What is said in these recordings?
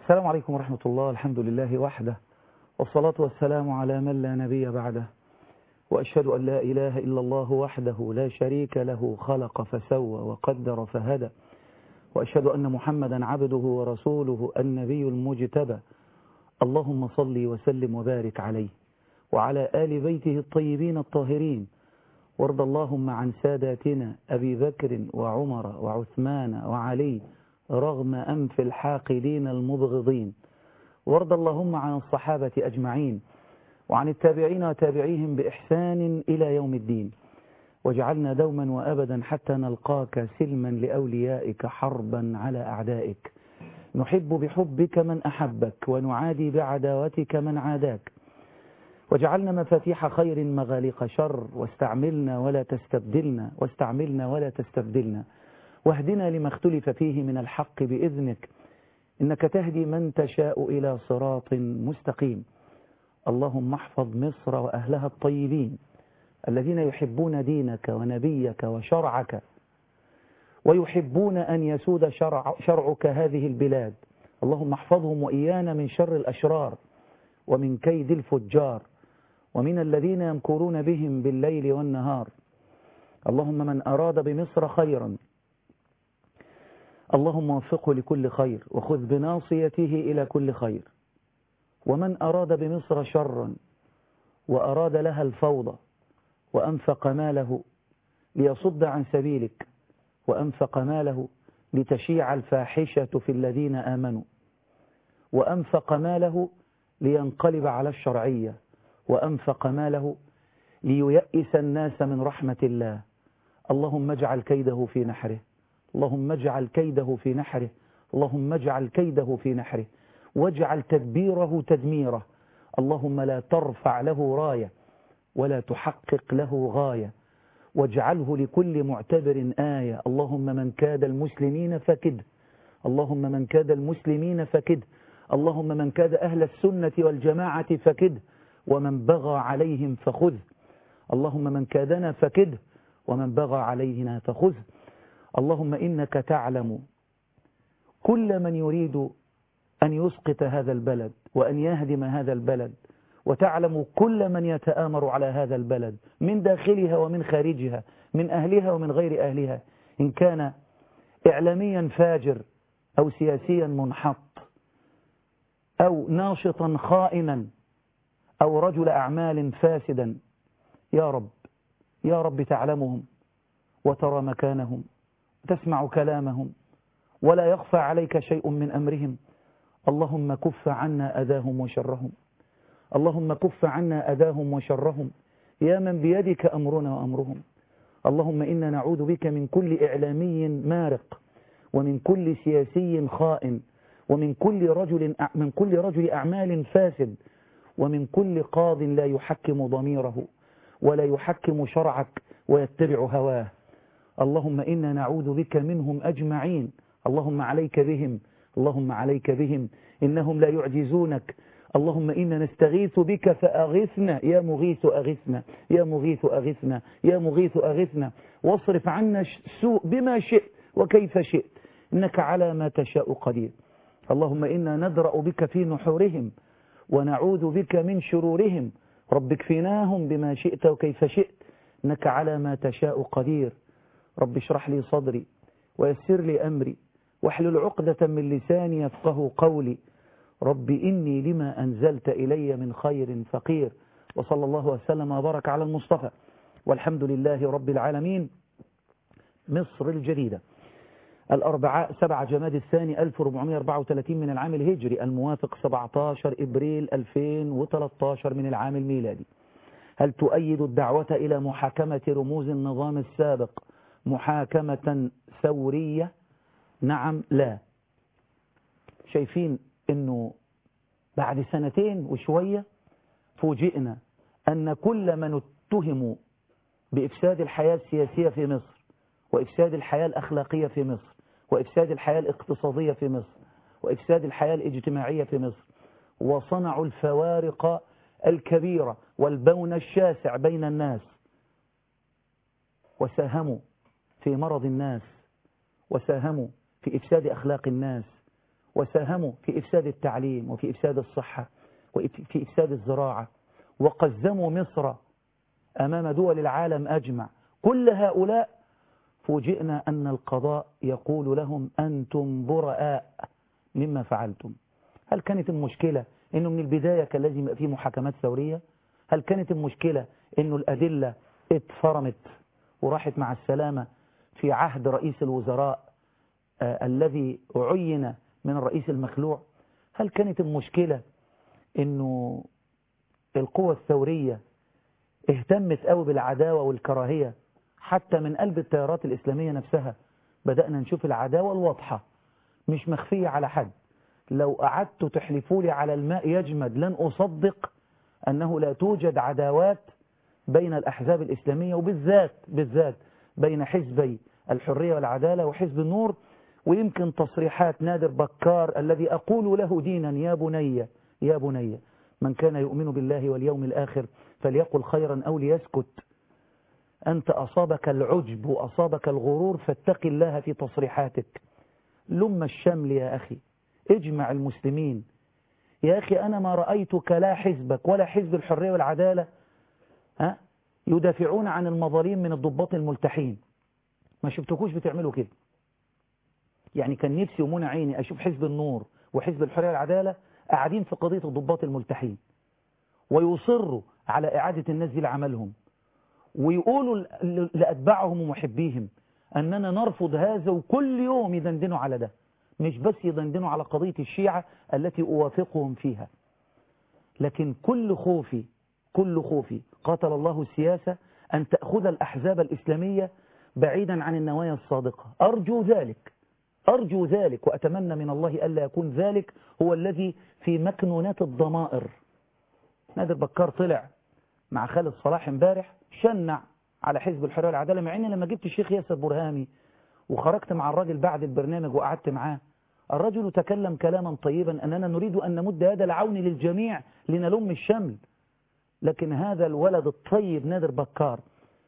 السلام عليكم ورحمة الله الحمد لله وحده والصلاة والسلام على من لا نبي بعده وأشهد أن لا إله إلا الله وحده لا شريك له خلق فسوى وقدر فهدى وأشهد أن محمدا عبده ورسوله النبي المجتبى اللهم صل وسلم وبارك عليه وعلى آل بيته الطيبين الطاهرين وارض اللهم عن ساداتنا أبي بكر وعمر وعثمان وعلي رغم أنف الحاقدين المبغضين وارض اللهم عن الصحابة أجمعين وعن التابعين وتابعيهم بإحسان إلى يوم الدين واجعلنا دوما وأبدا حتى نلقاك سلما لأوليائك حربا على أعدائك نحب بحبك من أحبك ونعادي بعداوتك من عاداك واجعلنا مفاتيح خير مغاليق شر واستعملنا ولا تستبدلنا واستعملنا ولا تستبدلنا واهدنا لما اختلف فيه من الحق بإذنك إنك تهدي من تشاء إلى صراط مستقيم اللهم احفظ مصر وأهلها الطيبين الذين يحبون دينك ونبيك وشرعك ويحبون أن يسود شرع شرعك هذه البلاد اللهم احفظهم وإيانا من شر الأشرار ومن كيد الفجار ومن الذين يمكرون بهم بالليل والنهار اللهم من أراد بمصر خيرا اللهم وفقه لكل خير وخذ بناصيته إلى كل خير ومن أراد بمصر شرا وأراد لها الفوضى وأنفق ماله ليصد عن سبيلك وأنفق ماله لتشيع الفاحشة في الذين آمنوا وأنفق ماله لينقلب على الشرعية وأنفق ماله لييئس الناس من رحمة الله اللهم اجعل كيده في نحره اللهم اجعل كيده في نحره اللهم اجعل كيده في نحره واجعل تدبيره تدميره اللهم لا ترفع له راية ولا تحقق له غاية واجعله لكل معتبر آية اللهم من كاد المسلمين فكده اللهم من كاد المسلمين فكده اللهم من كاد أهل السنة والجماعة فكده ومن بغى عليهم فخذ اللهم من كادنا فكده ومن بغى علينا فخذ اللهم إنك تعلم كل من يريد أن يسقط هذا البلد وأن يهدم هذا البلد وتعلم كل من يتآمر على هذا البلد من داخلها ومن خارجها من أهلها ومن غير أهلها إن كان إعلاميا فاجر أو سياسيا منحط أو ناشطا خائنا أو رجل أعمال فاسدا يا رب يا رب تعلمهم وترى مكانهم تسمع كلامهم ولا يخفى عليك شيء من أمرهم اللهم كف عنا أذاهم وشرهم اللهم كف عنا أذاهم وشرهم يا من بيدك أمرنا وأمرهم اللهم إنا نعوذ بك من كل إعلامي مارق ومن كل سياسي خائن ومن كل رجل من كل رجل أعمال فاسد ومن كل قاض لا يحكم ضميره ولا يحكم شرعك ويتبع هواه اللهم إنا نعوذ بك منهم أجمعين اللهم عليك بهم اللهم عليك بهم إنهم لا يعجزونك اللهم إنا نستغيث بك فأغثنا يا مغيث أغثنا يا مغيث أغثنا يا مغيث أغثنا واصرف عنا السوء بما شئت وكيف شئت إنك على ما تشاء قدير اللهم إنا ندرأ بك في نحورهم ونعوذ بك من شرورهم رب اكفناهم بما شئت وكيف شئت إنك على ما تشاء قدير رب اشرح لي صدري ويسر لي أمري واحلل عقدة من لساني يفقه قولي رب إني لما أنزلت إلي من خير فقير وصلى الله وسلم وبارك على المصطفى والحمد لله رب العالمين مصر الجديدة الأربعاء سبعة جماد الثاني 1434 من العام الهجري الموافق 17 إبريل 2013 من العام الميلادي هل تؤيد الدعوة إلى محاكمة رموز النظام السابق محاكمة ثورية نعم لا شايفين انه بعد سنتين وشوية فوجئنا ان كل من اتهموا بافساد الحياة السياسية في مصر وافساد الحياة الاخلاقية في مصر وافساد الحياة الاقتصادية في مصر وافساد الحياة الاجتماعية في مصر وصنعوا الفوارق الكبيرة والبون الشاسع بين الناس وساهموا في مرض الناس وساهموا في إفساد أخلاق الناس وساهموا في إفساد التعليم وفي إفساد الصحة وفي إفساد الزراعة وقزموا مصر أمام دول العالم أجمع كل هؤلاء فوجئنا أن القضاء يقول لهم أنتم براء مما فعلتم هل كانت المشكلة أنه من البداية كان لازم يبقى فيه محاكمات ثورية هل كانت المشكلة أنه الأدلة اتفرمت وراحت مع السلامة في عهد رئيس الوزراء آه الذي عين من الرئيس المخلوع هل كانت المشكلة أنه القوى الثورية اهتمت قوي بالعداوة والكراهية حتى من قلب التيارات الإسلامية نفسها بدأنا نشوف العداوة الواضحة مش مخفية على حد لو قعدت تحلفوا لي على الماء يجمد لن أصدق أنه لا توجد عداوات بين الأحزاب الإسلامية وبالذات بالذات بين حزبي الحرية والعدالة وحزب النور ويمكن تصريحات نادر بكار الذي أقول له دينا يا بني يا بني من كان يؤمن بالله واليوم الآخر فليقل خيرا أو ليسكت أنت أصابك العجب وأصابك الغرور فاتق الله في تصريحاتك لم الشمل يا أخي اجمع المسلمين يا أخي أنا ما رأيتك لا حزبك ولا حزب الحرية والعدالة ها يدافعون عن المظالم من الضباط الملتحين ما شفتكوش بتعملوا كده يعني كان نفسي ومنى عيني أشوف حزب النور وحزب الحرية والعدالة قاعدين في قضية الضباط الملتحين ويصروا على إعادة الناس دي لعملهم ويقولوا لأتباعهم ومحبيهم أننا نرفض هذا وكل يوم يدندنوا على ده مش بس يدندنوا على قضية الشيعة التي أوافقهم فيها لكن كل خوفي كل خوفي قاتل الله السياسة أن تأخذ الأحزاب الإسلامية بعيدا عن النوايا الصادقة أرجو ذلك أرجو ذلك وأتمنى من الله ألا يكون ذلك هو الذي في مكنونات الضمائر نادر بكار طلع مع خالد صلاح امبارح شنع على حزب الحرية والعدالة مع اني لما جبت الشيخ ياسر برهامي وخرجت مع الراجل بعد البرنامج وقعدت معاه الرجل تكلم كلاما طيبا أننا نريد أن نمد هذا العون للجميع لنلم الشمل لكن هذا الولد الطيب نادر بكار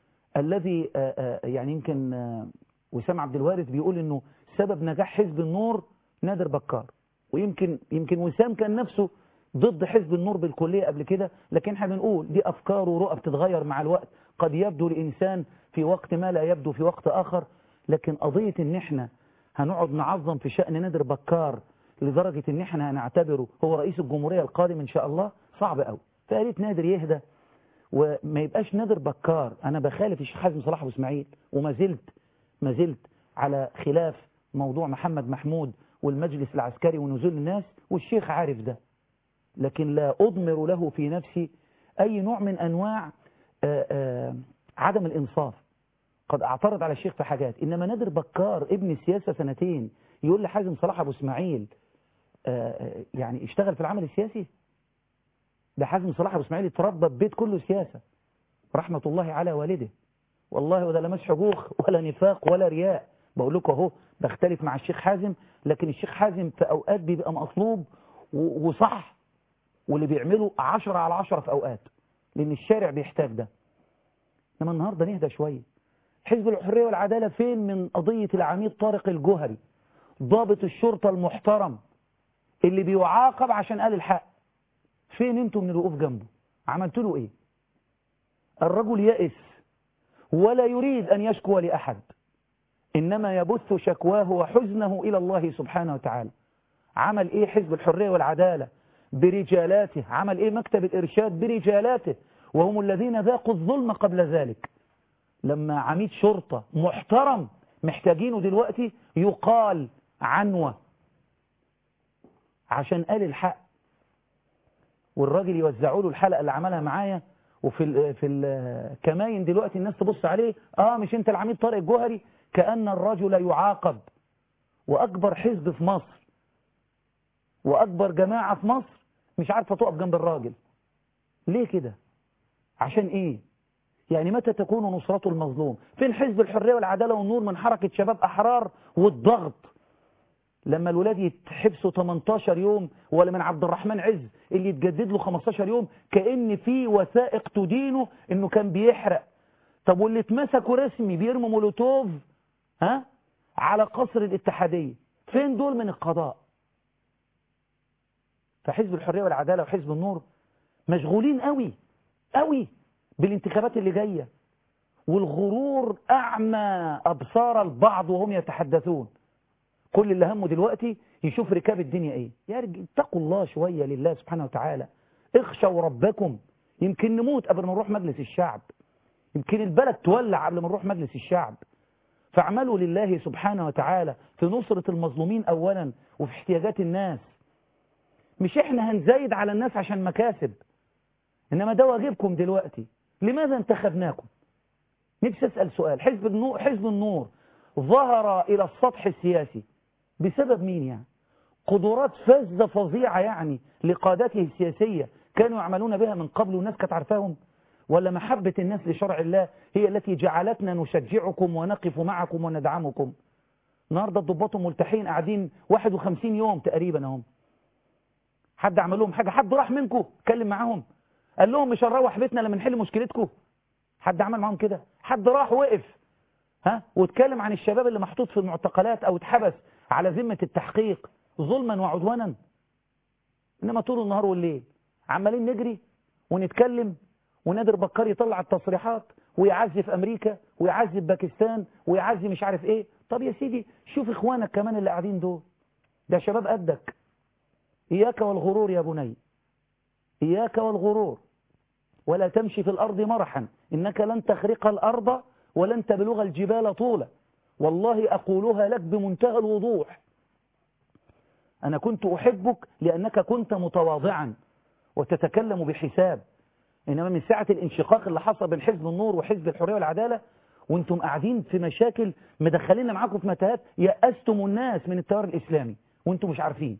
الذي يعني يمكن وسام عبد الوارث بيقول انه سبب نجاح حزب النور نادر بكار ويمكن يمكن وسام كان نفسه ضد حزب النور بالكلية قبل كده لكن احنا بنقول دي أفكار ورؤى بتتغير مع الوقت قد يبدو الإنسان في وقت ما لا يبدو في وقت آخر لكن قضية ان احنا هنقعد نعظم في شأن نادر بكار لدرجة ان احنا هنعتبره هو رئيس الجمهورية القادم ان شاء الله صعب قوي فقالت نادر يهدى وما يبقاش نادر بكار انا بخالف الشيخ حازم صلاح ابو اسماعيل وما زلت ما زلت على خلاف موضوع محمد محمود والمجلس العسكري ونزول الناس والشيخ عارف ده لكن لا أضمر له في نفسي أي نوع من أنواع آآ آآ عدم الإنصاف قد أعترض على الشيخ في حاجات إنما نادر بكار ابن السياسة سنتين يقول لحازم صلاح أبو اسماعيل يعني اشتغل في العمل السياسي ده حازم صلاح أبو اسماعيل اتربى ببيت كله سياسة رحمة الله على والده والله وده لا مسح جوخ ولا نفاق ولا رياء بقول لكم اهو بختلف مع الشيخ حازم لكن الشيخ حازم في أوقات بيبقى مطلوب وصح واللي بيعمله عشرة على عشرة في أوقات لأن الشارع بيحتاج ده إنما النهاردة نهدى شوية حزب الحرية والعدالة فين من قضية العميد طارق الجوهري ضابط الشرطة المحترم اللي بيعاقب عشان قال الحق فين انتم من الوقوف جنبه عملت له ايه الرجل يئس ولا يريد أن يشكو لأحد إنما يبث شكواه وحزنه إلى الله سبحانه وتعالى عمل إيه حزب الحرية والعدالة برجالاته عمل إيه مكتب الإرشاد برجالاته وهم الذين ذاقوا الظلم قبل ذلك لما عميد شرطة محترم محتاجينه دلوقتي يقال عنوة عشان قال الحق والراجل يوزعوا له الحلقة اللي عملها معايا وفي ال في الكماين دلوقتي الناس تبص عليه اه مش انت العميد طارق الجوهري كأن الرجل يعاقب وأكبر حزب في مصر وأكبر جماعة في مصر مش عارفة تقف جنب الراجل ليه كده عشان ايه يعني متى تكون نصرته المظلوم فين حزب الحرية والعدالة والنور من حركة شباب أحرار والضغط لما الولاد يتحبسوا 18 يوم ولا من عبد الرحمن عز اللي يتجدد له 15 يوم كأن في وثائق تدينه انه كان بيحرق طب واللي اتمسكوا رسمي بيرموا مولوتوف ها على قصر الاتحادية فين دول من القضاء فحزب الحرية والعدالة وحزب النور مشغولين قوي قوي بالانتخابات اللي جاية والغرور أعمى أبصار البعض وهم يتحدثون كل اللي همه دلوقتي يشوف ركاب الدنيا ايه يا رجل اتقوا الله شوية لله سبحانه وتعالى اخشوا ربكم يمكن نموت قبل ما نروح مجلس الشعب يمكن البلد تولع قبل ما نروح مجلس الشعب فاعملوا لله سبحانه وتعالى في نصرة المظلومين أولا وفي احتياجات الناس مش احنا هنزايد على الناس عشان مكاسب إنما ده واجبكم دلوقتي لماذا انتخبناكم نفسي أسأل سؤال حزب النور, حزب النور ظهر إلى السطح السياسي بسبب مين يعني قدرات فذة فظيعة يعني لقادته السياسية كانوا يعملون بها من قبل والناس كانت عارفاهم ولا محبة الناس لشرع الله هي التي جعلتنا نشجعكم ونقف معكم وندعمكم النهاردة الضباط ملتحين قاعدين 51 يوم تقريبا اهم حد عمل لهم حاجة حد راح منكم اتكلم معاهم قال لهم مش هنروح بيتنا لما نحل مشكلتكم حد عمل معاهم كده حد راح وقف ها واتكلم عن الشباب اللي محطوط في المعتقلات او اتحبس على ذمة التحقيق ظلما وعدوانا انما طول النهار والليل عمالين نجري ونتكلم ونادر بكار يطلع التصريحات ويعزي في امريكا ويعزي في باكستان ويعزي مش عارف ايه طب يا سيدي شوف اخوانك كمان اللي قاعدين دول ده شباب قدك اياك والغرور يا بني اياك والغرور ولا تمشي في الارض مرحا انك لن تخرق الارض ولن تبلغ الجبال طولا والله اقولها لك بمنتهى الوضوح انا كنت احبك لانك كنت متواضعا وتتكلم بحساب إنما من ساعة الانشقاق اللي حصل بين حزب النور وحزب الحرية والعدالة وانتم قاعدين في مشاكل مدخلين معاكم في متاهات يأستم الناس من التيار الإسلامي وانتم مش عارفين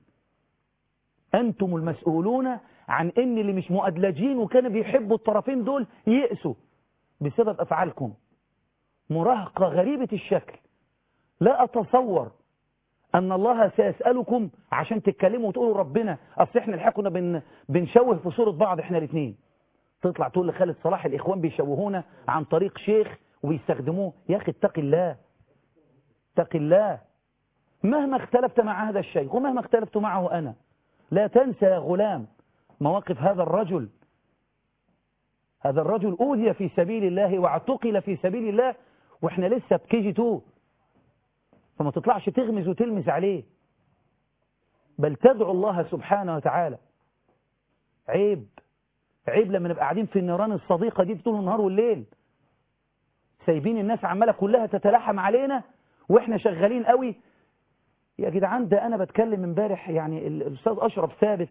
أنتم المسؤولون عن إن اللي مش مؤدلجين وكانوا بيحبوا الطرفين دول يئسوا بسبب أفعالكم مراهقة غريبة الشكل لا أتصور أن الله سيسألكم عشان تتكلموا وتقولوا ربنا أصل إحنا الحقنا بن بنشوه في صورة بعض إحنا الاثنين تطلع تقول لخالد صلاح الإخوان بيشوهونا عن طريق شيخ وبيستخدموه يا أخي اتق الله اتق الله مهما اختلفت مع هذا الشيخ ومهما اختلفت معه أنا لا تنسى يا غلام مواقف هذا الرجل هذا الرجل أوذي في سبيل الله واعتقل في سبيل الله وإحنا لسه بكي جي 2 فما تطلعش تغمز وتلمس عليه بل تدعو الله سبحانه وتعالى عيب عيب لما نبقى قاعدين في النيران الصديقة دي طول النهار والليل سايبين الناس عمالة كلها تتلحم علينا واحنا شغالين قوي يا جدعان ده انا بتكلم امبارح يعني الاستاذ اشرف ثابت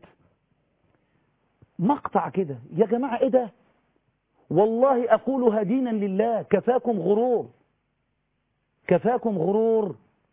مقطع كده يا جماعة ايه ده والله اقولها دينا لله كفاكم غرور كفاكم غرور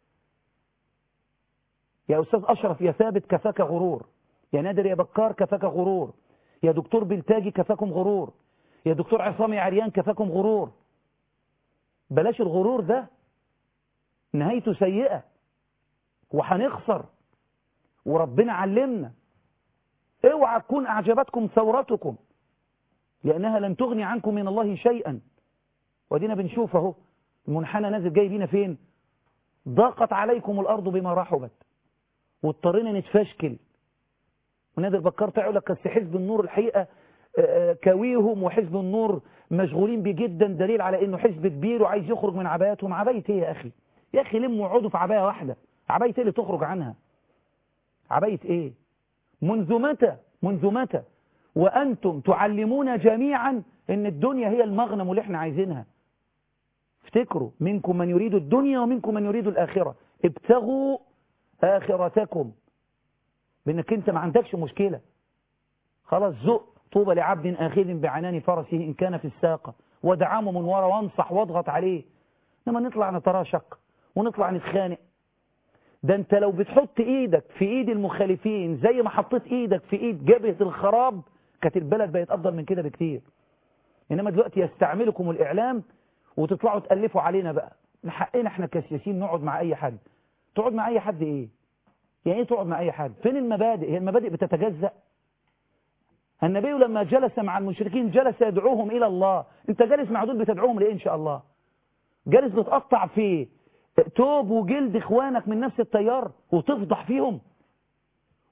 يا أستاذ أشرف يا ثابت كفاك غرور يا نادر يا بكار كفاك غرور يا دكتور بلتاجي كفاكم غرور يا دكتور عصام يا عريان كفاكم غرور بلاش الغرور ده نهايته سيئة وهنخسر وربنا علمنا اوعى تكون أعجبتكم ثورتكم لأنها لن تغني عنكم من الله شيئا ودينا بنشوف اهو المنحنى نازل جاي بينا فين ضاقت عليكم الأرض بما رحبت واضطرينا نتفشكل ونادر بكار يقول لك بس حزب النور الحقيقة كويهم وحزب النور مشغولين بيه جدا دليل على انه حزب كبير وعايز يخرج من عبايتهم عباية ايه يا اخي يا اخي لموا وعودوا في عباية واحدة عباية ايه اللي تخرج عنها عباية ايه منذ متى منذ متى وانتم تعلمون جميعا ان الدنيا هي المغنم اللي احنا عايزينها افتكروا منكم من يريد الدنيا ومنكم من يريد الآخرة ابتغوا آخرتكم بأنك انت ما عندكش مشكلة خلاص زق طوبى لعبد آخذ بعنان فرسه إن كان في الساقة ودعامه من ورا وانصح واضغط عليه لما نطلع نتراشق ونطلع نتخانق ده انت لو بتحط ايدك في ايد المخالفين زي ما حطيت ايدك في ايد جبهة الخراب كانت البلد بقت افضل من كده بكتير انما دلوقتي يستعملكم الاعلام وتطلعوا تألفوا علينا بقى من حقنا احنا كسياسيين نقعد مع اي حد تقعد مع اي حد ايه يعني ايه تقعد مع اي حد فين المبادئ هي المبادئ بتتجزأ النبي لما جلس مع المشركين جلس يدعوهم الى الله انت جالس مع دول بتدعوهم ليه ان شاء الله جالس بتقطع في توب وجلد اخوانك من نفس التيار وتفضح فيهم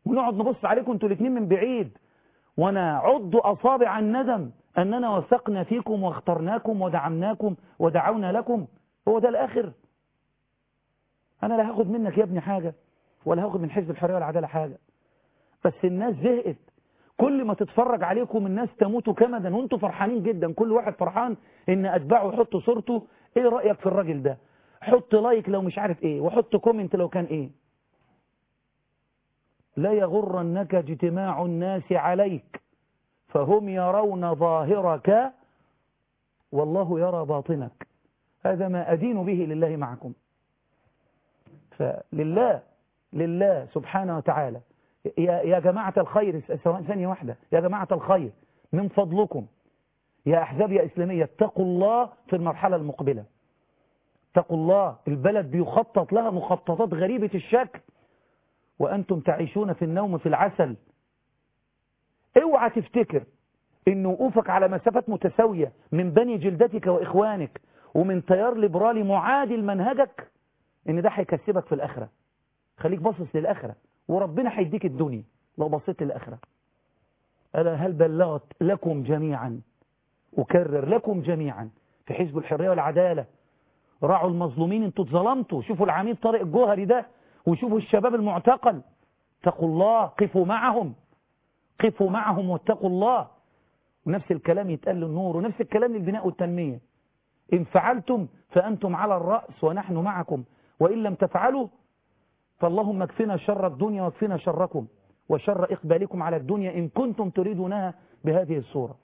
ونقعد نبص عليكم انتوا الاثنين من بعيد ونعض أصابع الندم أننا وثقنا فيكم واخترناكم ودعمناكم ودعونا لكم هو ده الآخر أنا لا هاخد منك يا ابني حاجة ولا هاخد من حزب الحرية والعدالة حاجة بس الناس زهقت كل ما تتفرج عليكم الناس تموت كمدا وانتوا فرحانين جدا كل واحد فرحان ان اتباعه يحط صورته ايه رأيك في الراجل ده حط لايك لو مش عارف ايه وحط كومنت لو كان ايه لا يغرنك اجتماع الناس عليك فهم يرون ظاهرك والله يرى باطنك هذا ما أدين به لله معكم فلله لله سبحانه وتعالى يا يا جماعة الخير سواء ثانية واحدة يا جماعة الخير من فضلكم يا أحزاب يا إسلامية اتقوا الله في المرحلة المقبلة اتقوا الله البلد بيخطط لها مخططات غريبة الشكل وأنتم تعيشون في النوم في العسل اوعى تفتكر ان وقوفك على مسافات متساوية من بني جلدتك وإخوانك ومن تيار ليبرالي معادي لمنهجك ان ده هيكسبك في الآخرة خليك باصص للآخرة وربنا هيديك الدنيا لو بصيت للآخرة ألا هل بلغت لكم جميعا أكرر لكم جميعا في حزب الحرية والعدالة راعوا المظلومين انتوا اتظلمتوا شوفوا العميد طارق الجوهري ده وشوفوا الشباب المعتقل اتقوا الله قفوا معهم قفوا معهم واتقوا الله ونفس الكلام يتقال للنور ونفس الكلام للبناء والتنمية إن فعلتم فأنتم على الرأس ونحن معكم وإن لم تفعلوا فاللهم اكفنا شر الدنيا واكفنا شركم وشر إقبالكم على الدنيا إن كنتم تريدونها بهذه الصورة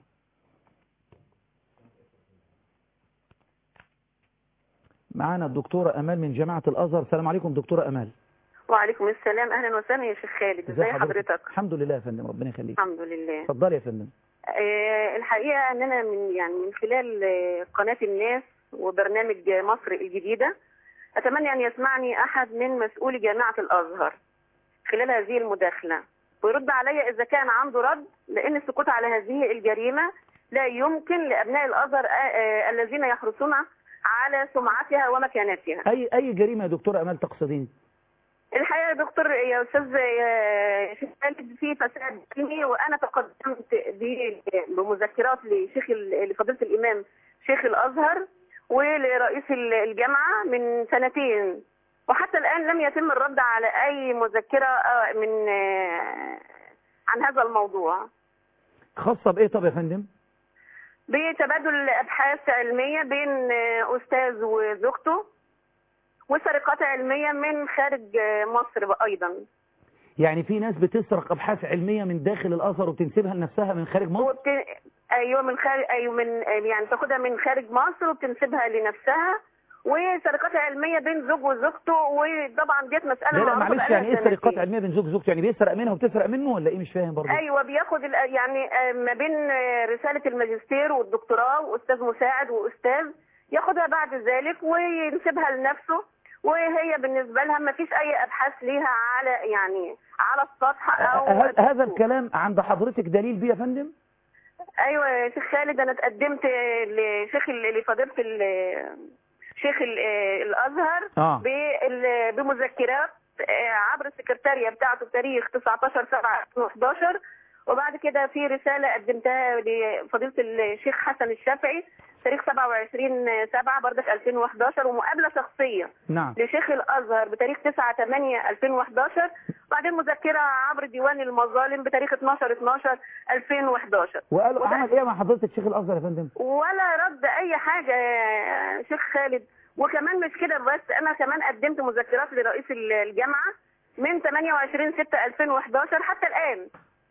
معنا الدكتورة أمال من جامعة الأزهر السلام عليكم دكتورة أمال وعليكم السلام اهلا وسهلا يا شيخ خالد ازي حضرتك الحمد لله يا فندم ربنا يخليك الحمد لله اتفضلي يا فندم آه الحقيقه ان انا من يعني من خلال آه، قناه الناس وبرنامج مصر الجديده اتمنى ان يسمعني احد من مسؤولي جامعه الازهر خلال هذه المداخله ويرد علي اذا كان عنده رد لان السكوت على هذه الجريمه لا يمكن لابناء الازهر آه، آه، الذين يحرصون على سمعتها ومكانتها أي أي جريمة يا دكتورة أمال تقصدين الحقيقه يا دكتور يا استاذ يا شيخ خالد في فساد ديني وانا تقدمت ب- بمذكرات لشيخ ال- لفضيله الامام شيخ الازهر ولرئيس ال- الجامعه من سنتين وحتى الان لم يتم الرد على اي مذكره آه، من آه، عن هذا الموضوع خاصة بإيه طب يا فندم بتبادل ابحاث علميه بين آه، استاذ وزوجته وسرقات علميه من خارج آه، مصر ايضا يعني في ناس بتسرق أبحاث علمية من داخل الأزهر وبتنسبها لنفسها من خارج مصر وبت... ايوه من خارج ايوه من يعني تاخدها من خارج مصر وبتنسبها لنفسها وسرقات علميه بين زوج وزوجته وطبعا ديت مساله لا لا معروفة معلش بقالها يعني ايه سرقات سنتين. علمية بين زوج وزوجته يعني بيسرق منها وبتسرق منه ولا ايه مش فاهم برضه ايوه بياخد ال- يعني آه، ما بين آه، رساله الماجستير والدكتوراه واستاذ مساعد واستاذ ياخدها بعد ذلك وينسبها لنفسه وهي بالنسبه لها ما فيش اي ابحاث ليها على يعني على السطح او ه- هذا الكلام عند حضرتك دليل بيه يا فندم ايوه يا شيخ خالد انا اتقدمت لشيخ ال- لفضيله ال- شيخ ال- الازهر آه. بال- بمذكرات آه، عبر السكرتاريه بتاعته بتاريخ 19 7 2011 وبعد كده في رساله قدمتها لفضيله الشيخ حسن الشافعي تاريخ 27 7 بردك 2011 ومقابله شخصيه نعم لشيخ الازهر بتاريخ 9 8 2011 بعدين مذكره عبر ديوان المظالم بتاريخ 12 12 2011 وقالوا وده- عمل ايه مع حضرتك شيخ الازهر يا فندم ولا رد اي حاجه يا شيخ خالد وكمان مش كده بس انا كمان قدمت مذكرات لرئيس الجامعه من 28 6 2011 حتى الان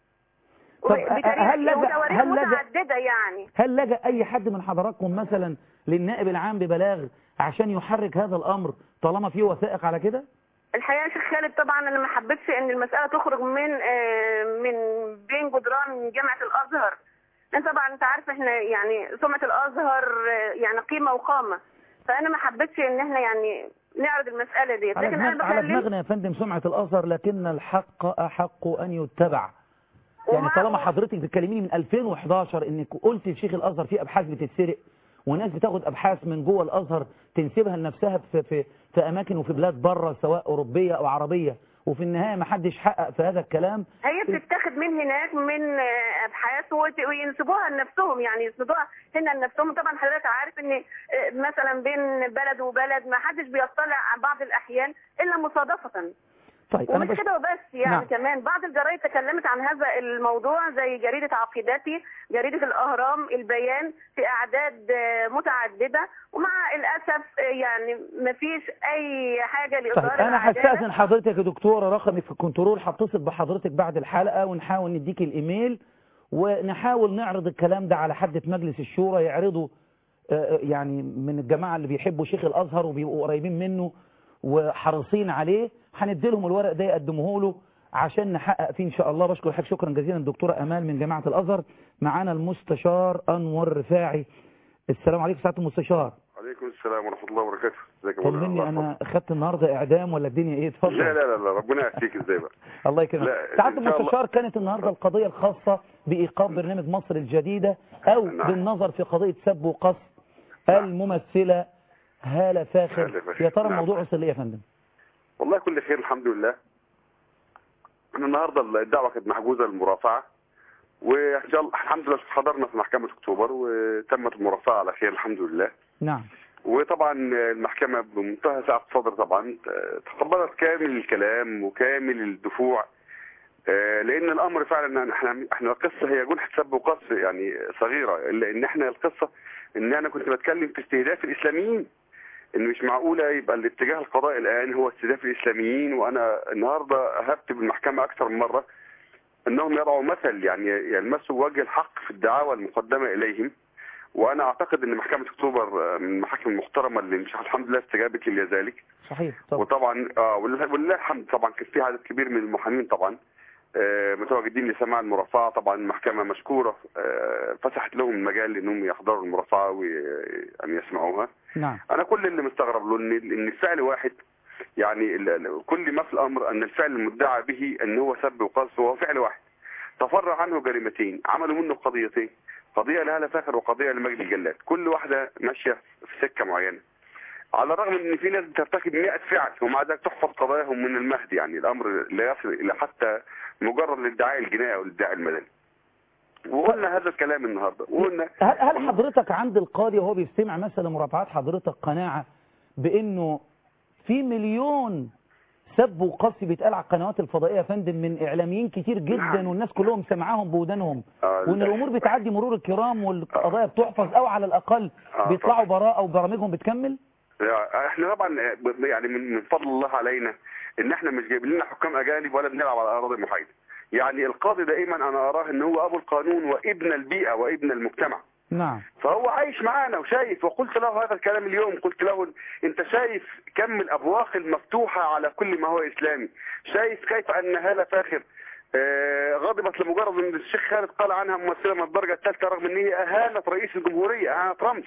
طب بتاريخ- هل لجأ- وتواريخ هل لجأ- متعدده يعني هل لجأ اي حد من حضراتكم مثلا للنائب العام ببلاغ عشان يحرك هذا الامر طالما في وثائق على كده الحقيقه يا شيخ خالد طبعا انا ما حبيتش ان المساله تخرج من آه، من بين جدران جامعه الازهر لان طبعا انت عارف احنا يعني سمعه الازهر آه، يعني قيمه وقامه فانا ما حبيتش ان احنا يعني نعرض المساله ديت على, لكن دماغ انا على بكلم دماغنا يا فندم سمعة الازهر لكن الحق احق ان يتبع يعني ومع- طالما حضرتك بتكلميني من 2011 انك قلت لشيخ الازهر في ابحاث بتتسرق وناس بتاخد ابحاث من جوه الازهر تنسبها لنفسها في في في اماكن وفي بلاد بره سواء اوروبيه او عربيه وفي النهايه ما حدش حقق في هذا الكلام هي بتتاخد من هناك من آه، ابحاث وت- وينسبوها لنفسهم يعني يسندوها هنا لنفسهم طبعا حضرتك عارف ان آه، مثلا بين بلد وبلد ما حدش بيطلع عن بعض الاحيان الا مصادفه طيب انا ومش بس كده وبس يعني نعم. نعم. كمان بعض الجرايد تكلمت عن هذا الموضوع زي جريدة عقيدتي جريدة الأهرام البيان في أعداد آه، متعددة ومع الأسف آه، يعني مفيش أي حاجة طيب لإظهار انا العدالة. هستاذن حضرتك يا دكتوره رقمي في الكنترول هتصل بحضرتك بعد الحلقه ونحاول نديك الايميل ونحاول نعرض الكلام ده على حد في مجلس الشورى يعرضوا آه، يعني من الجماعه اللي بيحبوا شيخ الازهر وبيبقوا قريبين منه وحريصين عليه هندي لهم الورق ده يقدموه له عشان نحقق فيه ان شاء الله بشكر حضرتك شكرا جزيلا الدكتوره امال من جامعه الازهر معانا المستشار انور رفاعي السلام عليكم سعاده المستشار عليكم السلام ورحمة الله وبركاته ازيك يا مولانا طمني الله انا اخدت النهارده اعدام ولا الدنيا ايه يحفظك. اتفضل لا لا لا لا ربنا يحكيك ازاي بقى الله يكرمك لا، سعاده إن شاء الله. المستشار كانت النهارده القضيه الخاصه بايقاف برنامج مصر الجديده او نعم. بالنظر في قضيه سب وقص نعم. الممثله هاله فاخر هالة فاخر. يا ترى نعم. الموضوع وصل ليه يا فندم والله كل خير الحمد لله احنا النهارده الدعوة كانت محجوزة للمرافعة وان شاء الله الحمد لله حضرنا في محكمة اكتوبر وتمت المرافعة على خير الحمد لله نعم وطبعا المحكمة بمنتهى سعة الصدر طبعا تقبلت كامل الكلام وكامل الدفوع آه، لان الامر فعلا احنا احنا القصه هي جنحه سب وقص يعني صغيره الا ان احنا القصه ان انا كنت بتكلم في استهداف الاسلاميين ان مش معقوله يبقى الاتجاه القضائي الان هو استهداف الاسلاميين وانا النهارده هبت بالمحكمه اكثر من مره انهم يضعوا مثل يعني يلمسوا وجه الحق في الدعاوى المقدمه اليهم وانا اعتقد ان محكمه اكتوبر آه، من المحاكم المحترمه اللي مش الحمد لله استجابت الى ذلك صحيح طبعا وطبعا اه ولله ولله الحمد طبعا كان في عدد كبير من المحامين طبعا آه، متواجدين لسماع المرافعه طبعا المحكمه مشكوره آه، فتحت لهم المجال انهم يحضروا المرافعه وان يسمعوها نعم انا كل اللي مستغرب له ان ان الفعل واحد يعني ال- ال- كل ما في الامر ان الفعل المدعى به ان هو سب وقذف هو فعل واحد تفرع عنه جريمتين عملوا منه قضيتين قضيه لهلا فاخر وقضيه لمجدي الجلاد كل واحده ماشيه في سكه معينه على الرغم ان في ناس بترتكب 100 فعل ومع ذلك تحفظ قضاياهم من المهد يعني الامر لا يصل الى حتى مجرد الادعاء الجنائي او الادعاء المدني وقلنا هذا الكلام النهارده وقلنا هل هل حضرتك عند القاضي وهو بيستمع مثلا مرافعات حضرتك قناعه بانه في مليون سب وقص بيتقال على القنوات الفضائيه يا فندم من اعلاميين كتير جدا نعم. والناس كلهم سمعاهم بودانهم آه، وان لا. الامور بتعدي مرور الكرام والقضايا بتحفظ او على الاقل آه، بيطلعوا طبعا. براءه وبرامجهم بتكمل احنا طبعا يعني من من فضل الله علينا ان احنا مش جايبين لنا حكام اجانب ولا بنلعب على اراضي محايده يعني القاضي دائما انا اراه ان هو ابو القانون وابن البيئه وابن المجتمع نعم فهو عايش معانا وشايف وقلت له هذا الكلام اليوم قلت له انت شايف كم الابواق المفتوحه على كل ما هو اسلامي شايف كيف ان هاله فاخر آه، غضبت لمجرد ان الشيخ خالد قال عنها ممثله من الدرجه الثالثه رغم ان هي اهانت رئيس الجمهوريه اهانت رمز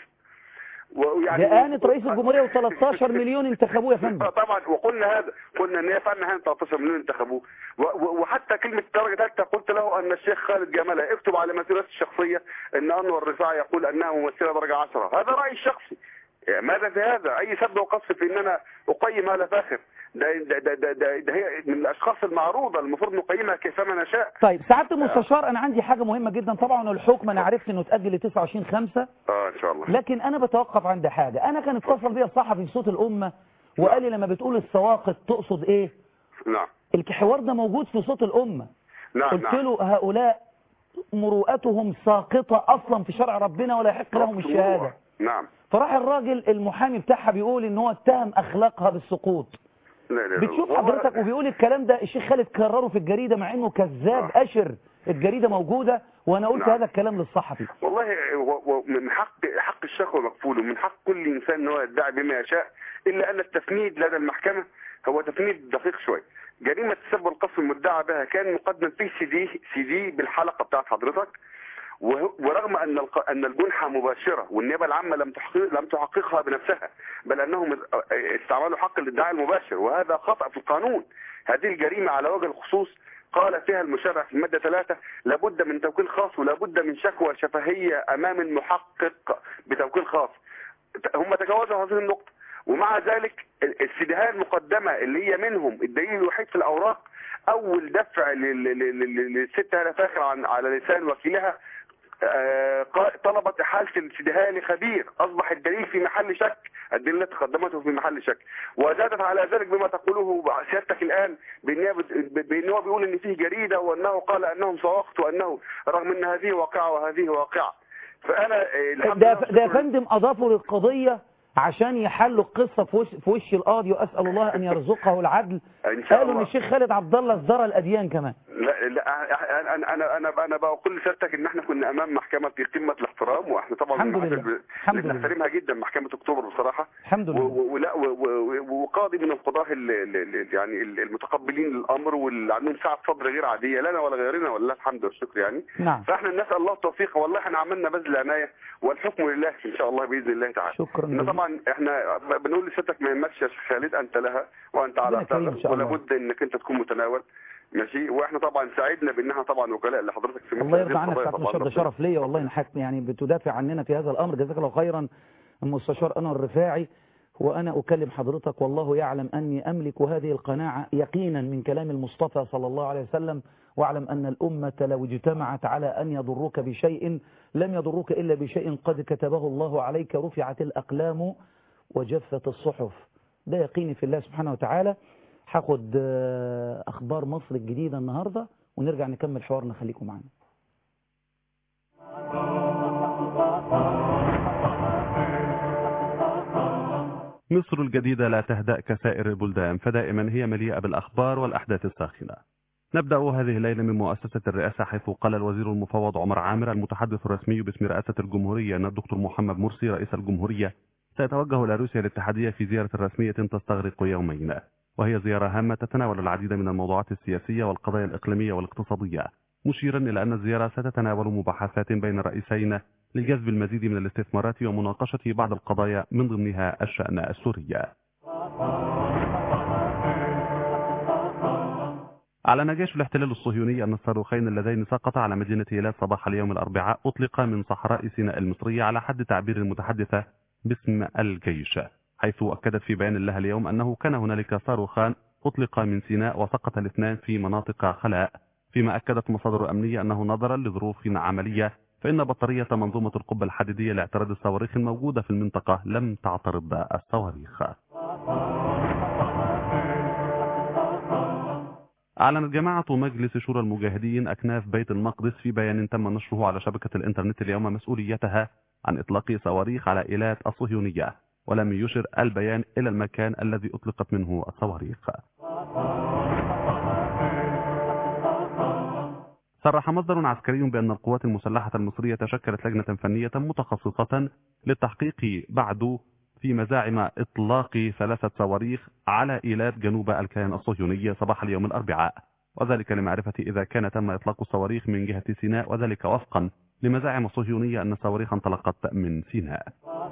ويعني ده آنت رئيس الجمهورية و13 مليون انتخبوه يا فندم آه طبعا وقلنا هذا قلنا ان هي فعلا هان 13 مليون انتخبوه و- و- وحتى كلمه درجه ثالثه قلت له ان الشيخ خالد جمالة اكتب على مسيرته الشخصيه ان انور رفاعي يقول انها ممثله درجه 10 هذا رايي الشخصي يعني ماذا في هذا اي سب وقصف في ان انا اقيم هذا فاخر ده ده ده, ده, ده, ده هي من الاشخاص المعروضه المفروض نقيمها كيفما نشاء طيب سعاده المستشار انا عندي حاجه مهمه جدا طبعا الحكم انا عرفت انه اتاجل ل 29 5 اه ان شاء الله لكن انا بتوقف عند حاجه انا كان اتصل بيا الصحفي في صوت الامه وقال لي لما بتقول السواقط تقصد ايه نعم الحوار ده موجود في صوت الامه نعم قلت نعم له هؤلاء مروءتهم ساقطه اصلا في شرع ربنا ولا يحق لهم الشهاده نعم فراح الراجل المحامي بتاعها بيقول ان هو اتهم اخلاقها بالسقوط لا لا لا. بتشوف والله- حضرتك وبيقول الكلام ده الشيخ خالد كرره في الجريده مع انه كذاب آه. اشر الجريده موجوده وانا قلت نعم. هذا الكلام للصحفي والله و- و- من حق حق الشكوى مقبول ومن حق كل انسان ان هو يدعي بما يشاء الا ان التفنيد لدى المحكمه هو تفنيد دقيق شويه. جريمه السب والقصف المدعى بها كان مقدم فيه سي دي سي دي بالحلقه بتاعت حضرتك وه- ورغم ان الق- ان الجنحه مباشره والنيابه العامه لم تحقق لم تحققها بنفسها بل انهم استعملوا حق الادعاء المباشر وهذا خطا في القانون. هذه الجريمه على وجه الخصوص قال فيها المشرع في المادة ثلاثة لابد من توكيل خاص ولابد من شكوى شفهية أمام المحقق بتوكيل خاص هم تجاوزوا هذه النقطة ومع ذلك السدهاء المقدمه اللي هي منهم الدليل الوحيد في الاوراق اول دفع لل- لل- لل- للست هاله فاخر عن على لسان وكيلها آه، قا- طلبت احاله السدهاء لخبير اصبح الدليل في محل شك الدليل تقدمته في محل شك وزادت على ذلك بما تقوله سيادتك الان بان هي بت- بان هو بيقول ان فيه جريده وانه قال انهم سوقت وانه رغم ان هذه واقعه وهذه واقعه فانا آه، الحمد ده لله ده يا والشكر فندم اضافوا للقضيه عشان يحلوا القصه في وش, في وش القاضي واسال الله ان يرزقه العدل ان شاء قالوا ان الله الشيخ خالد عبد الله ازدرى الاديان كمان لا لا انا انا انا انا بقول لسيادتك ان احنا كنا امام محكمه في قمه الاحترام واحنا طبعا الحمد من لله. الناس الحمد اللي لله. بنحترمها جدا محكمه اكتوبر بصراحه الحمد و- لله و- ولا و- و- وقاضي من القضاه ال- ال- ال- يعني ال- المتقبلين للامر واللي عندهم سعه صدر غير عاديه لنا ولا غيرنا ولله الحمد والشكر يعني نعم فاحنا نسال الله التوفيق والله احنا عملنا بذل عنايه والحكم لله ان شاء الله باذن الله تعالى شكرا ان جزيلا طبعا احنا ب- بنقول لسيادتك ما يهمكش يا شيخ خالد انت لها وانت على ربنا يكرمك إن ثغر شاء الله. ولا بد انك انت تكون متناول ماشي واحنا طبعا سعدنا بان احنا طبعا وكلاء لحضرتك في مثل الله هذه يرضى عنك القضايا سعاده طبعاً. المستشار ده شرف ليا والله إن حضرتك يعني بتدافع عننا في هذا الامر جزاك الله خيرا المستشار انور الرفاعي وانا اكلم حضرتك والله يعلم اني املك هذه القناعه يقينا من كلام المصطفى صلى الله عليه وسلم واعلم ان الامه لو اجتمعت على ان يضروك بشيء لم يضروك الا بشيء قد كتبه الله عليك رفعت الاقلام وجفت الصحف ده يقيني في الله سبحانه وتعالى هاخد آه، اخبار مصر الجديده النهارده ونرجع نكمل حوارنا خليكم معانا مصر الجديدة لا تهدأ كسائر البلدان فدائما هي مليئة بالأخبار والأحداث الساخنة نبدأ هذه الليلة من مؤسسة الرئاسة حيث قال الوزير المفوض عمر عامر المتحدث الرسمي باسم رئاسة الجمهورية أن الدكتور محمد مرسي رئيس الجمهورية سيتوجه إلى روسيا الاتحادية في زيارة رسمية تستغرق يومين وهي زيارة هامة تتناول العديد من الموضوعات السياسية والقضايا الإقليمية والاقتصادية مشيرا إلى أن الزيارة ستتناول مباحثات بين الرئيسين لجذب المزيد من الاستثمارات ومناقشة بعض القضايا من ضمنها الشأن السوري أعلن جيش الاحتلال الصهيوني أن الصاروخين اللذين سقطا على مدينة إيلات صباح اليوم الأربعاء أطلقا من صحراء سيناء المصرية على حد تعبير المتحدثة باسم الجيش حيث أكدت في بيان لها اليوم أنه كان هنالك صاروخان أطلقا من سيناء وسقط الاثنان في مناطق خلاء فيما أكدت مصادر أمنية أنه نظرا لظروف عملية فإن بطارية منظومة القبة الحديدية لاعتراض الصواريخ الموجودة في المنطقة لم تعترض الصواريخ أعلنت جماعة مجلس شورى المجاهدين أكناف بيت المقدس في بيان تم نشره على شبكة الإنترنت اليوم مسؤوليتها عن إطلاق صواريخ على إيلات الصهيونية ولم يشر البيان إلى المكان الذي أطلقت منه الصواريخ صرح مصدر عسكري بأن القوات المسلحة المصرية تشكلت لجنة فنية متخصصة للتحقيق بعد في مزاعم إطلاق ثلاثة صواريخ على إيلات جنوب الكيان الصهيوني صباح اليوم الأربعاء وذلك لمعرفة إذا كان تم إطلاق الصواريخ من جهة سيناء وذلك وفقا لمزاعم الصهيونية أن الصواريخ انطلقت من سيناء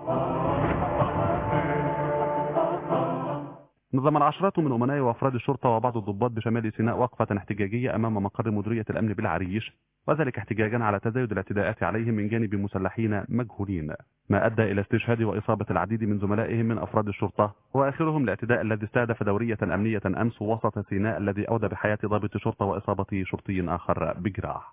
نظم العشرات من أمناء وأفراد الشرطة وبعض الضباط بشمال سيناء وقفة احتجاجية أمام مقر مديرية الأمن بالعريش وذلك احتجاجا على تزايد الاعتداءات عليهم من جانب مسلحين مجهولين ما أدى إلى استشهاد وإصابة العديد من زملائهم من أفراد الشرطة وآخرهم الاعتداء الذي استهدف دورية أمنية أمس وسط سيناء الذي أودى بحياة ضابط شرطة وإصابة شرطي آخر بجراح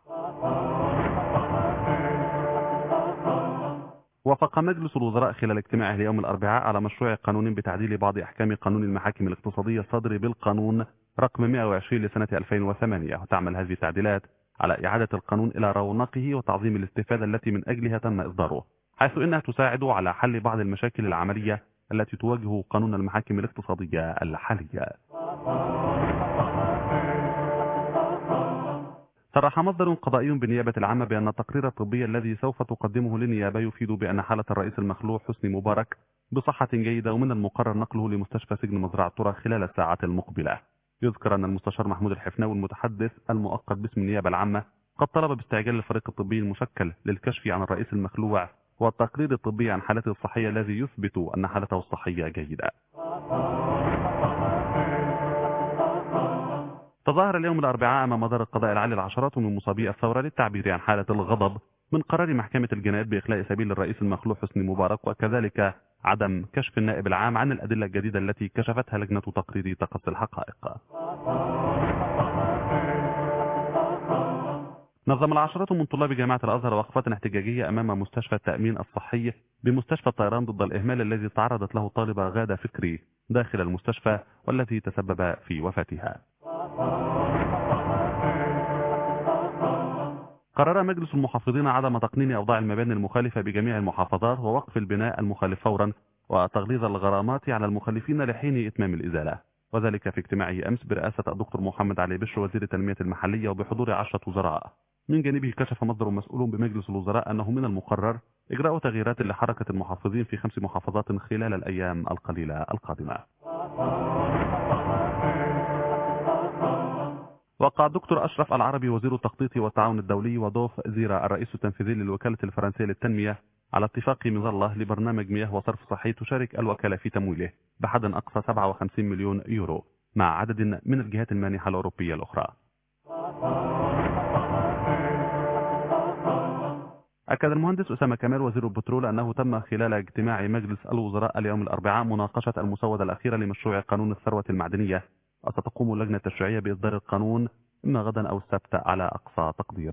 وافق مجلس الوزراء خلال اجتماعه اليوم الأربعاء على مشروع قانون بتعديل بعض أحكام قانون المحاكم الاقتصادية الصادر بالقانون رقم 120 لسنة 2008 وتعمل هذه التعديلات على إعادة القانون إلى رونقه وتعظيم الاستفادة التي من أجلها تم إصداره حيث إنها تساعد على حل بعض المشاكل العملية التي تواجه قانون المحاكم الاقتصادية الحالية صرح مصدر قضائي بالنيابة العامة بأن التقرير الطبي الذي سوف تقدمه للنيابة يفيد بأن حالة الرئيس المخلوع حسني مبارك بصحة جيدة ومن المقرر نقله لمستشفى سجن مزرعة ترى خلال الساعات المقبلة يذكر أن المستشار محمود الحفناوي المتحدث المؤقت باسم النيابة العامة قد طلب باستعجال الفريق الطبي المشكل للكشف عن الرئيس المخلوع والتقرير الطبي عن حالته الصحية الذي يثبت أن حالته الصحية جيدة تظاهر اليوم الأربعاء أمام مدار القضاء العالي العشرات من مصابي الثورة للتعبير عن حالة الغضب من قرار محكمة الجنايات بإخلاء سبيل الرئيس المخلوع حسني مبارك وكذلك عدم كشف النائب العام عن الأدلة الجديدة التي كشفتها لجنة تقرير تقصي الحقائق نظم العشرات من طلاب جامعة الأزهر وقفات احتجاجية أمام مستشفى التأمين الصحي بمستشفى الطيران ضد الإهمال الذي تعرضت له الطالبة غادة فكري داخل المستشفى والذي تسبب في وفاتها قرر مجلس المحافظين عدم تقنين أوضاع المباني المخالفة بجميع المحافظات ووقف البناء المخالف فورا وتغليظ الغرامات على المخالفين لحين إتمام الإزالة وذلك في اجتماعه أمس برئاسة الدكتور محمد علي بشر وزير التنمية المحلية وبحضور عشرة وزراء من جانبه كشف مصدر مسؤول بمجلس الوزراء أنه من المقرر إجراء تغييرات لحركة المحافظين في خمس محافظات خلال الأيام القليلة القادمة وقع الدكتور أشرف العربي وزير التخطيط والتعاون الدولي وضوف زيرا الرئيس التنفيذي للوكالة الفرنسية للتنمية على اتفاق مظلة لبرنامج مياه وصرف صحي تشارك الوكالة في تمويله بحد أقصى 57 مليون يورو مع عدد من الجهات المانحة الأوروبية الأخرى أكد المهندس أسامة كمال وزير البترول أنه تم خلال اجتماع مجلس الوزراء اليوم الأربعاء مناقشة المسودة الأخيرة لمشروع قانون الثروة المعدنية وستقوم اللجنة التشريعية بإصدار القانون إما غدا أو السبت على أقصى تقدير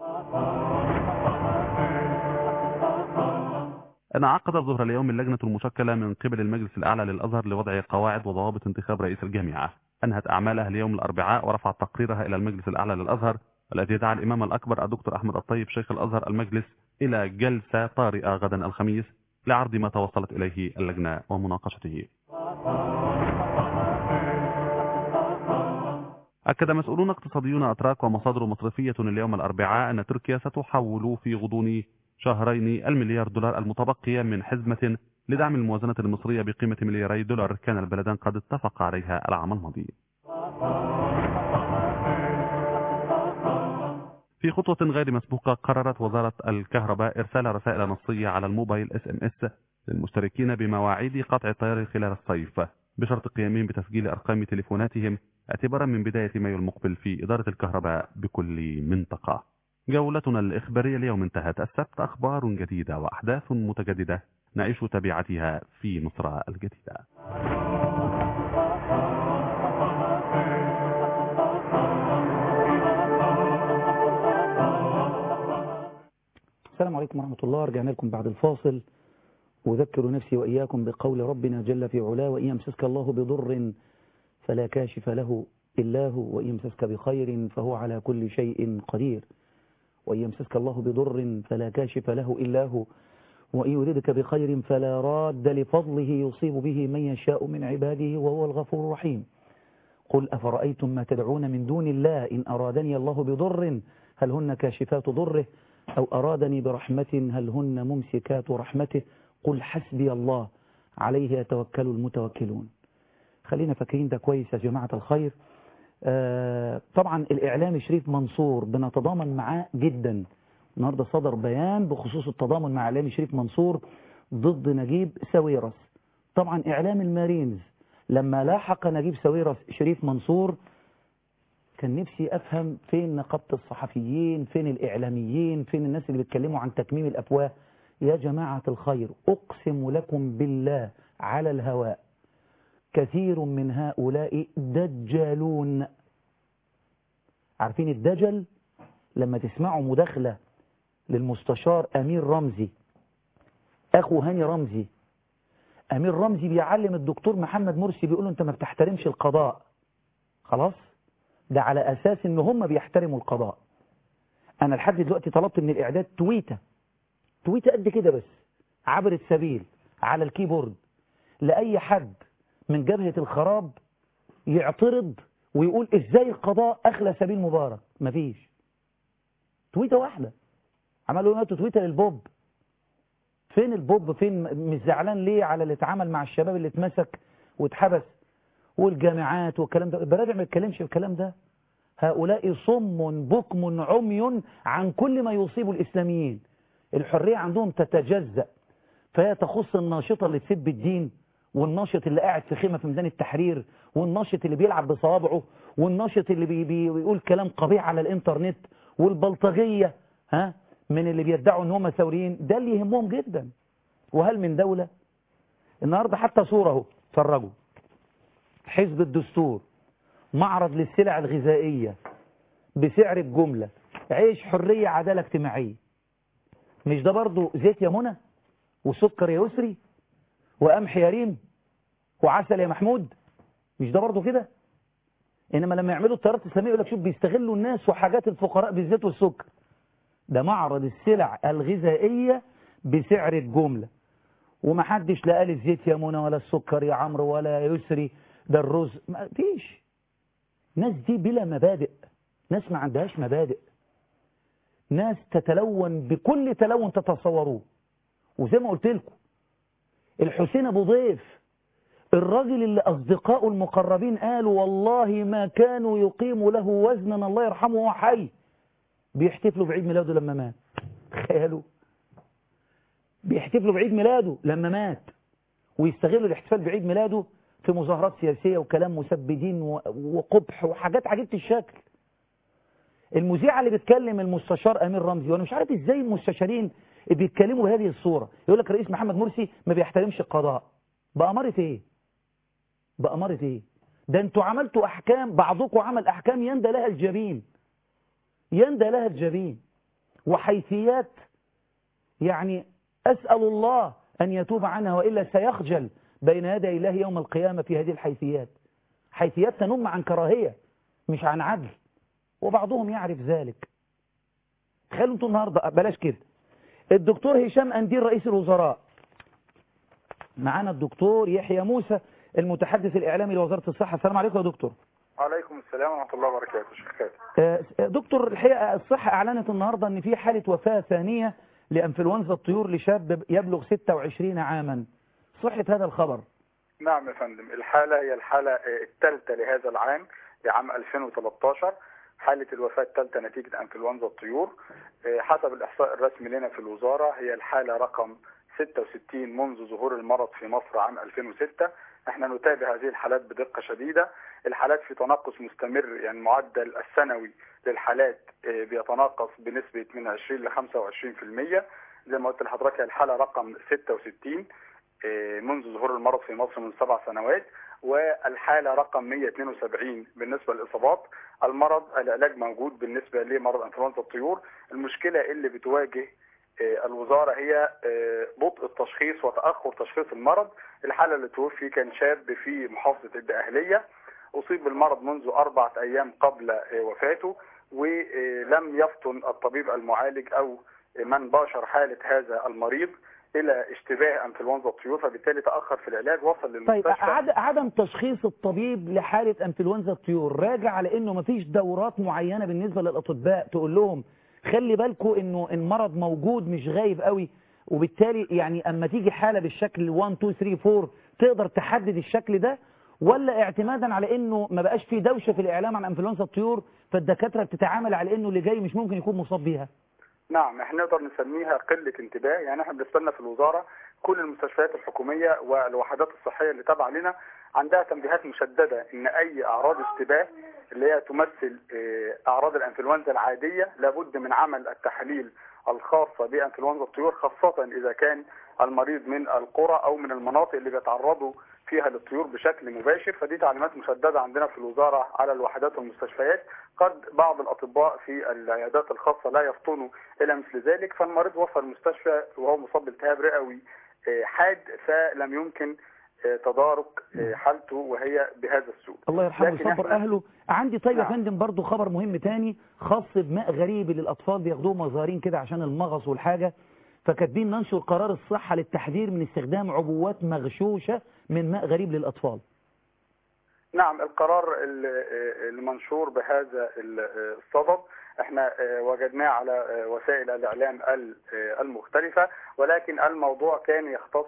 انعقد ظهر اليوم اللجنة المشكلة من قبل المجلس الأعلى للأزهر لوضع قواعد وضوابط انتخاب رئيس الجامعة أنهت أعمالها اليوم الأربعاء ورفعت تقريرها إلى المجلس الأعلى للأزهر الذي دعا الإمام الأكبر الدكتور أحمد الطيب شيخ الأزهر المجلس إلى جلسة طارئة غدا الخميس لعرض ما توصلت إليه اللجنة ومناقشته أكد مسؤولون اقتصاديون أتراك ومصادر مصرفية اليوم الأربعاء أن تركيا ستحول في غضون شهرين المليار دولار المتبقية من حزمة لدعم الموازنة المصرية بقيمة ملياري دولار كان البلدان قد اتفق عليها العام الماضي في خطوة غير مسبوقة قررت وزارة الكهرباء إرسال رسائل نصية على الموبايل اس ام اس للمشتركين بمواعيد قطع التيار خلال الصيف بشرط قيامهم بتسجيل أرقام تليفوناتهم اعتبارا من بداية مايو المقبل في إدارة الكهرباء بكل منطقة جولتنا الإخبارية اليوم انتهت السبت أخبار جديدة وأحداث متجددة نعيش تبعاتها في مصر الجديدة السلام عليكم ورحمة الله رجعنا لكم بعد الفاصل أذكر نفسي وإياكم بقول ربنا جل في علاه وإن يمسسك الله بضر فلا كاشف له إلا هو وإن يمسسك بخير فهو على كل شيء قدير وإن يمسسك الله بضر فلا كاشف له إلا هو وإن يريدك بخير فلا راد لفضله يصيب به من يشاء من عباده وهو الغفور الرحيم قل أفرأيتم ما تدعون من دون الله إن أرادني الله بضر هل هن كاشفات ضره أو أرادني برحمة هل هن ممسكات رحمته قل حسبي الله عليه يتوكل المتوكلون خلينا فاكرين ده كويس يا جماعة الخير آه طبعا الإعلام شريف منصور بنتضامن معاه جدا النهاردة صدر بيان بخصوص التضامن مع إعلام شريف منصور ضد نجيب ساويرس طبعا إعلام المارينز لما لاحق نجيب ساويرس شريف منصور كان نفسي أفهم فين نقابة الصحفيين فين الإعلاميين فين الناس اللي بيتكلموا عن تكميم الأفواه يا جماعة الخير أقسم لكم بالله على الهواء كثير من هؤلاء دجالون عارفين الدجل لما تسمعوا مداخلة للمستشار أمير رمزي أخو هاني رمزي أمير رمزي بيعلم الدكتور محمد مرسي بيقول له أنت ما بتحترمش القضاء خلاص ده على أساس إن هم بيحترموا القضاء أنا لحد دلوقتي طلبت من الإعداد تويتة تويتة قد كده بس عبر السبيل على الكيبورد لأي حد من جبهة الخراب يعترض ويقول ازاي القضاء اخلى سبيل مبارك مفيش تويته واحده عملوا ناتوا تويته للبوب فين البوب فين مش زعلان ليه على اللي اتعمل مع الشباب اللي اتمسك واتحبس والجامعات والكلام ده البرادع ما يتكلمش في الكلام ده هؤلاء صم بكم عمي عن كل ما يصيب الاسلاميين الحريه عندهم تتجزأ فهي تخص الناشطه اللي تسب الدين والناشط اللي قاعد في خيمة في ميدان التحرير والناشط اللي بيلعب بصوابعه والناشط اللي بي بي بيقول كلام قبيح على الانترنت والبلطجية ها من اللي بيدعوا ان هم ثوريين ده اللي يهمهم جدا وهل من دولة النهاردة حتى صورة اهو اتفرجوا حزب الدستور معرض للسلع الغذائية بسعر الجملة عيش حرية عدالة اجتماعية مش ده برضو زيت يا منى وسكر يا يسري وقمح يا ريم وعسل يا محمود مش ده برضو كده انما لما يعملوا التيارات الاسلاميه يقول لك شوف بيستغلوا الناس وحاجات الفقراء بالزيت والسكر ده معرض السلع الغذائيه بسعر الجمله ومحدش لا قال الزيت يا منى ولا السكر يا عمرو ولا يسري ده الرز ما فيش ناس دي بلا مبادئ ناس ما عندهاش مبادئ ناس تتلون بكل تلون تتصوروه وزي ما قلت لكم الحسين ابو ضيف الراجل اللي اصدقائه المقربين قالوا والله ما كانوا يقيموا له وزنا الله يرحمه وهو حي بيحتفلوا بعيد ميلاده لما مات تخيلوا بيحتفلوا بعيد ميلاده لما مات ويستغلوا الاحتفال بعيد ميلاده في مظاهرات سياسية وكلام مسبدين وقبح وحاجات عجيبة الشكل المذيعة اللي بتكلم المستشار أمير رمزي وأنا مش عارف إزاي المستشارين بيتكلموا بهذه الصورة يقول لك الرئيس محمد مرسي ما بيحترمش القضاء بأمارة إيه بأمارة إيه ده أنتوا عملتوا أحكام بعضكم عمل أحكام يندى لها الجبين يندى لها الجبين وحيثيات يعني أسأل الله أن يتوب عنها وإلا سيخجل بين يدي الله يوم القيامة في هذه الحيثيات حيثيات تنم عن كراهية مش عن عدل وبعضهم يعرف ذلك خلوا انتوا النهاردة بلاش كده الدكتور هشام أندير رئيس الوزراء معانا الدكتور يحيى موسى المتحدث الإعلامي لوزارة الصحة السلام عليكم يا دكتور عليكم السلام ورحمة الله وبركاته شيخ خالد آه، دكتور الحقيقة الصحة أعلنت النهاردة أن في حالة وفاة ثانية لأنفلونزا الطيور لشاب يبلغ 26 عاما صحة هذا الخبر نعم يا فندم الحالة هي الحالة الثالثة لهذا العام لعام 2013 حالة الوفاة الثالثة نتيجة أنفلونزا الطيور حسب الإحصاء الرسمي لنا في الوزارة هي الحالة رقم 66 منذ ظهور المرض في مصر عام 2006 احنا نتابع هذه الحالات بدقة شديدة الحالات في تناقص مستمر يعني المعدل السنوي للحالات بيتناقص بنسبة من 20 ل 25% زي ما قلت لحضرتك الحالة رقم 66 منذ ظهور المرض في مصر من سبع سنوات والحالة رقم 172 بالنسبة للإصابات المرض العلاج موجود بالنسبة لمرض أنفلونزا الطيور المشكلة اللي بتواجه الوزارة هي بطء التشخيص وتأخر تشخيص المرض الحالة اللي توفي كان شاب في محافظة الدقهلية أصيب بالمرض منذ أربعة أيام قبل وفاته ولم يفطن الطبيب المعالج أو من باشر حالة هذا المريض الى اشتباه انفلونزا الطيور فبالتالي تاخر في العلاج وصل للمستشفى طيب عد- عدم تشخيص الطبيب لحالة انفلونزا الطيور راجع على انه مفيش دورات معينة بالنسبة للاطباء تقول لهم خلي بالكم انه المرض موجود مش غايب قوي وبالتالي يعني اما تيجي حالة بالشكل 1 2 3 4 تقدر تحدد الشكل ده ولا اعتمادا على انه ما بقاش في دوشة في الاعلام عن انفلونزا الطيور فالدكاترة بتتعامل على انه اللي جاي مش ممكن يكون مصاب بيها نعم احنا نقدر نسميها قلة انتباه يعني احنا بالنسبة لنا في الوزارة كل المستشفيات الحكومية والوحدات الصحية اللي تابعة لنا عندها تنبيهات مشددة ان اي اعراض اشتباه اللي هي تمثل اه، اعراض الانفلونزا العادية لابد من عمل التحاليل الخاصة بانفلونزا الطيور خاصة اذا كان المريض من القرى او من المناطق اللي بيتعرضوا فيها للطيور بشكل مباشر فدي تعليمات مشددة عندنا في الوزارة على الوحدات والمستشفيات قد بعض الأطباء في العيادات الخاصة لا يفطنوا إلى مثل ذلك فالمريض وصل المستشفى وهو مصاب بالتهاب رئوي آه، حاد فلم يمكن آه، تدارك آه، حالته وهي بهذا السوء الله يرحمه لكن ويصبر إحنا- اهله عندي طيب يا نعم. فندم برضو خبر مهم تاني خاص بماء غريب اللي الاطفال بياخدوه مظاهرين كده عشان المغص والحاجه فكاتبين ننشر قرار الصحه للتحذير من استخدام عبوات مغشوشه من ماء غريب للاطفال نعم القرار ال- آه، المنشور بهذا ال- آه، الصدد احنا آه، وجدناه على آه، وسائل الاعلام ال- آه، المختلفه ولكن الموضوع كان يختص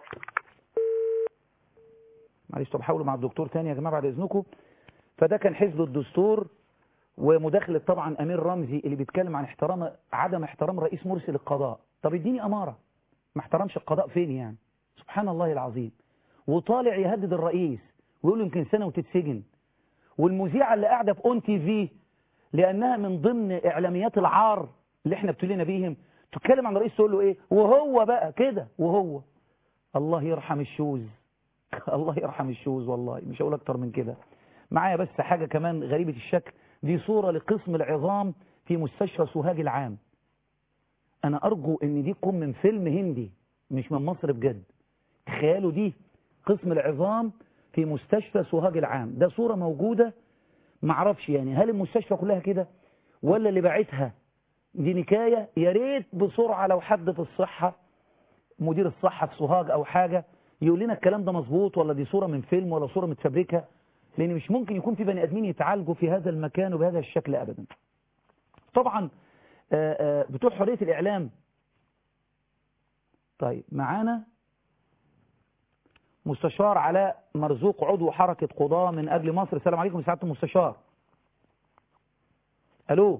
معلش طب حاولوا مع الدكتور تاني يا جماعه بعد اذنكم فده كان حزب الدستور ومداخله طبعا امير رمزي اللي بيتكلم عن احترام عدم احترام رئيس مرسي للقضاء طب اديني اماره ما احترمش القضاء فين يعني سبحان الله العظيم وطالع يهدد الرئيس ويقول له يمكن سنه وتتسجن والمذيعه اللي قاعده في اون تي في لانها من ضمن اعلاميات العار اللي احنا ابتلينا بيهم تتكلم عن رئيس تقول له ايه وهو بقى كده وهو الله يرحم الشوز الله يرحم الشوز والله مش هقول اكتر من كده معايا بس حاجة كمان غريبة الشكل دي صورة لقسم العظام في مستشفى سوهاج العام انا ارجو ان دي تكون من فيلم هندي مش من مصر بجد تخيلوا دي قسم العظام في مستشفى سوهاج العام ده صورة موجودة معرفش يعني هل المستشفى كلها كده ولا اللي باعتها دي نكاية يا ريت بسرعة لو حد في الصحة مدير الصحة في سوهاج أو حاجة يقول لنا الكلام ده مظبوط ولا دي صورة من فيلم ولا صورة متفبركة لأن مش ممكن يكون في بني آدمين يتعالجوا في هذا المكان وبهذا الشكل أبدا طبعا آه، آه، بتوع حرية الإعلام طيب معانا مستشار علاء مرزوق عضو حركة قضاة من أجل مصر السلام عليكم يا سعادة المستشار ألو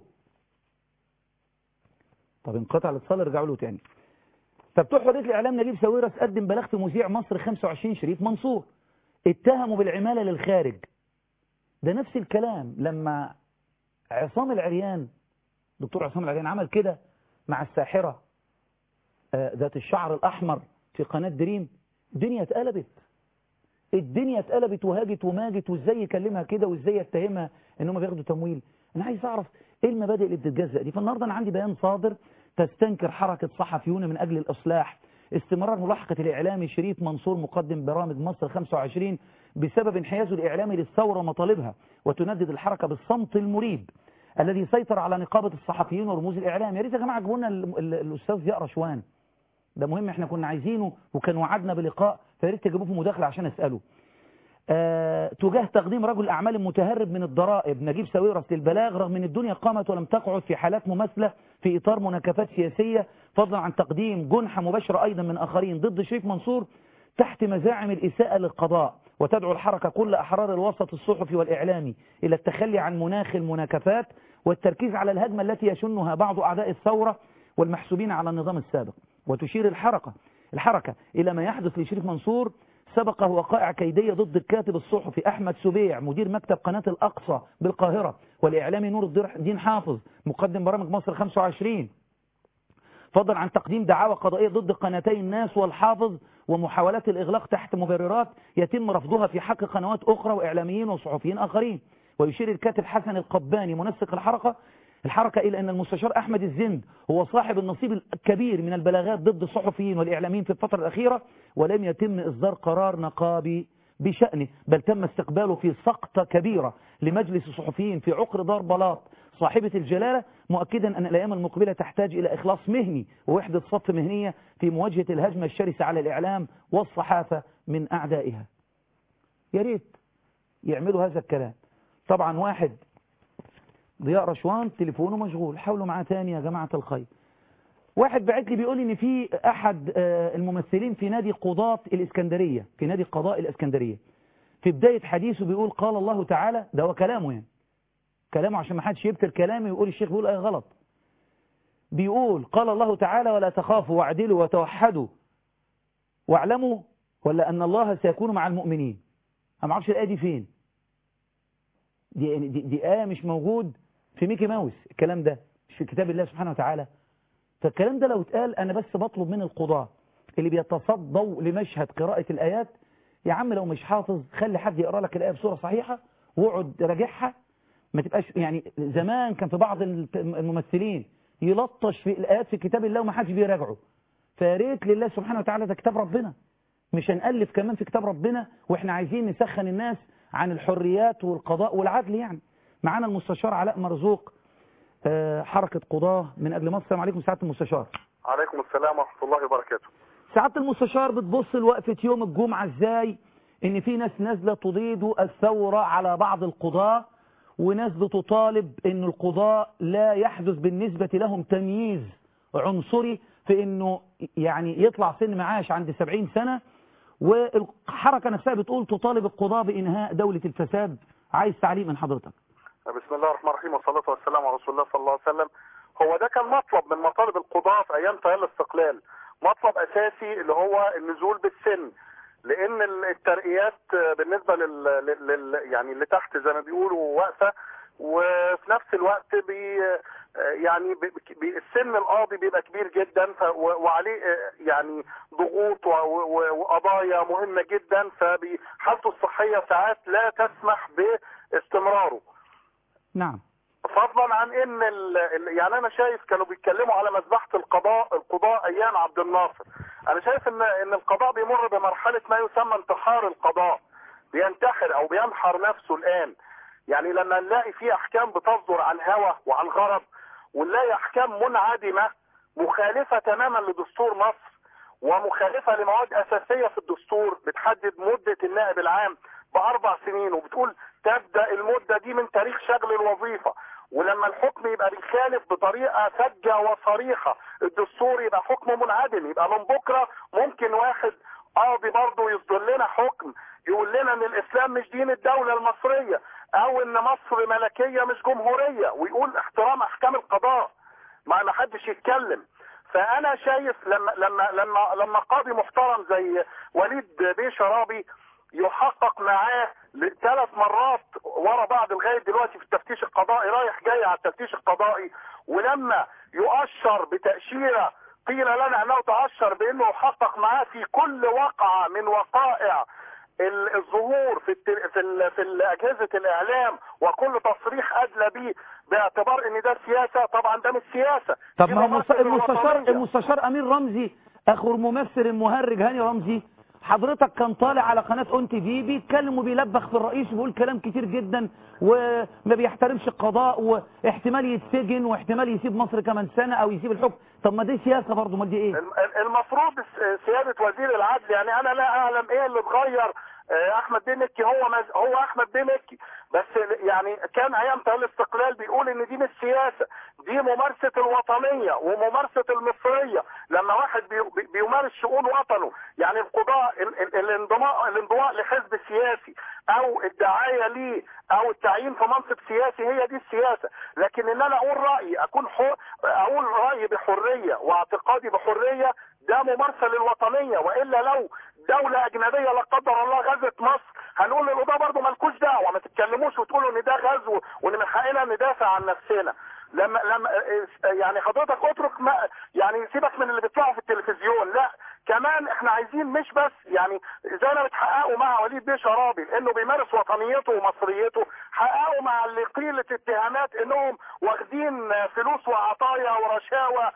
طب انقطع الاتصال ارجعوا له تاني فبتوع حرية الإعلام نجيب ساويرس قدم بلاغ في مذيع مصر 25 شريف منصور اتهموا بالعمالة للخارج ده نفس الكلام لما عصام العريان دكتور عصام العريان عمل كده مع الساحرة آه، ذات الشعر الأحمر في قناة دريم الدنيا اتقلبت الدنيا اتقلبت وهاجت وماجت وازاي يكلمها كده وازاي يتهمها ان هم بياخدوا تمويل انا عايز اعرف ايه المبادئ اللي بتتجزأ دي فالنهارده انا عندي بيان صادر تستنكر حركة صحفيون من اجل الاصلاح استمرار ملاحقة الاعلامي شريف منصور مقدم برامج مصر 25 بسبب انحيازه الاعلامي للثورة ومطالبها وتندد الحركة بالصمت المريب الذي سيطر على نقابة الصحفيين ورموز الاعلام يا ريت يا جماعة جيبوا لنا ال- ال- الاستاذ ضياء رشوان ده مهم احنا كنا عايزينه وكان وعدنا بلقاء فيا ريت تجيبوه في مداخله عشان اساله آه تجاه تقديم رجل الاعمال المتهرب من الضرائب نجيب ساويرس للبلاغ رغم ان الدنيا قامت ولم تقعد في حالات مماثله في اطار مناكفات سياسيه فضلا عن تقديم جنحه مباشره ايضا من اخرين ضد شريف منصور تحت مزاعم الاساءه للقضاء وتدعو الحركه كل احرار الوسط الصحفي والاعلامي الى التخلي عن مناخ المناكفات والتركيز على الهجمه التي يشنها بعض اعداء الثوره والمحسوبين على النظام السابق وتشير الحركة الحركة إلى ما يحدث لشريف منصور سبقه وقائع كيدية ضد الكاتب الصحفي أحمد سبيع مدير مكتب قناة الأقصى بالقاهرة والإعلامي نور الدين حافظ مقدم برامج مصر 25 فضلا عن تقديم دعاوى قضائية ضد قناتي الناس والحافظ ومحاولات الإغلاق تحت مبررات يتم رفضها في حق قنوات أخرى وإعلاميين وصحفيين آخرين ويشير الكاتب حسن القباني منسق الحركة الحركة إلى أن المستشار أحمد الزند هو صاحب النصيب الكبير من البلاغات ضد الصحفيين والإعلاميين في الفترة الأخيرة ولم يتم إصدار قرار نقابي بشأنه بل تم استقباله في سقطة كبيرة لمجلس الصحفيين في عقر دار بلاط صاحبة الجلالة مؤكدا أن الأيام المقبلة تحتاج إلى إخلاص مهني ووحدة صف مهنية في مواجهة الهجمة الشرسة على الإعلام والصحافة من أعدائها يا ريت يعملوا هذا الكلام طبعا واحد ضياء رشوان تليفونه مشغول حاولوا معاه تاني يا جماعة الخير واحد بعت لي بيقول ان في احد آه، الممثلين في نادي قضاة الاسكندرية في نادي قضاء الاسكندرية في بداية حديثه بيقول قال الله تعالى ده هو كلامه يعني كلامه عشان ما حدش يبتل كلامي ويقول الشيخ بيقول ايه غلط بيقول قال الله تعالى ولا تخافوا واعدلوا وتوحدوا واعلموا ولا ان الله سيكون مع المؤمنين انا ما اعرفش الايه دي فين دي, دي, دي آية مش موجود في ميكي ماوس الكلام ده مش في كتاب الله سبحانه وتعالى فالكلام ده لو اتقال أنا بس بطلب من القضاة اللي بيتصدوا لمشهد قراءة الآيات يا عم لو مش حافظ خلي حد يقرأ لك الآية بصورة صحيحة واقعد راجعها ما تبقاش يعني زمان كان في بعض الممثلين يلطش في الآيات في كتاب الله وما حدش بيراجعه فيا ريت لله سبحانه وتعالى ده كتاب ربنا مش هنألف كمان في كتاب ربنا واحنا عايزين نسخن الناس عن الحريات والقضاء والعدل يعني معانا المستشار علاء مرزوق آه، حركة قضاة من أجل مصر السلام عليكم سعادة المستشار عليكم السلام ورحمة الله وبركاته سعادة المستشار بتبص لوقفة يوم الجمعة ازاي ان في ناس نازلة تضيد الثورة على بعض القضاة وناس بتطالب ان القضاة لا يحدث بالنسبة لهم تمييز عنصري في انه يعني يطلع سن معاش عند 70 سنة والحركة نفسها بتقول تطالب القضاة بإنهاء دولة الفساد عايز تعليق من حضرتك بسم الله الرحمن الرحيم والصلاة والسلام على رسول الله صلى الله عليه وسلم هو ده كان مطلب من مطالب القضاة في أيام تيار الاستقلال مطلب أساسي اللي هو النزول بالسن لأن الترقيات بالنسبة لل, لل... يعني اللي تحت زي ما بيقولوا واقفة وفي نفس الوقت بي... آه، يعني ب- ب- ب- السن القاضي بيبقى كبير جدا ف- و- وعليه آه، يعني ضغوط و- و- وقضايا مهمة جدا فحالته الصحية ساعات لا تسمح باستمراره نعم فضلا عن ان ال... ال- يعني انا شايف كانوا بيتكلموا على مذبحه القضاء القضاء ايام عبد الناصر انا شايف ان ان القضاء بيمر بمرحله ما يسمى انتحار القضاء بينتحر او بينحر نفسه الان يعني لما نلاقي في احكام بتصدر عن هوى وعن غرض ونلاقي احكام منعدمه مخالفه تماما لدستور مصر ومخالفه لمواد اساسيه في الدستور بتحدد مده النائب العام باربع سنين وبتقول تبدا المده دي من تاريخ شغل الوظيفه ولما الحكم يبقى بيخالف بطريقه فجه وصريحه الدستور يبقى حكم منعدم يبقى من بكره ممكن واحد قاضي برضه يصدر لنا حكم يقول لنا ان الاسلام مش دين الدوله المصريه او ان مصر ملكيه مش جمهوريه ويقول احترام احكام القضاء ما ما حدش يتكلم فانا شايف لما لما لما لما قاضي محترم زي وليد بيه شرابي يحقق معاه ثلاث مرات ورا بعض لغايه دلوقتي في التفتيش القضائي رايح جاي على التفتيش القضائي ولما يؤشر بتاشيره قيل لنا انه تاشر بانه يحقق معاه في كل وقعه من وقائع ال- الظهور في التل... في ال... في ال- اجهزه الاعلام وكل تصريح ادلى به باعتبار ان ده سياسه طبعا ده مش سياسه طب دي ما هو ممارسة المس- المستشار الوطنية. المستشار امين رمزي اخو الممثل المهرج هاني رمزي حضرتك كان طالع على قناه اون تي في بيتكلم وبيلبخ في الرئيس وبيقول كلام كتير جدا وما بيحترمش القضاء واحتمال يتسجن واحتمال يسيب مصر كمان سنه او يسيب الحكم طب ما دي سياسه برضه ما دي ايه الم- المفروض س- سيادة وزير العدل يعني انا لا اعلم ايه اللي اتغير آه، احمد بيه مكي هو مز... هو احمد بيه مكي بس يعني كان ايام تهيئة الاستقلال بيقول ان دي مش سياسه دي ممارسه الوطنيه وممارسه المصريه لما واحد بي... بي- بيمارس شؤون وطنه يعني القضاء ال... ال... الانضماء الانضماء لحزب سياسي او الدعايه ليه او التعيين في منصب سياسي هي دي السياسه لكن ان انا اقول رايي اكون حر اقول رايي بحريه واعتقادي بحريه ده ممارسه للوطنيه والا لو دوله اجنبيه لا قدر الله غزت مصر هنقول للقضاء برضه مالكوش دعوه ما تتكلموش وتقولوا ان ده غزو وان من حقنا ندافع عن نفسنا لما لما يعني حضرتك اترك ما يعني سيبك من اللي بيطلعوا في التلفزيون لا كمان احنا عايزين مش بس يعني زي ما بتحققوا مع وليد بيه شرابي انه بيمارس وطنيته ومصريته حققوا مع اللي قيلة اتهامات انهم واخدين فلوس وعطايا ورشاوى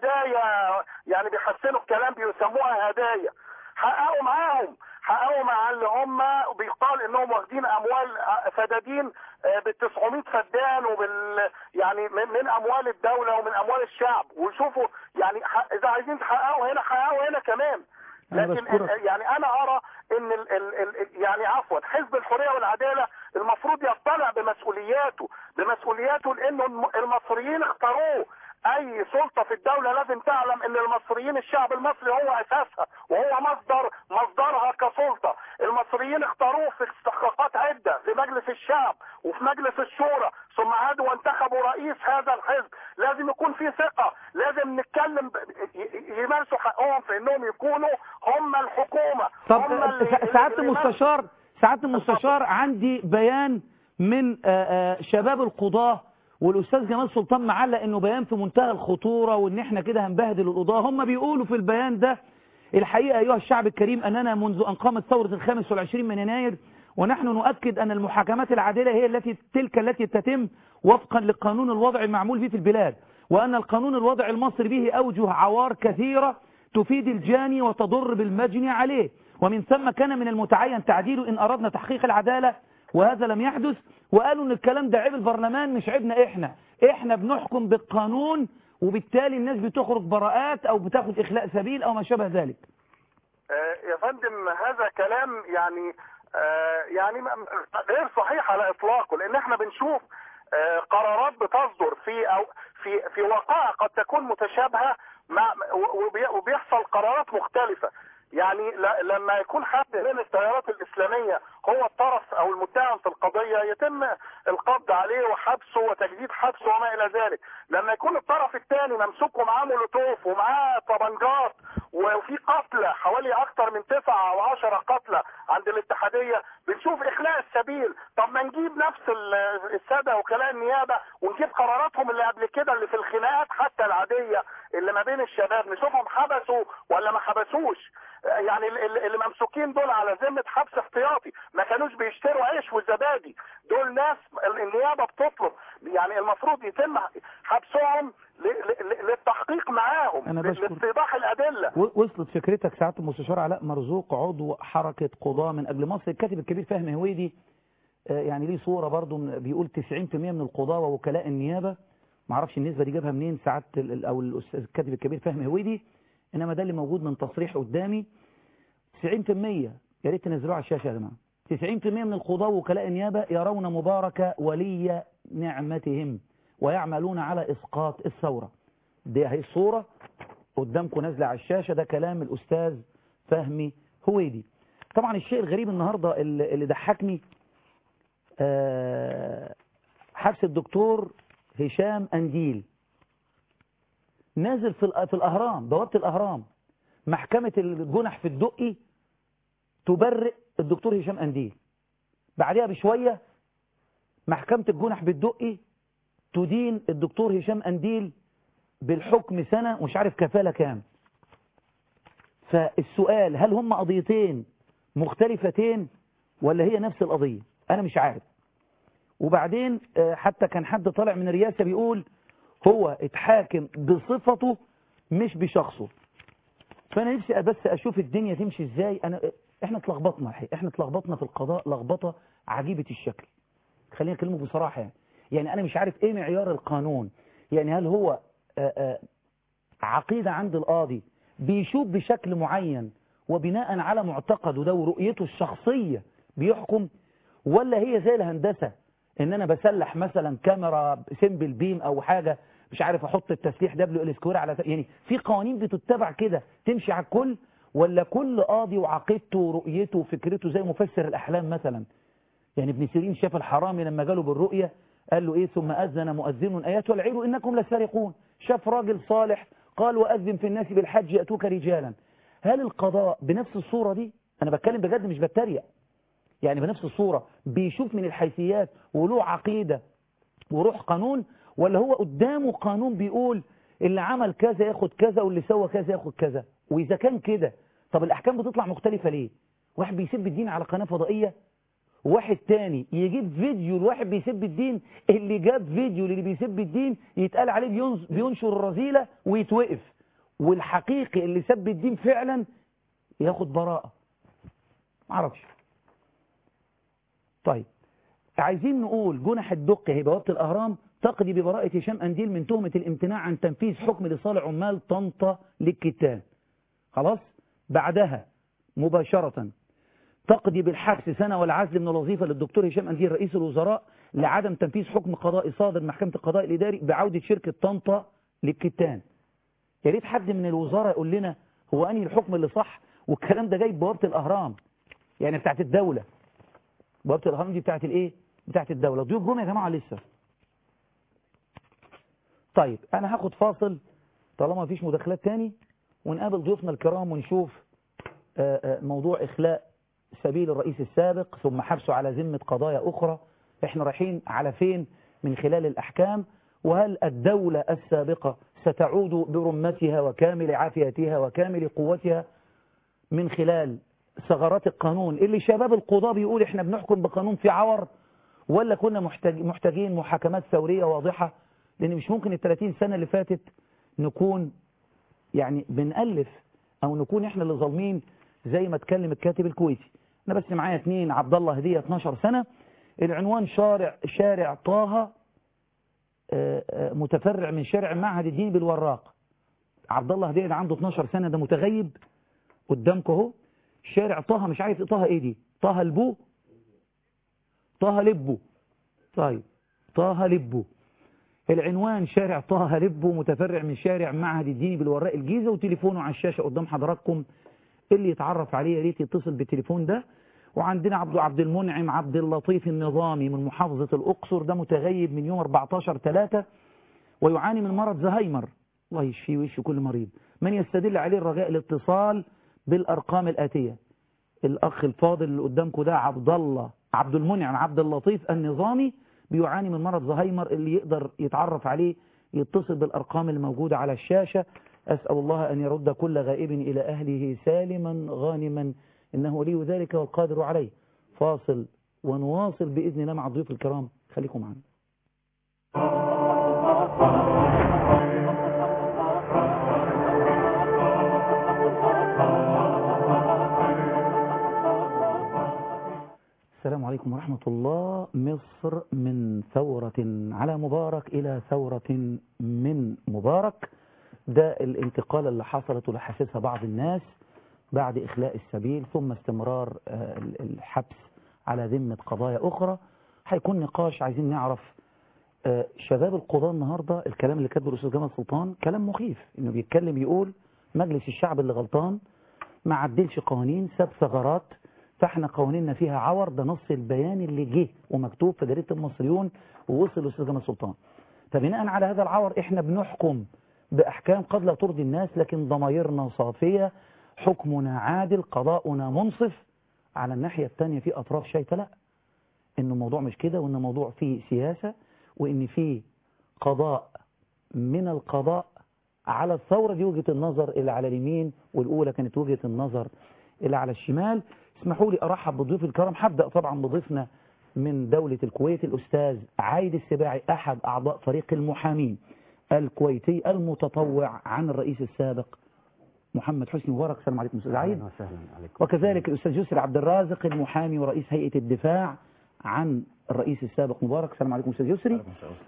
وهدايا يعني بيحسنوا الكلام بيسموها هدايا حققوا معاهم حققوا مع اللي هم بيقال انهم واخدين اموال فدادين بال 900 فدان وبال يعني من, من اموال الدوله ومن اموال الشعب وشوفوا يعني ح- اذا عايزين تحققوا هنا حققوا هنا كمان أنا لكن بشكرك. يعني انا ارى ان ال ال ال يعني عفوا حزب الحريه والعداله المفروض يطلع بمسؤولياته بمسؤولياته لانه الم- المصريين اختاروه اي سلطه في الدوله لازم تعلم ان المصريين الشعب المصري هو اساسها وهو مصدر مصدرها كسلطه المصريين اختاروه في استحقاقات عده في مجلس الشعب وفي مجلس الشورى ثم عادوا وانتخبوا رئيس هذا الحزب لازم يكون في ثقه لازم نتكلم ب- ي- ي- يمارسوا حقهم في انهم يكونوا هم الحكومه طب هم اللي- سا- سعاده اللي يمارسوا- المستشار سعاده المستشار عندي بيان من آه، آه، شباب القضاه والاستاذ جمال سلطان معلق انه بيان في منتهى الخطوره وان احنا كده هنبهدل القضاه هم بيقولوا في البيان ده الحقيقه ايها الشعب الكريم اننا منذ ان قامت ثوره الخامس والعشرين من يناير ونحن نؤكد ان المحاكمات العادله هي التي تلك التي تتم وفقا للقانون الوضعي المعمول به في البلاد وان القانون الوضعي المصري به اوجه عوار كثيره تفيد الجاني وتضر بالمجني عليه ومن ثم كان من المتعين تعديله إن أردنا تحقيق العدالة وهذا لم يحدث وقالوا ان الكلام ده عيب البرلمان مش عيبنا احنا احنا بنحكم بالقانون وبالتالي الناس بتخرج براءات او بتاخد اخلاء سبيل او ما شابه ذلك آه، يا فندم هذا كلام يعني آه، يعني م- غير صحيح على اطلاقه لان احنا بنشوف آه، قرارات بتصدر في او في في وقائع قد تكون متشابهه مع وبي- وبيحصل قرارات مختلفه يعني ل- لما يكون حد من التيارات الاسلاميه هو الطرف او المتهم في القضيه يتم القبض عليه وحبسه وتجديد حبسه وما الى ذلك لما يكون الطرف الثاني ممسوك ومعاه مولوتوف ومعاه طبنجات وفي قتلى حوالي اكثر من تسعة او عشرة قتلى عند الاتحادية بنشوف اخلاء السبيل طب ما نجيب نفس ال- السادة وكلاء النيابة ونجيب قراراتهم اللي قبل كده اللي في الخناقات حتى العادية اللي ما بين الشباب نشوفهم حبسوا ولا ما حبسوش يعني ال- ال- اللي ممسوكين دول على ذمة حبس احتياطي ما كانوش بيشتروا عيش وزبادي دول ناس ال- النيابة بتطلب يعني المفروض يتم حبسهم ل- ل- ل- للتحقيق معاهم أنا ل- بشكر. لاستيضاح الأدلة و- وصلت فكرتك سعاده المستشار علاء مرزوق عضو حركه قضاه من اجل مصر الكاتب الكبير فهمي هويدي آه، يعني ليه صوره برضو من- بيقول 90% من القضاه ووكلاء النيابه ما اعرفش النسبه دي جابها منين سعاده ال- ال- او الاستاذ الكاتب الكبير فهمي هويدي انما ده اللي موجود من تصريح قدامي 90% يا ريت تنزلوه على الشاشه يا جماعه 90% من القضاه ووكلاء النيابه يرون مبارك ولي نعمتهم ويعملون على اسقاط الثوره دي هي الصوره قدامكم نازله على الشاشه ده كلام الاستاذ فهمي هويدي طبعا الشيء الغريب النهارده اللي اللي ضحكني آه، حبس الدكتور هشام انديل نازل في الأ- في الاهرام بوابه الاهرام محكمه الجنح في الدقي تبرئ الدكتور هشام انديل بعدها بشويه محكمه الجنح بالدقي تدين الدكتور هشام انديل بالحكم سنة مش عارف كفالة كام فالسؤال هل هم قضيتين مختلفتين ولا هي نفس القضية أنا مش عارف وبعدين آه، حتى كان حد طالع من الرئاسة بيقول هو اتحاكم بصفته مش بشخصه فأنا نفسي بس أشوف الدنيا تمشي إزاي أنا إحنا اتلخبطنا الحقيقة. إحنا اتلخبطنا في القضاء لخبطة عجيبة الشكل خلينا أكلمه بصراحة يعني يعني أنا مش عارف إيه معيار القانون يعني هل هو آه، آه، عقيدة عند القاضي بيشوف بشكل معين وبناء على معتقده ده ورؤيته الشخصية بيحكم ولا هي زي الهندسة ان انا بسلح مثلا كاميرا سيمبل بيم او حاجة مش عارف احط التسليح دبليو ال سكوير على يعني في قوانين بتتبع كده تمشي على الكل ولا كل قاضي وعقيدته ورؤيته وفكرته زي مفسر الاحلام مثلا يعني ابن سيرين شاف الحرامي لما جاله بالرؤية قال له ايه ثم أذن مؤذن آيات والعير إنكم لسارقون شاف راجل صالح قال وأذن في الناس بالحج يأتوك رجالا هل القضاء بنفس الصورة دي أنا بتكلم بجد مش بتريق يعني بنفس الصورة بيشوف من الحيثيات وله عقيدة وروح قانون ولا هو قدامه قانون بيقول اللي عمل كذا ياخد كذا واللي سوى كذا ياخد كذا وإذا كان كده طب الأحكام بتطلع مختلفة ليه واحد بيسب الدين على قناة فضائية واحد تاني يجيب فيديو الواحد بيسب الدين اللي جاب فيديو اللي بيسب الدين يتقال عليه بينز- بينشر الرذيلة ويتوقف والحقيقي اللي سب الدين فعلا ياخد براءة معرفش طيب عايزين نقول جنح الدقي هي بوابة الأهرام تقضي ببراءة هشام أنديل من تهمة الامتناع عن تنفيذ حكم لصالح عمال طنطا للكتان خلاص بعدها مباشرة تقضي بالحبس سنة والعزل من الوظيفة للدكتور هشام أنديل رئيس الوزراء لعدم تنفيذ حكم قضائي صادر من محكمة القضاء الإداري بعودة شركة طنطا للكتان يا ريت حد من الوزارة يقول لنا هو أنهي الحكم اللي صح والكلام ده جاي بوابة الأهرام يعني بتاعت الدولة بوابة الأهرام دي بتاعت الإيه؟ بتاعت الدولة ضيوف جم يا جماعة لسه طيب أنا هاخد فاصل طالما مفيش مداخلات تاني ونقابل ضيوفنا الكرام ونشوف آه، آه، موضوع إخلاء سبيل الرئيس السابق ثم حبسه على ذمة قضايا أخرى احنا رايحين على فين من خلال الأحكام وهل الدولة السابقة ستعود برمتها وكامل عافيتها وكامل قوتها من خلال ثغرات القانون اللي شباب القضاة بيقول احنا بنحكم بقانون في عور ولا كنا محتاج محتاجين محاكمات ثورية واضحة لأن مش ممكن ال 30 سنة اللي فاتت نكون يعني بنألف أو نكون احنا اللي ظالمين زي ما اتكلم الكاتب الكويتي أنا بس معايا اثنين عبد الله هدية 12 سنة العنوان شارع شارع طه آه، آه، متفرع من شارع معهد الدين بالوراق عبد الله هدية ده عنده 12 سنة ده متغيب قدامكم اهو شارع طه مش عارف طه ايه دي طه البو طه لبو طيب طه لبو العنوان شارع طه لبو متفرع من شارع معهد الدين بالوراق الجيزة وتليفونه على الشاشة قدام حضراتكم اللي يتعرف عليه يا ريت يتصل بالتليفون ده وعندنا عبد عبد المنعم عبد اللطيف النظامي من محافظة الأقصر ده متغيب من يوم 14 3 ويعاني من مرض زهايمر الله يشفيه ويشفي كل مريض من يستدل عليه الرجاء الاتصال بالأرقام الآتية الأخ الفاضل اللي قدامكم ده عبد الله عبد المنعم عبد اللطيف النظامي بيعاني من مرض زهايمر اللي يقدر يتعرف عليه يتصل بالأرقام الموجودة على الشاشة أسأل الله أن يرد كل غائب إلى أهله سالما غانما إنه ولي ذلك والقادر عليه فاصل ونواصل بإذن الله مع الضيوف الكرام خليكم معنا السلام عليكم ورحمة الله مصر من ثورة على مبارك إلى ثورة من مبارك ده الانتقال اللي حصلت واللي حاسسها بعض الناس بعد إخلاء السبيل ثم استمرار آه، الحبس على ذمة قضايا أخرى هيكون نقاش عايزين نعرف آه، شباب القضاة النهاردة الكلام اللي كاتبه الأستاذ جمال سلطان كلام مخيف إنه بيتكلم يقول مجلس الشعب اللي غلطان ما عدلش قوانين ساب ثغرات فاحنا قوانيننا فيها عور ده نص البيان اللي جه ومكتوب في جريدة المصريون ووصل للأستاذ جمال سلطان فبناء على هذا العور احنا بنحكم بأحكام قد لا ترضي الناس لكن ضمايرنا صافية حكمنا عادل قضاؤنا منصف على الناحية الثانية في أطراف شايفة لا إنه الموضوع مش كده وإن الموضوع فيه سياسة وإن فيه قضاء من القضاء على الثورة دي وجهة النظر اللي على اليمين والأولى كانت وجهة النظر اللي على الشمال اسمحوا لي أرحب بضيوف الكرام هبدأ طبعا بضيفنا من دولة الكويت الأستاذ عايد السباعي أحد أعضاء فريق المحامين الكويتي المتطوع عن الرئيس السابق محمد حسني مبارك السلام عليكم أستاذ عايد وسهلا عليكم وكذلك الأستاذ يسري عبد الرازق المحامي ورئيس هيئة الدفاع عن الرئيس السابق مبارك السلام عليكم أستاذ يسري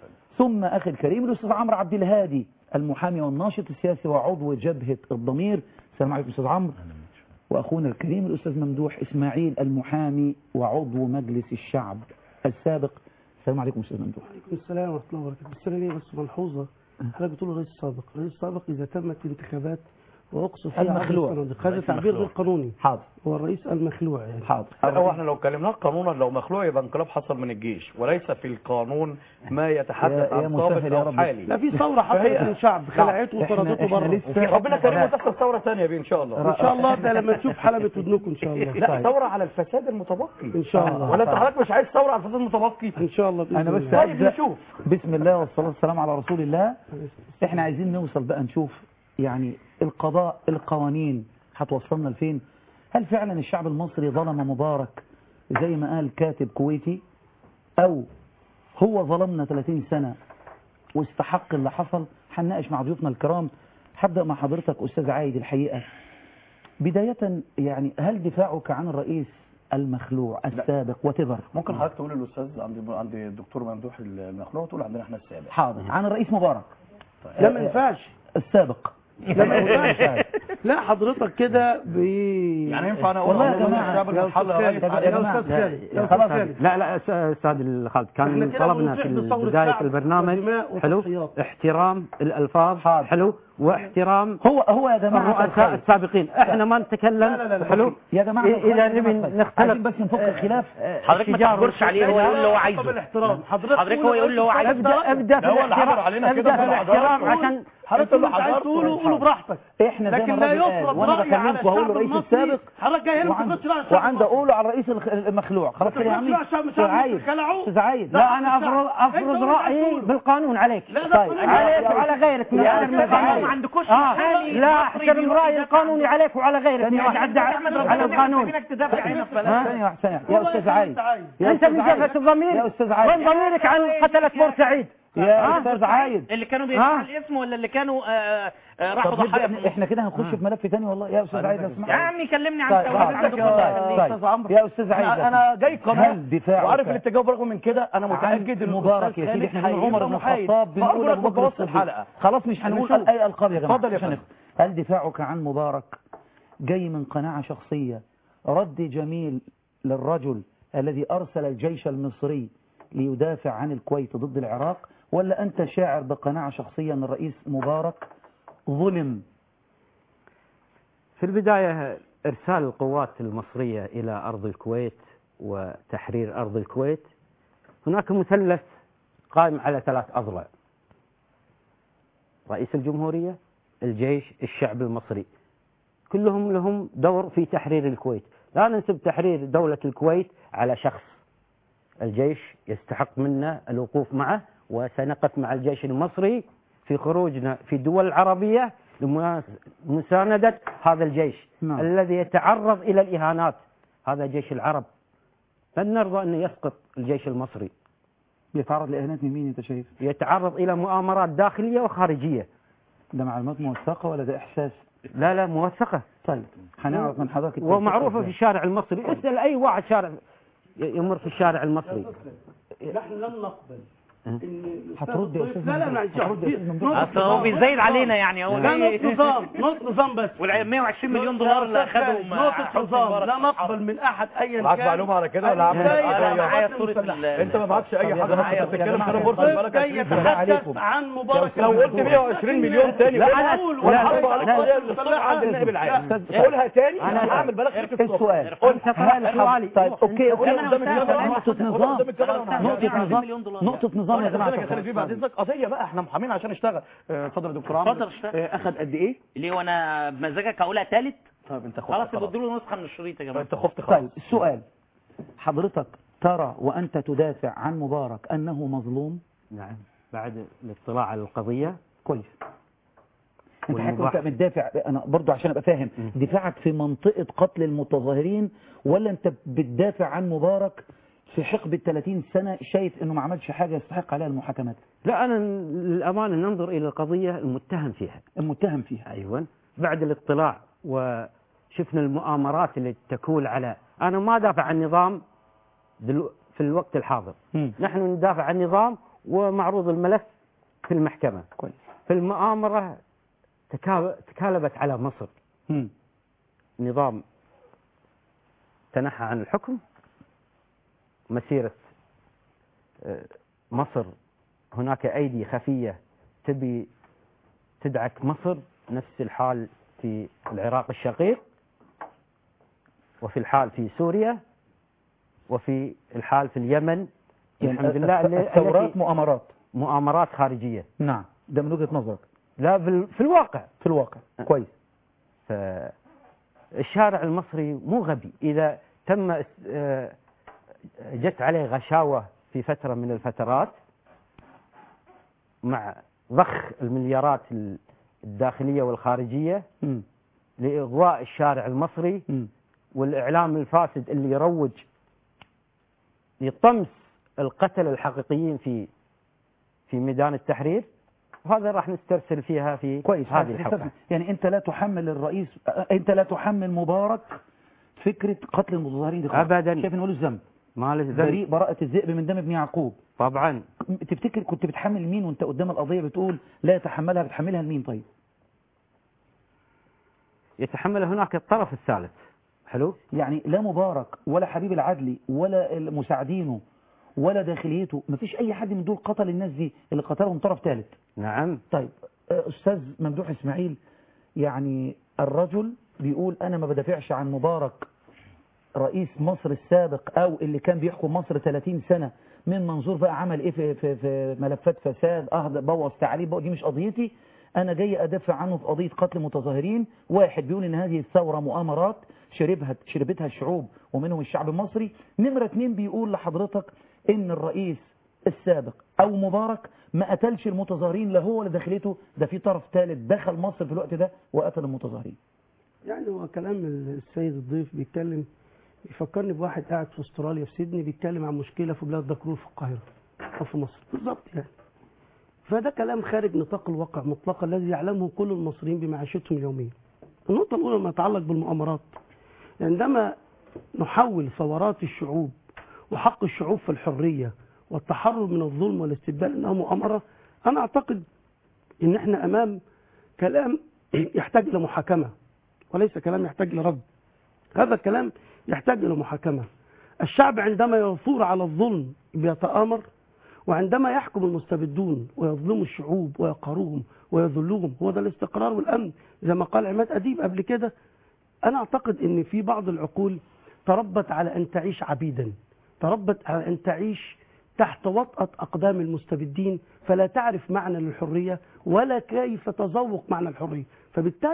ثم أخي الكريم الأستاذ عمرو عبد الهادي المحامي والناشط السياسي وعضو جبهة الضمير السلام عليكم أستاذ عمرو وأخونا الكريم الأستاذ ممدوح إسماعيل المحامي وعضو مجلس الشعب السابق السلام عليكم أستاذ ممدوح عليكم السلام ورحمة الله وبركاته بس أنا ليه بس ملحوظة حضرتك بتقول الرئيس السابق الرئيس السابق إذا تمت انتخابات وأقصى فيها عدد المخلوع. الصناديق هذا تعبير غير قانوني حاضر هو الرئيس المخلوع يعني حاضر هو احنا لو كلمناه قانونا لو مخلوع يبقى انقلاب حصل من الجيش وليس في القانون ما يتحدث يا- يا عن مسهل سابق يا او رب. حالي لا في ثورة حصلت فهي- من شعب خلعته إحنا- وطردته إحنا بره لسه- وفي ربنا كريم وتحصل ثوره ثانيه بيه ان شاء الله إن شاء الله ده لما نشوف حلبة ودنكم إن شاء الله لا ثوره على الفساد المتبقي إن شاء الله. ولا انت حضرتك مش عايز ثوره على الفساد المتبقي إن شاء الله بإذن أنا بس الله. طيب أبدأ نشوف بسم الله والصلاة والسلام على رسول الله احنا عايزين نوصل بقى نشوف يعني القضاء القوانين هتوصلنا لفين هل فعلا الشعب المصري ظلم مبارك زي ما قال كاتب كويتي او هو ظلمنا 30 سنة واستحق اللي حصل هنناقش مع ضيوفنا الكرام هبدأ مع حضرتك أستاذ عايد الحقيقة بداية يعني هل دفاعك عن الرئيس المخلوع السابق وتبر ممكن حضرتك تقول للاستاذ عند عند الدكتور ممدوح المخلوع تقول عندنا احنا السابق حاضر عن الرئيس مبارك لا ما ينفعش السابق لا ما ينفعش لا حضرتك كده ب يعني ينفع انا اقول والله يا أقول جماعة، الشعب يا المحل أستاذ رئيس خالد، عليه. يا أستاذ خالد يا أستاذ خلاص خالد لا لا أس- استاذ الخالد إحنا كان كده طلبنا في بنطيح بثورة بدايه شعب البرنامج ودماء حلو وتضحيات. احترام الالفاظ حاضر. حلو واحترام هو هو يا جماعة الرؤساء الخير. السابقين احنا ما نتكلم لا، لا، لا. حلو يا جماعة إيه، الخير، اذا يا جماعة نبي الخير. نختلف عايزين بس نفك الخلاف حضرتك ما الشجار تجبرش عليه هو يقول اللي هو عايزه بالاحترام حضرتك حضرتك تقول هو يقول اللي هو الرئيس عايزه. ابدا ابدا في ده هو اللي الاحترام حضر علينا كده ابدا في في الاحترام الحضارات. عشان حضرتك اللي عايز حضرتك تقوله قوله براحتك احنا زي لكن ما لا الراجل قال يفرض وانا رأي على بكلمكم واقول الشعب الرئيس المصري السابق حضرتك جاي هنا ما وعند تفرضش رأي على الشعب وعند المصري. اقوله على الرئيس الخ- المخلوع خلاص كده يا عمي تفرضش رأي الشعب استاذ عايد خلعوه. استاذ عايد لا انا افرض أنت افرض اللي عايز رايي تقوله. بالقانون عليك لا ده طيب. قانون عليك يا- وعلى غيرك من يا احترم أستاذ القانون عايد. ما عندكوش آه. محامي لا مصري احترم بيروح رايي يدافع القانوني عليك وعلى غيرك ثانية ما واحدة. يتعدى احمد على ربنا القانون انك تدافع عنه في بلد. ثانية واحدة ثانية يا والله استاذ يا عايد أستاذ عايد. يا انت أستاذ من عايد. جبهه الضمير يا استاذ عايد وين ضميرك عن قتله بورسعيد يا استاذ عايد اللي كانوا بيدفعوا ها؟ الاسم ولا اللي كانوا آه، آه، راحوا طب نبدأ ضحايا إحنا- احنا كده هنخش في ملف تاني والله يا استاذ عايد يا اسمع عمي كلمني عن طيب، ثورة طيب، عندكم طيب، الله يخليك. استاذ عمرو يا استاذ عايد انا أنا جاي هل قانون دفاعك وعارف الاتجاه برغم من كده انا عن متاكد ان مبارك يا الأستاذ سيدي خالد احنا بنقول عمر بن هيبقى محايد. الخطاب بنقول فأرجو ابو إنك بكر تبوظ الصديق. الحلقه خلاص مش هنقول نشوف. اي القاب يا جماعه اتفضل يا مش فندم. هنخ- هل دفاعك عن مبارك جاي من قناعه شخصيه رد جميل للرجل الذي ارسل الجيش المصري ليدافع عن الكويت ضد العراق ولا انت شاعر بقناعه شخصيه ان الرئيس مبارك ظلم في البداية إرسال القوات المصرية إلى أرض الكويت وتحرير أرض الكويت هناك مثلث قائم على ثلاث أضلاع رئيس الجمهورية الجيش الشعب المصري كلهم لهم دور في تحرير الكويت لا ننسب تحرير دولة الكويت على شخص الجيش يستحق منا الوقوف معه وسنقف مع الجيش المصري في خروجنا في الدول العربية لمساندة هذا الجيش نعم. الذي يتعرض إلى الإهانات هذا جيش العرب لن نرضى أن يسقط الجيش المصري بيتعرض لإهانات من مين أنت شايف؟ يتعرض إلى مؤامرات داخلية وخارجية ده معلومات موثقة ولا ده إحساس؟ لا لا موثقة طيب هنعرف من حضرتك التوثيق ومعروفة إزاي. في الشارع المصري اسأل أي واحد شارع يمر في الشارع المصري نحن لن نقبل ان هترد يا أستاذ لا لا ممدوح. لا هترد يا أستاذ ممدوح. نص أصل هو نظام، بيزايد نص علينا نظام. يعني هو لا جاي- نص نظام نص نظام بس وال 120 مليون دولار اللي اخذهم نقطة نظام لا نقبل من احد ايا معاك كان معلومة على كده ولا عامل أي قضية؟ قضية معايا قوات صورة مسلحة. ال- انت ما معكش اي طب يا حاجه جماعة، انت يا بتتكلم جماعة، كده فرصه بالك جاي بالله عليكم. يتحدث عن مبارك لو قلت 120 مليون تاني لا، قولها. أنا- ولا لا، حرب على لا، القضيه اللي طلع عند النائب العام أستاذ- قولها تاني أنا- انا هعمل بلاغ شركه السؤال سؤالي طيب اوكي اوكي أنا قدام أستاذ، الكاميرا أنا نقطة أستاذ. نظام قدام الكاميرا وأنا نقطة 120 مليون نظام دولار. نقطة نظام يا جماعة يا خالد بعد اذنك قضيه بقى احنا محامين عشان نشتغل آه، اتفضل يا دكتور عمرو اتفضل اشتغل. آه، أخذ قد إيه؟ ليه وانا بمزاجك هقولها ثالث طيب انت خفت خلاص يبقى خلاص ادوا له نسخه من الشريط يا جماعه انت خفت خلاص طيب السؤال حضرتك ترى وأنت تدافع عن مبارك أنه مظلوم نعم بعد الاطلاع على القضية كويس انت حضرتك والمباح. انت بتدافع انا برضو عشان ابقى فاهم دفاعك في منطقة قتل المتظاهرين ولا انت بتدافع عن مبارك في حقبة 30 سنة شايف انه ما عملش حاجة يستحق عليها المحاكمات لا أنا للأمانة ننظر إلى القضية المتهم فيها المتهم فيها أيوة بعد الاطلاع وشفنا المؤامرات اللي تكول على أنا ما دافع عن النظام دلو في الوقت الحاضر مم. نحن ندافع عن النظام ومعروض الملف في المحكمة كويس في المؤامرة تكا- تكالبت على مصر مم. نظام تنحى عن الحكم مسيرة آه، مصر هناك أيدي خفية تبي تدعك مصر نفس الحال في العراق الشقيق وفي الحال في سوريا وفي الحال في اليمن يعني الحمد لله اللي- الثورات التي مؤامرات مؤامرات خارجية نعم ده من وجهة نظرك لا في ال- في الواقع في الواقع كويس فالشارع المصري مو غبي إذا تم اس- آه، جت عليه غشاوة في فترة من الفترات مع ضخ المليارات ال- الداخلية والخارجية مم. لإغواء الشارع المصري مم. والإعلام الفاسد اللي يروج لطمس القتل الحقيقيين في في ميدان التحرير وهذا راح نسترسل فيها في كويس هذه حسن- الحلقة يعني انت لا تحمل الرئيس اه، انت لا تحمل مبارك فكرة قتل المتظاهرين دي خالص. أبداً. شايف انه له الذنب ما له ذنب. بريء براءة الذئب من دم ابن يعقوب طبعا تفتكر كنت بتحمل مين وانت قدام القضية بتقول لا يتحملها بتحملها لمين طيب يتحمل هناك الطرف الثالث حلو يعني لا مبارك ولا حبيب العدلي ولا مساعدينه ولا داخليته مفيش اي حد من دول قتل الناس دي اللي قتلهم طرف ثالث نعم طيب آه، استاذ ممدوح اسماعيل يعني الرجل بيقول انا ما بدافعش عن مبارك رئيس مصر السابق او اللي كان بيحكم مصر 30 سنة من منظور بقى عمل ايه في, في, في ملفات فساد اهدى بوظ تعليم بقى دي مش قضيتي انا جاي ادافع عنه في قضية قتل متظاهرين واحد بيقول ان هذه الثورة مؤامرات شربها شربتها الشعوب ومنهم الشعب المصري نمرة اتنين بيقول لحضرتك ان الرئيس السابق او مبارك ما قتلش المتظاهرين لا هو ولا داخلته ده في طرف ثالث دخل مصر في الوقت ده وقتل المتظاهرين يعني هو كلام السيد الضيف بيتكلم يفكرني بواحد قاعد في استراليا في سيدني بيتكلم عن مشكله في بلاد دكرور في القاهره او في مصر بالظبط يعني فده كلام خارج نطاق الواقع مطلقا الذي يعلمه كل المصريين بمعيشتهم اليوميه النقطه الاولى ما يتعلق بالمؤامرات عندما نحول ثورات الشعوب وحق الشعوب في الحريه والتحرر من الظلم والاستبداد انها مؤامره انا اعتقد ان احنا امام كلام يحتاج الى محاكمه وليس كلام يحتاج لرد هذا الكلام يحتاج الى محاكمه الشعب عندما يثور على الظلم بيتآمر وعندما يحكم المستبدون ويظلموا الشعوب ويقهروهم ويذلوهم هو ده الاستقرار والامن زي ما قال عماد اديب قبل كده انا اعتقد ان في بعض العقول تربت على ان تعيش عبيدا تربت على ان تعيش تحت وطأة أقدام المستبدين فلا تعرف معنى للحرية ولا كيف تذوق معنى الحرية فبالتالي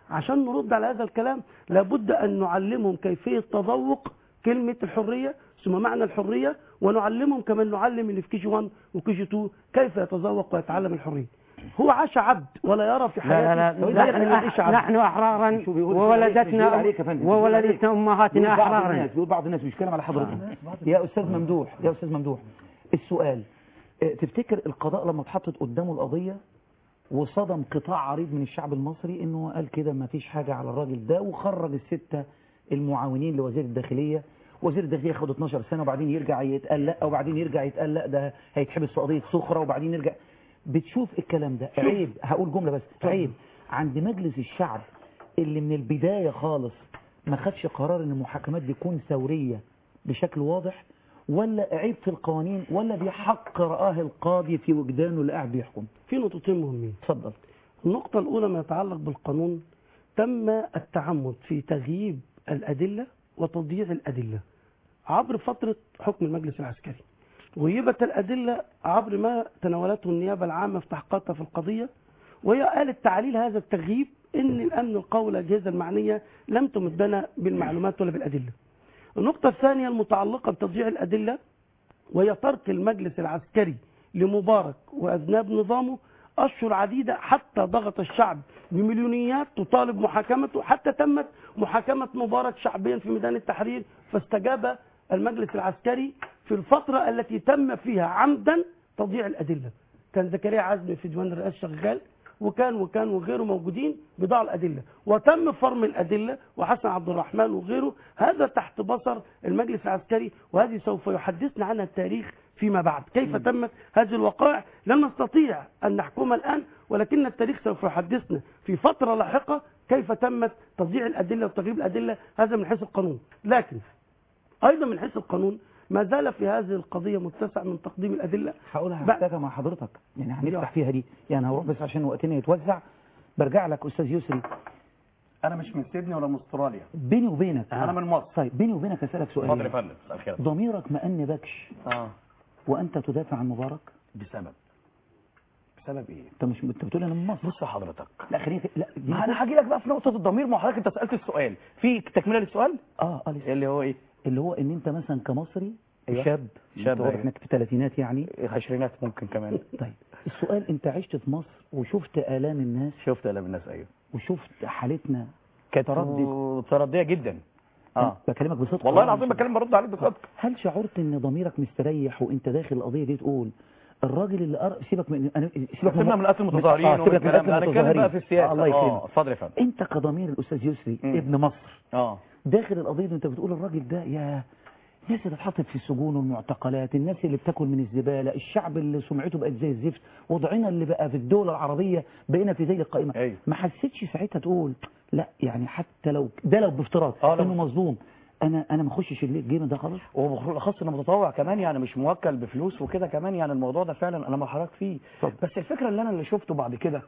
عشان نرد على هذا الكلام لابد أن نعلمهم كيفية تذوق كلمة الحرية ثم معنى الحرية ونعلمهم كما نعلم اللي في كي جي 1 وكي جي 2 كيف يتذوق ويتعلم الحرية هو عاش عبد ولا يرى في حياته لا لا لا غير أن يعيش نحن, عبد نحن أحرارا شو بيقول- وولدتنا بيقول عليك يا فندم. وولدتنا أمهاتنا بيقول بعض أحرارا الناس بيقول بعض الناس مش كلام على حضرتك يا استاذ ممدوح يا استاذ ممدوح السؤال اه، تفتكر القضاء لما اتحطت قدامه القضيه وصدم قطاع عريض من الشعب المصري انه قال كده ما فيش حاجه على الراجل ده وخرج السته المعاونين لوزير الداخليه وزير الداخليه ياخد 12 سنه وبعدين يرجع يتقال لا وبعدين يرجع يتقال لا ده هيتحبس في قضيه سخره وبعدين يرجع بتشوف الكلام ده عيب هقول جمله بس عيب عند مجلس الشعب اللي من البدايه خالص ما خدش قرار ان المحاكمات دي تكون ثوريه بشكل واضح ولا عيب في القوانين ولا دي حق رآه القاضي في وجدانه اللي قاعد بيحكم في نقطتين مهمين اتفضل النقطة الأولى ما يتعلق بالقانون تم التعمد في تغييب الأدلة وتضييع الأدلة عبر فترة حكم المجلس العسكري غيبت الأدلة عبر ما تناولته النيابة العامة في تحقيقاتها في القضية وهي قالت تعليل هذا التغييب إن الأمن القومي والأجهزة المعنية لم تمدنا بالمعلومات ولا بالأدلة النقطة الثانية المتعلقة بتضييع الأدلة وهي ترك المجلس العسكري لمبارك وأذناب نظامه أشهر عديدة حتى ضغط الشعب بمليونيات تطالب محاكمته حتى تمت محاكمة مبارك شعبيا في ميدان التحرير فاستجاب المجلس العسكري في الفترة التي تم فيها عمدا تضييع الأدلة كان زكريا عزمي في ديوان الرئاسة شغال وكان وكان وغيره موجودين بضاع الأدلة وتم فرم الأدلة وحسن عبد الرحمن وغيره هذا تحت بصر المجلس العسكري وهذه سوف يحدثنا عنها التاريخ فيما بعد كيف تمت هذه الوقائع لن نستطيع أن نحكمها الآن ولكن التاريخ سوف يحدثنا في فترة لاحقة كيف تمت تضييع الأدلة وتغييب الأدلة هذا من حيث القانون لكن أيضا من حيث القانون ما زال في هذه القضية متسع من تقديم الأدلة هقولها بقى- محتاجة مع حضرتك يعني هنفتح فيها دي يعني هروح بس عشان وقتنا يتوزع برجع لك أستاذ يسري انا مش من سيدني ولا من استراليا بيني وبينك انا من مصر طيب بيني وبينك أسألك اتفضل يا سؤال فندم مساء الخير ضميرك ما أنبكش اه وأنت تدافع عن مبارك بسبب بسبب ايه أنت مش أنت بتقول أنا من مصر بص يا حضرتك لا خليني لا دي ما انا هاجي لك بقى في نقطه الضمير ما حضرتك انت سالت السؤال في تكمله للسؤال اه اه لسه. اللي هو ايه اللي هو ان انت مثلا كمصري أيوة. شاب شاب، واضح أيوة. انك في الثلاثينات يعني عشرينات ممكن كمان طيب السؤال انت عشت في مصر وشفت الام الناس شفت قلم الناس ايوه وشفت حالتنا كانت تردد. ترديه جدا اه بكلمك بصدق والله العظيم بكلم برد عليك بصدق هل شعرت ان ضميرك مستريح وانت داخل القضيه دي تقول الراجل اللي قر... سيبك من انا سيبك سيبنا من قتل آه، المتظاهرين سيبك من والكلام قتل ده انا اتكلم المتظاهرين. بقى في السياسه آه الله اه يكرمك اتفضل يا فندم انت كضمير الاستاذ يسري مم. ابن مصر اه داخل القضيه دي انت بتقول الراجل ده يا الناس اللي اتحطت في السجون والمعتقلات الناس اللي بتاكل من الزباله الشعب اللي سمعته بقت زي الزفت وضعنا اللي بقى في الدول العربيه بقينا في زي القائمه أيوة. ما حسيتش ساعتها تقول لا يعني حتى لو ده لو بافتراض آه، لو- انه مظلوم انا انا ما اخشش الليل الجيم ده خالص وبالاخص انه متطوع كمان يعني مش موكل بفلوس وكده كمان يعني الموضوع ده فعلا انا مع حضرتك فيه طب. بس الفكره اللي انا اللي شفته بعد كده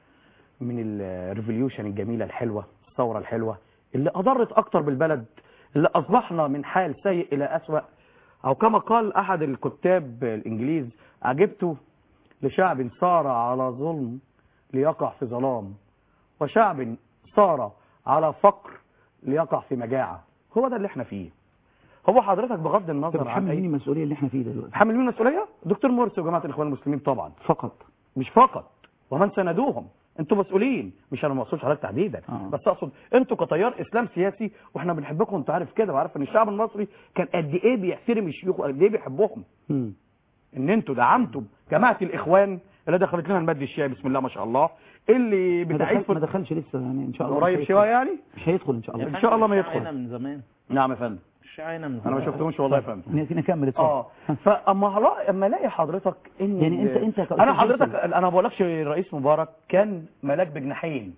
من الريفوليوشن الجميله الحلوه الثوره الحلوه اللي اضرت اكتر بالبلد اللي اصبحنا من حال سيء الى اسوا او كما قال احد الكتاب الانجليز عجبت لشعب صار على ظلم ليقع في ظلام وشعب صار على فقر ليقع في مجاعه هو ده اللي احنا فيه هو حضرتك بغض انت النظر عن بتحمل مين اي المسؤوليه اللي احنا فيه ده دلوقتي حمل مين المسؤوليه دكتور مرسي وجماعه الاخوان المسلمين طبعا فقط مش فقط ومن سندوهم انتوا مسؤولين مش انا ما اقصدش حضرتك تحديدا آه. بس اقصد انتوا كتيار اسلام سياسي واحنا بنحبكم انت عارف كده وعارف ان الشعب المصري كان قد ايه بيحترم الشيوخ وقد ايه بيحبهم مم. ان انتوا دعمتم جماعه الاخوان اللي دخلت لنا المد الشيعي بسم الله ما شاء الله اللي ما بتعيش دخل- ما في دخلش لسه يعني ان شاء الله قريب مش شويه هيدخل. يعني مش هيدخل ان شاء الله إن شاء الله ما يدخل. الشعينة من زمان نعم يا فندم الشعينة من انا زمان ما شفتهمش والله يا فندم ن- نكمل اتفضل اه فاما هلا- اما الاقي حضرتك ان يعني انت- انت كأستاذ انا حضرتك يوسف. انا ما بقولكش الرئيس مبارك كان ملاك بجناحين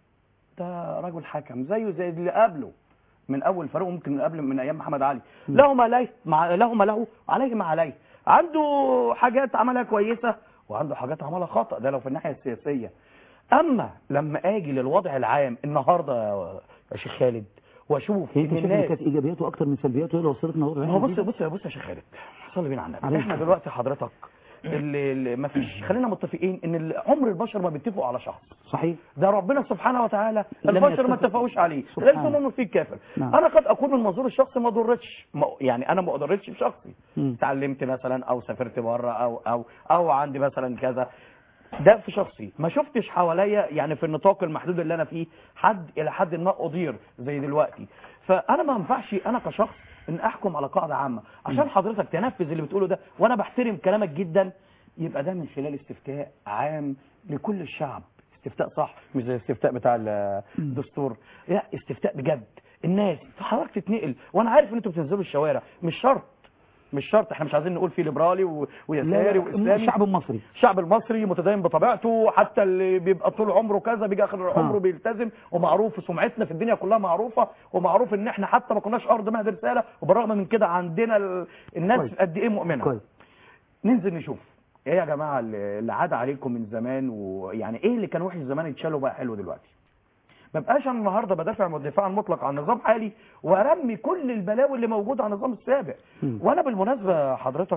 ده رجل حكم زيه زي اللي قبله من اول فاروق ممكن من قبل من ايام محمد علي له ما له مع له ما له عليه ما عليه عنده حاجات عملها كويسه وعنده حاجات عملها خطا ده لو في الناحيه السياسيه اما لما اجي للوضع العام النهارده يا شيخ خالد واشوف هي ان انت شايف ان الناس كانت ايجابياته اكتر من سلبياته هي اللي وصلتنا الوضع ما هو بص بص بص يا شيخ خالد صلي بينا على النبي عليه احنا الصلاة دلوقتي حضرتك اللي, اللي ما فيش خلينا متفقين ان ال- عمر البشر ما بيتفقوا على شخص صحيح ده ربنا سبحانه وتعالى لم البشر ما يتفق. اتفقوش عليه سبحانه. ليس مؤمن فيه كافر نعم. انا قد اكون من منظور الشخصي ما ضرتش ما- يعني انا ما ضرتش بشخصي مم. اتعلمت مثلا او سافرت بره او او او عندي مثلا كذا ده في شخصي ما شفتش حواليا يعني في النطاق المحدود اللي انا فيه حد الى حد ما اضير زي دلوقتي فانا ما ينفعش انا كشخص ان احكم على قاعده عامه عشان حضرتك تنفذ اللي بتقوله ده وانا بحترم كلامك جدا يبقى ده من خلال استفتاء عام لكل الشعب استفتاء صح مش زي الاستفتاء بتاع ال- الدستور لا استفتاء بجد الناس حضرتك تتنقل وانا عارف ان انتوا بتنزلوا الشوارع مش شرط مش شرط احنا مش عايزين نقول فيه ليبرالي و- ويساري واسلامي الشعب المصري الشعب المصري متدين بطبيعته حتى اللي بيبقى طول عمره كذا بيجي اخر عمره بيلتزم ومعروف سمعتنا في الدنيا كلها معروفه ومعروف ان احنا حتى ما كناش ارض مهد رساله وبالرغم من كده عندنا ال... الناس كويس. قد ايه مؤمنه كويس ننزل نشوف ايه يا جماعه اللي اللي عاد عليكم من زمان ويعني ايه اللي كان وحش زمان اتشال وبقى حلو دلوقتي ما بقاش انا النهارده بدافع الدفاع المطلق عن نظام حالي وارمي كل البلاوي اللي موجوده على النظام السابق مم. وانا بالمناسبه حضرتك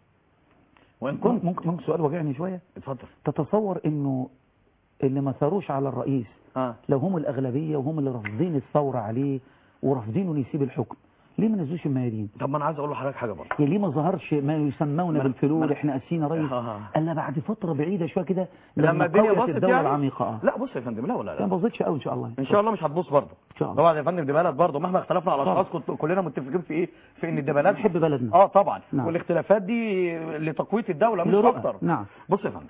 وان كنت ممكن ممكن سؤال واجعني شويه اتفضل تتصور انه اللي ما ثاروش على الرئيس اه لو هم الاغلبيه وهم اللي رافضين الثوره عليه ورافضينه يسيب الحكم ليه ما نزلوش الميادين طب ما انا عايز اقول لحضرتك حاجه برضه يعني ليه ما ظهرش ما يسمون ما- بالفلول ما- احنا اسينا رئيس آه. الا بعد فتره بعيده شويه كده لما الدنيا قويت بصت الدوله يعني؟ العميقه اه لا بص يا فندم لا ولا لا لا ما بظلتش قوي ان شاء الله ان شاء الله مش هتبص برضه ان شاء الله طبعا يا فندم دي بلد برضه مهما اختلفنا على طبعا. اشخاص كنت- كلنا متفقين في ايه في ان الدبلات بنحب بلدنا اه طبعا نعم. والاختلافات دي لتقويه الدوله مش لرؤى. اكتر نعم بص يا فندم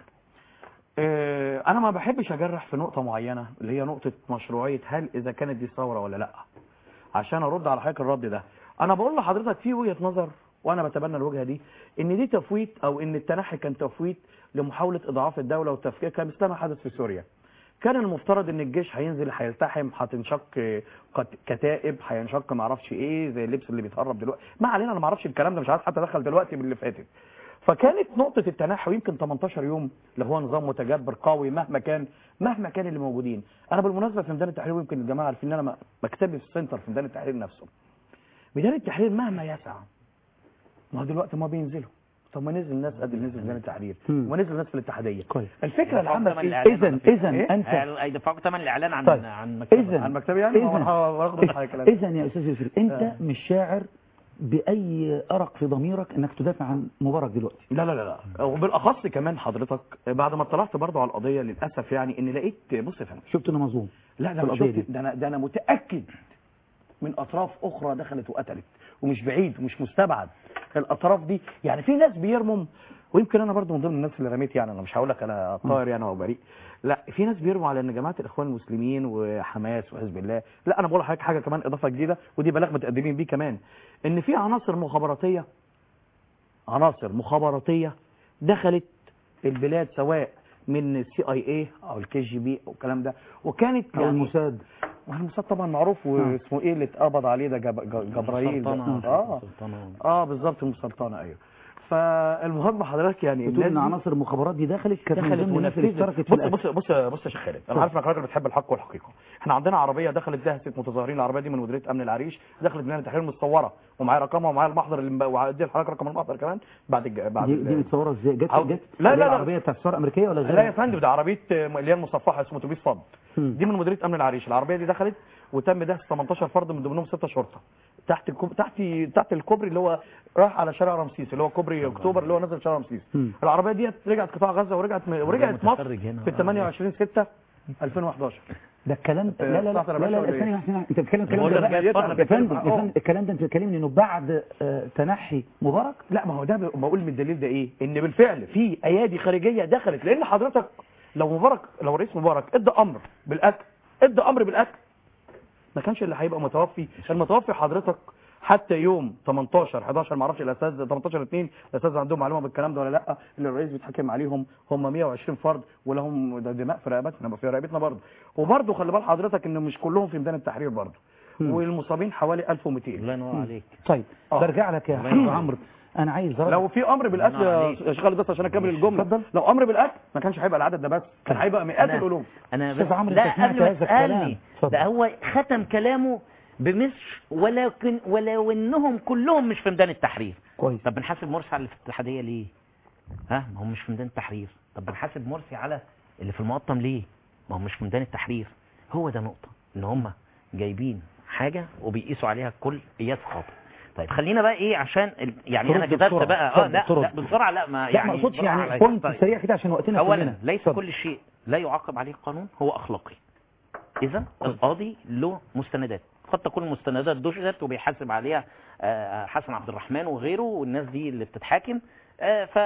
آه، انا ما بحبش اجرح في نقطه معينه اللي هي نقطه مشروعيه هل اذا كانت دي ثوره ولا لا عشان ارد على حضرتك الرد ده انا بقول لحضرتك في وجهه نظر وانا بتبنى الوجهه دي ان دي تفويت او ان التنحي كان تفويت لمحاوله اضعاف الدوله وتفكيكها مثل ما حدث في سوريا كان المفترض ان الجيش هينزل هيلتحم هتنشق قت- كتائب هينشق ما اعرفش ايه زي اللبس اللي بيتهرب دلوقتي ما علينا انا ما اعرفش الكلام ده مش عايز حتى ادخل دلوقتي باللي فاتت فكانت نقطة التنحي يمكن 18 يوم اللي هو نظام متجبر قوي مهما كان مهما كان اللي موجودين انا بالمناسبة في ميدان التحرير ويمكن الجماعة عارفين ان انا مكتبي في السنتر في ميدان التحرير نفسه ميدان التحرير مهما يسع ما هو دلوقتي ما بينزلوا طب ما نزل ناس قد اللي نزل ميدان التحرير مم. وما نزل ناس في الاتحادية كويس الفكرة العامة في إيه؟ اذا اذا إيه؟ انت هيدفعوك ثمن الاعلان عن طيب. عن مكتبه اذا عن مكتبي يعني إذن. واخد من حضرتك كلام. اذا يا استاذ يوسف انت آه. مش شاعر باي ارق في ضميرك انك تدافع عن مبارك دلوقتي لا لا لا لا وبالاخص كمان حضرتك بعد ما اطلعت برضه على القضيه للاسف يعني ان لقيت بص يا فندم شفت انه مظلوم لا ده في أنا القضية شفت دي. ده انا ده انا متاكد من اطراف اخرى دخلت وقتلت ومش بعيد ومش مستبعد الاطراف دي يعني في ناس بيرموا ويمكن انا برضو من ضمن الناس اللي رميت يعني انا مش هقول لك انا طاير يعني او بريء لا في ناس بيرموا على ان جماعه الاخوان المسلمين وحماس وحزب الله لا انا بقول لحضرتك حاجه كمان اضافه جديده ودي بلاغ متقدمين بيه كمان ان في عناصر مخابراتيه عناصر مخابراتيه دخلت البلاد سواء من السي اي اي او الكي جي بي او الكلام ده وكانت او يعني الموساد والموساد طبعا معروف واسمه ايه اللي اتقبض عليه ده جب... ج- جبرائيل ده. اه اه بالظبط المسلطنه ايوه فالمهم حضرتك يعني بتقول ان الناس دي عناصر المخابرات دي دخلت كانت من دخلت ضمن الناس اللي ونفذت اشتركت في بص الأكل. بص بص بص يا شيخ خالد انا عارف انك راجل بتحب الحق والحقيقه احنا عندنا عربيه دخلت دهست متظاهرين العربيه دي من مديريه امن العريش دخلت ميدان التحرير متصوره ومعايا رقمها ومعايا المحضر اللي وهدي لحضرتك رقم المحضر كمان بعد الج... بعد دي, ال- دي متصوره ازاي جت عاوز- جت لا، لا، لا. العربيه بتاعت الثوره الامريكيه ولا لا يا غيرها فندم ده عربيه اللي هي المصفحه اسمه اتوبيس فض مم. دي من مديريه امن العريش العربيه دي دخلت وتم دهس 18 فرد من ضمنهم 6 شرطه تحت الكوب... تحت تحت الكوبري اللي هو راح على شارع رمسيس اللي هو كوبري اكتوبر اللي هو نزل شارع رمسيس مم. العربيه دي رجعت قطاع غزه ورجعت ورجعت مصر متفرج هنا. في 28 6 2011 ده الكلام لا لا لا بتاعت لا الرباشة لا ولا ثانية إيه؟ واحدة، ثانية واحدة. انت بتتكلم الكلام بقول ده لك بقى- جاي يطلع، أنا يا بتكلم فندم عن- يا آه. فندم الكلام ده انت بتتكلمني انه بعد آه، تنحي مبارك لا ما هو ده ب- بقول من الدليل ده ايه ان بالفعل في ايادي خارجيه دخلت لان حضرتك لو مبارك لو رئيس مبارك ادى امر بالاكل ادى امر بالاكل ما كانش اللي هيبقى متوفي المتوفي حضرتك حتى يوم 18 11 ما اعرفش الاساتذه 18 2 الاساتذه عندهم معلومه بالكلام ده ولا لا اللي الرئيس بيتحكم عليهم هم 120 فرد ولهم ده دماء في رقبتنا في رقبتنا برضه وبرضه خلي بال حضرتك ان مش كلهم في ميدان التحرير برضه والمصابين حوالي 1200 الله ينور عليك طيب آه. برجع لك يا الله حبيبي ينور عمرو انا عايز رد لو في امر بالاكل الله يا عليك. يا شيخ خالد بس عشان اكمل الجمله اتفضل. لو امر بالاكل ما كانش هيبقى العدد ده بس كان هيبقى مئات أنا- الالوف انا أستاذ بس عمرو، لا أنت سمعت قبل ما هذا الكلام. تسالني اتفضل. ده هو ختم كلامه بمصر ولكن ولو انهم كلهم مش في ميدان التحرير كويس طب بنحاسب مرسي على الاتحاديه ليه ها ما هو مش في ميدان التحرير طب بنحاسب مرسي على اللي في المقطم ليه ما هو مش في ميدان التحرير هو ده نقطه ان هم جايبين حاجه وبيقيسوا عليها كل قياس خاطئ طيب خلينا بقى ايه عشان ال- يعني انا ترد كتبت بسرعة. بقى اه اتفضل، لا, ترد. لا بسرعه لا ما لا يعني ما اقصدش بالراحة يعني عليا. بوينت طيب. سريع كده عشان وقتنا اولا كلنا. ليس اتفضل. كل شيء لا يعاقب عليه القانون هو اخلاقي اذا القاضي له مستندات قد تكون المستندات دشدت وبيحاسب عليها آه، حسن عبد الرحمن وغيره والناس دي اللي بتتحاكم ف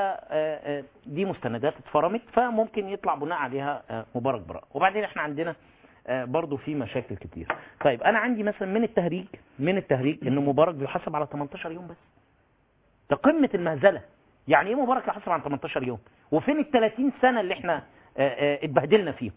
دي مستندات اتفرمت فممكن يطلع بناء عليها آه، مبارك براء وبعدين احنا عندنا آه، برضو في مشاكل كتير طيب انا عندي مثلا من التهريج من التهريج ان مبارك بيحاسب على 18 يوم بس ده قمه المهزله يعني ايه مبارك يحاسب على 18 يوم وفين ال 30 سنه اللي احنا آه، آه، اتبهدلنا فيهم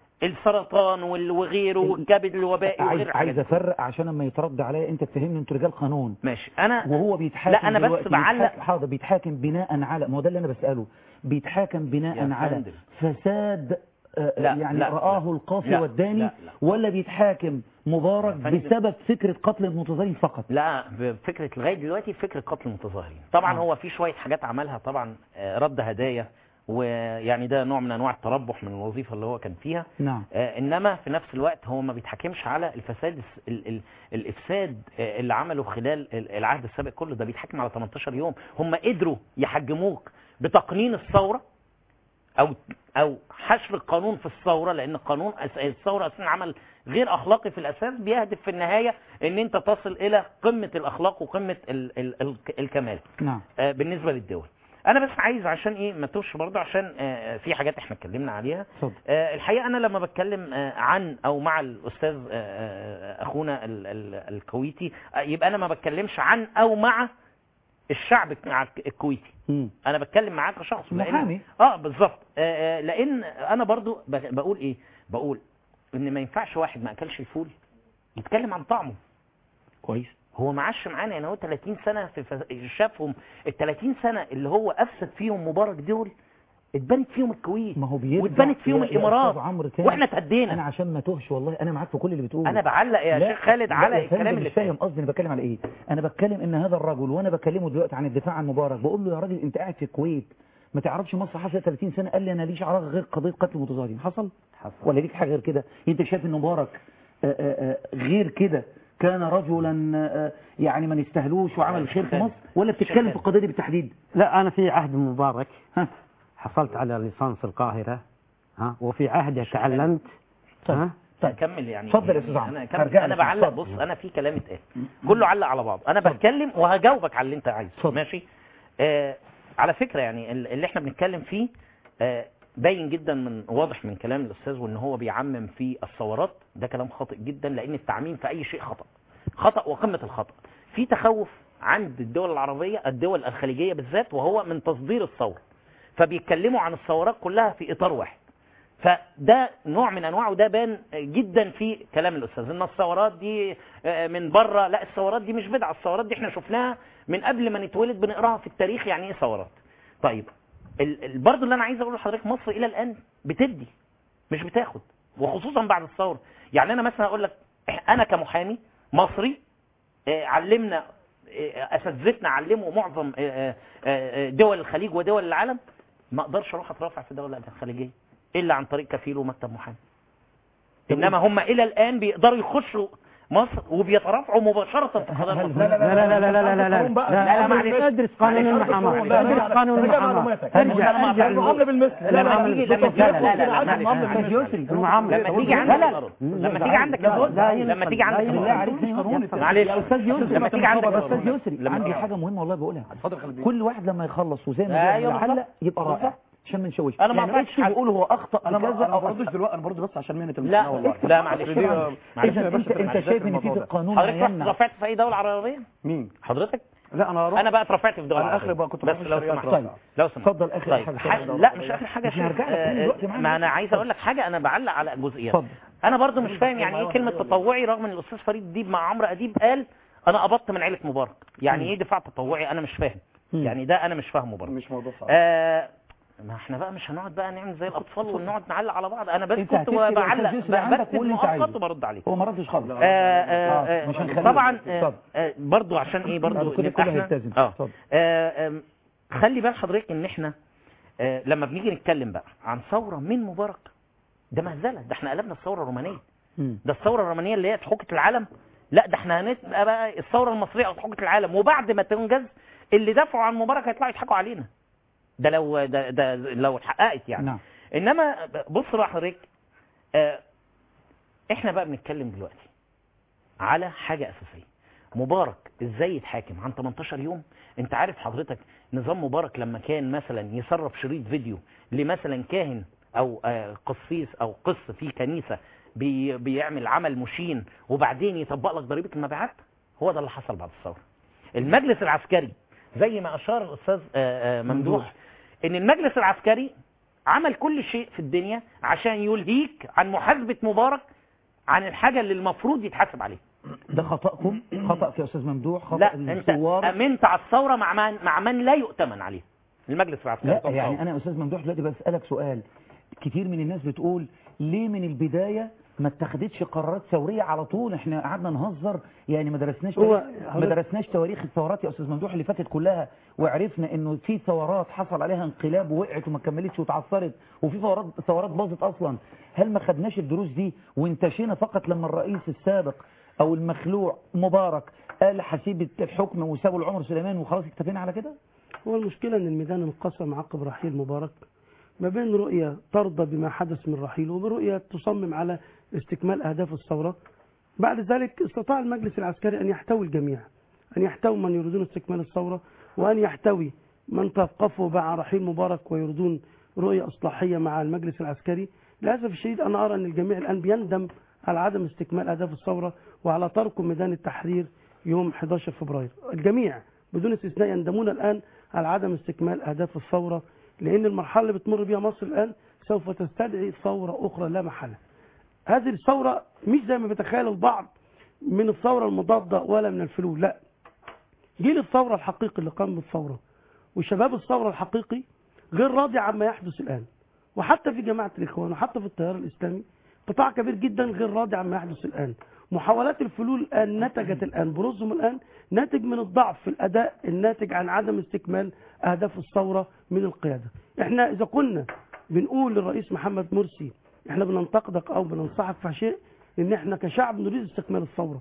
السرطان وال- وغيره والكبد الوبائي عايز وغير عايز الحاجات دي. افرق عشان لما يترد عليا انت تفهمني انتوا رجال قانون ماشي انا وهو بيتحاكم لا انا بس دلوقتي بعلق بيتحاكم- حاضر بيتحاكم بناء على ما هو ده اللي انا بساله بيتحاكم بناء يا على فندم. فساد آه، لا، يعني لا، رآه لا. القاضي لا، والداني لا، لا. ولا بيتحاكم مبارك يا فندم. بسبب فكرة قتل المتظاهرين فقط لا بفكره لغايه دلوقتي فكره قتل المتظاهرين طبعا آه. هو في شويه حاجات عملها طبعا آه، رد هدايا ويعني ده نوع من انواع التربح من الوظيفه اللي هو كان فيها نعم آه، انما في نفس الوقت هو ما بيتحكمش على الفساد الس- ال ال الافساد آه، اللي عمله خلال ال- العهد السابق كله ده بيتحكم على 18 يوم هم قدروا يحجموك بتقنين الثوره او او حشر القانون في الثوره لان القانون أس- الثوره اساسا عمل غير اخلاقي في الاساس بيهدف في النهايه ان انت تصل الى قمه الاخلاق وقمه ال ال ال الكمال نعم آه، بالنسبه للدول انا بس عايز عشان ايه ما توش برضه عشان آه، في حاجات احنا اتكلمنا عليها اتفضل آه، الحقيقه انا لما بتكلم آه، عن او مع الاستاذ آه، آه، اخونا ال- ال- الكويتي آه، يبقى انا ما بتكلمش عن او مع الشعب الك- الكويتي مم. انا بتكلم معاك كشخص لأن- محامي. اه بالظبط آه، آه، لان انا برضو ب- بقول ايه بقول ان ما ينفعش واحد ما اكلش الفول يتكلم عن طعمه كويس هو ما عاش معانا يعني هو 30 سنه في فس- شافهم ال 30 سنه اللي هو افسد فيهم مبارك دول اتبنت فيهم الكويت ما هو بيرجع واتبنت فيهم يا- يا الامارات أستاذ عمرو تاني. واحنا اتهدينا انا عشان ما توهش والله انا معاك في كل اللي بتقوله انا بعلق يا لا، شيخ خالد لا على يا فندم الكلام اللي مش فاهم فات قصدي انا بتكلم على ايه انا بتكلم ان هذا الرجل وانا بكلمه دلوقتي عن الدفاع عن مبارك بقول له يا راجل انت قاعد في الكويت ما تعرفش مصر حصل 30 سنه قال لي انا ليش علاقه غير قضيه قتل المتظاهرين حصل حصل ولا ليك حاجه غير كده انت شايف ان مبارك آه، آه، آه، غير كده كان رجلا آه، يعني ما نستاهلوش وعمل خير في مصر ولا بتتكلم في القضيه دي بالتحديد لا أنا في عهد مبارك ها حصلت على ليسانس القاهرة ها وفي عهده تعلمت ها طيب كمل يعني اتفضل يا أستاذ عمرو. انا كمل هرجع انا لك. بعلق اتفضل. بص انا في كلام اتقال كله علق على بعض انا بتكلم وهجاوبك على اللي انت عايزه اتفضل. ماشي آه على فكره يعني ال- اللي احنا بنتكلم فيه آه باين جدا من واضح من كلام الاستاذ وان هو بيعمم في الثورات ده كلام خاطئ جدا لان التعميم في اي شيء خطا خطا وقمه الخطا في تخوف عند الدول العربيه الدول الخليجيه بالذات وهو من تصدير الثوره فبيتكلموا عن الثورات كلها في اطار واحد فده نوع من انواع وده بان جدا في كلام الاستاذ ان الثورات دي آه، من بره لا الثورات دي مش بدعه الثورات دي احنا شفناها من قبل ما نتولد بنقراها في التاريخ يعني ايه ثورات طيب ال- ال- برضه اللي انا عايز اقوله لحضرتك مصر الى الان بتدي مش بتاخد وخصوصا بعد الثوره يعني انا مثلا اقول لك إح- انا كمحامي مصري آه، علمنا آه، اساتذتنا علموا معظم آه، آه، آه، دول الخليج ودول العالم ما اقدرش اروح اترافع في دوله خليجيه الا عن طريق كفيل ومكتب محامي انما هم الى الان بيقدروا يخشوا مصر وبيترافعوا مباشره في القضايا هل- المصريه لا لا لا لا لا لا لا لا لا، لا، معلش. ادرس قانون معلش. المحاماة لا، لا، ادرس قانون المحاماة ارجع ارجع المعامله بالمثل لا، لما تيجي لما تيجي لا لا لا لا معلش. أستاذ يسري المعاملة لما تيجي عندك لما تيجي عندك لما تيجي عندك بالله عليك في قانون معلش يا استاذ يسري لما تيجي عندك يا استاذ يسري لما عندي تيجي حاجه مهمه والله بقولها اتفضل خالد بيه. كل واحد لما يخلص وزي ما أيوة جاب بالظبط. علق يبقى رائع بالظبط. عشان ما نشوش أنا ما يعني قطعتش اكتب حد. يقول هو اخطا انا كذا ما انا او ما بردش دلوقتي انا برد بس عشان مهنه لا المحاماه والله لا معلش دي- معلش اذا انت انت شايف ان في في القانون حضرتك ما رحت يمنع رفعت في اي دوله عربيه مين حضرتك لا انا رحت انا بقى اترفعت في دوله أنا عربيه آخر بقى كنت بس بخش لو شركات سمحت رابعة. لو سمحت اتفضل اخر طيب حاجه ح- لا مش اخر حاجه احنا شيخ. هنرجع لك آه، تاني دلوقتي معانا. ما انا عايز اقول لك حاجه انا بعلق على جزئيات اتفضل انا برضو مش فاهم يعني ايه كلمه تطوعي رغم ان الاستاذ فريد ديب مع عمرو اديب قال انا قبضت من عيله مبارك يعني ايه دفاع تطوعي انا مش فاهم مم. يعني ده انا مش فاهمه برضه مش موضوع صعب آه ما احنا بقى مش هنقعد بقى نعمل زي الاطفال ونقعد نعلق على بعض انا بس انت كنت هتكتب يا بعلق أستاذ يسري عندك بكتب واللي انت مؤقت عايزه. وبرد عليه هو ما ردش خالص آه آه آه، مش آه هنخليه. طبعا اتفضل. آه آه برضو عشان ايه برضو كده نبقى كله احنا هيلتزم اه اتفضل. آه، آم، خلي بال حضرتك ان احنا آه، لما بنيجي نتكلم بقى عن ثوره من مبارك ده مهزله ده احنا قلبنا الثوره الرومانيه مم. ده الثوره الرومانيه اللي هي حكت العالم لا ده احنا هنبقى بقى الثوره المصريه حكت العالم وبعد ما تنجز اللي دافعوا عن مبارك هيطلعوا يضحكوا علينا ده لو ده, ده لو اتحققت يعني نعم انما بص بقى حضرتك آه، احنا بقى بنتكلم دلوقتي على حاجه اساسيه مبارك ازاي يتحاكم عن 18 يوم انت عارف حضرتك نظام مبارك لما كان مثلا يسرب شريط فيديو لمثلا كاهن او آه، قسيس او قس في كنيسه بي بيعمل عمل مشين وبعدين يطبق لك ضريبه المبيعات هو ده اللي حصل بعد الثوره المجلس العسكري زي ما اشار الاستاذ آه، آه، ممدوح ان المجلس العسكري عمل كل شيء في الدنيا عشان يلهيك عن محاسبه مبارك عن الحاجه اللي المفروض يتحاسب عليها ده خطأكم خطأ في أستاذ ممدوح خطأ لا انت الثوار امنت على الثوره مع من مع من لا يؤتمن عليه المجلس العسكري لا بتاع يعني الثورة. انا يا استاذ ممدوح دلوقتي بسالك سؤال كتير من الناس بتقول ليه من البدايه ما اتخذتش قرارات ثوريه على طول احنا قعدنا نهزر يعني ما درسناش هو- تاريخ ما حضرتك- درسناش تواريخ الثورات يا استاذ ممدوح اللي فاتت كلها وعرفنا انه في ثورات حصل عليها انقلاب ووقعت وما كملتش وتعثرت وفي ثورات ثورات باظت اصلا هل ما خدناش الدروس دي وانتشينا فقط لما الرئيس السابق او المخلوع مبارك قال هسيب الحكم وسابوا العمر سليمان وخلاص اكتفينا على كده هو المشكلة أن الميدان انقسم عقب رحيل مبارك ما بين رؤية ترضى بما حدث من رحيله وبرؤية تصمم على استكمال أهداف الثورة بعد ذلك استطاع المجلس العسكري أن يحتوي الجميع أن يحتوي من يريدون استكمال الثورة وأن يحتوي من توقفوا مع رحيل مبارك ويريدون رؤية إصلاحية مع المجلس العسكري للأسف الشديد أنا أرى أن الجميع الآن بيندم على عدم استكمال أهداف الثورة وعلى ترك ميدان التحرير يوم 11 فبراير الجميع بدون استثناء يندمون الآن على عدم استكمال أهداف الثورة لأن المرحلة اللي بتمر بها مصر الآن سوف تستدعي ثورة أخرى لا محالة هذه الثورة مش زي ما بيتخيل البعض من الثورة المضادة ولا من الفلول لا جيل الثورة الحقيقي اللي قام بالثورة وشباب الثورة الحقيقي غير راضي عما يحدث الآن وحتى في جماعة الإخوان وحتى في التيار الإسلامي قطاع كبير جدا غير راضي عما يحدث الآن محاولات الفلول الآن نتجت الآن بروزهم الآن ناتج من الضعف في الأداء الناتج عن عدم استكمال أهداف الثورة من القيادة احنا إذا كنا بنقول للرئيس محمد مرسي احنا بننتقدك أو بننصحك في شيء إن احنا كشعب نريد استكمال الثورة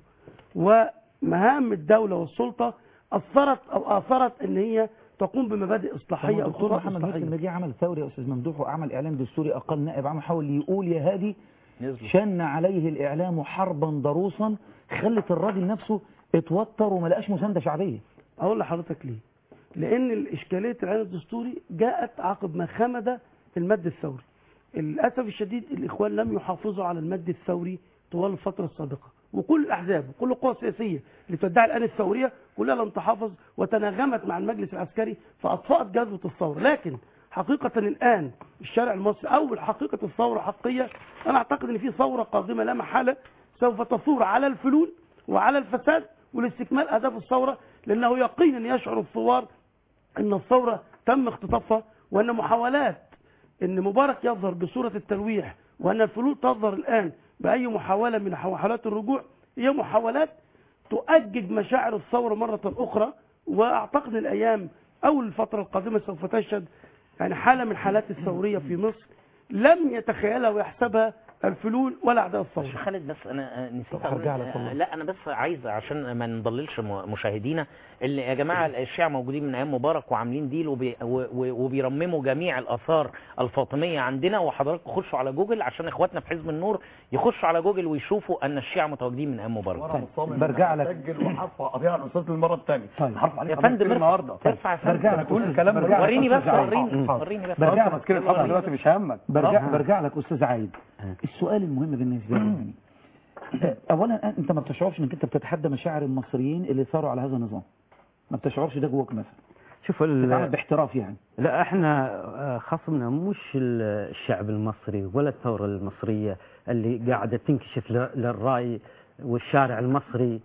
ومهام الدولة والسلطة أثرت أو آثرت إن هي تقوم بمبادئ إصلاحية أو الدكتور خطط محمد مرسي إصلاحية لما جه عمل ثوري يا استاذ ممدوح وعمل اعلان دستوري اقل نائب عام حاول يقول يا هادي نزلوا. شن عليه الاعلام حربا ضروسا خلت الراجل نفسه اتوتر وما لقاش مسانده شعبيه أقول لحضرتك ليه لأن الإشكالية الإعلان الدستوري جاءت عقب ما خمد المد الثوري للأسف الشديد الإخوان لم يحافظوا على المد الثوري طوال الفترة السابقة وكل الأحزاب وكل القوى السياسية اللي تدعي الآن الثورية كلها لم تحافظ وتناغمت مع المجلس العسكري فأطفأت جذبة الثورة لكن حقيقة الآن الشارع المصري أو حقيقة الثورة حقيقية أنا أعتقد أن في ثورة قادمة لا محالة سوف تثور على الفلول وعلى الفساد ولاستكمال أهداف الثورة لأنه يقينا يشعر الثوار أن الثورة تم اختطافها وأن محاولات أن مبارك يظهر بصورة التلويح وأن الفلول تظهر الآن بأي محاولة من محاولات الرجوع هي محاولات تؤجج مشاعر الثورة مرة أخرى وأعتقد الأيام أو الفترة القادمة سوف تشهد يعني حالة من حالات الثورية في مصر لم يتخيلها ويحسبها الفلول ولا أعداء الثورة باشا خالد بس انا آه، نسيت طب اقول هرجع لك آه، والله. لا انا بس عايز عشان ما نضللش م- مشاهدينا اللي يا جماعه الشيعة موجودين من ايام مبارك وعاملين ديل وبي و- و- وبيرمموا جميع الاثار الفاطميه عندنا وحضراتكم خشوا على جوجل عشان اخواتنا في حزب النور يخشوا على جوجل ويشوفوا ان الشيعة متواجدين من ايام مبارك طيب برجع لك سجل وهرفع قضيه على الاستاذ المره الثانيه طيب. هرفع عليك يا قضية فندم كتير النهارده ارفع يا فندم برجع لك تقول أستاذ- الكلام ده. برجع لك وريني بس أستاذ عايد. وريني حاضر. وريني بس برجع برجع لك ماسكين الحكم دلوقتي مش همك برجع آه. برجع لك استاذ عايد السؤال المهم بالنسبه لي يعني اولا انت ما بتشعرش انك انت بتتحدى مشاعر المصريين اللي صاروا على هذا النظام ما بتشعرش ده جواك مثلا شوف ال- بتتعامل باحتراف يعني لا احنا آه، خصمنا مش ال- الشعب المصري ولا الثورة المصرية اللي قاعدة تنكشف ل- للرأي والشارع المصري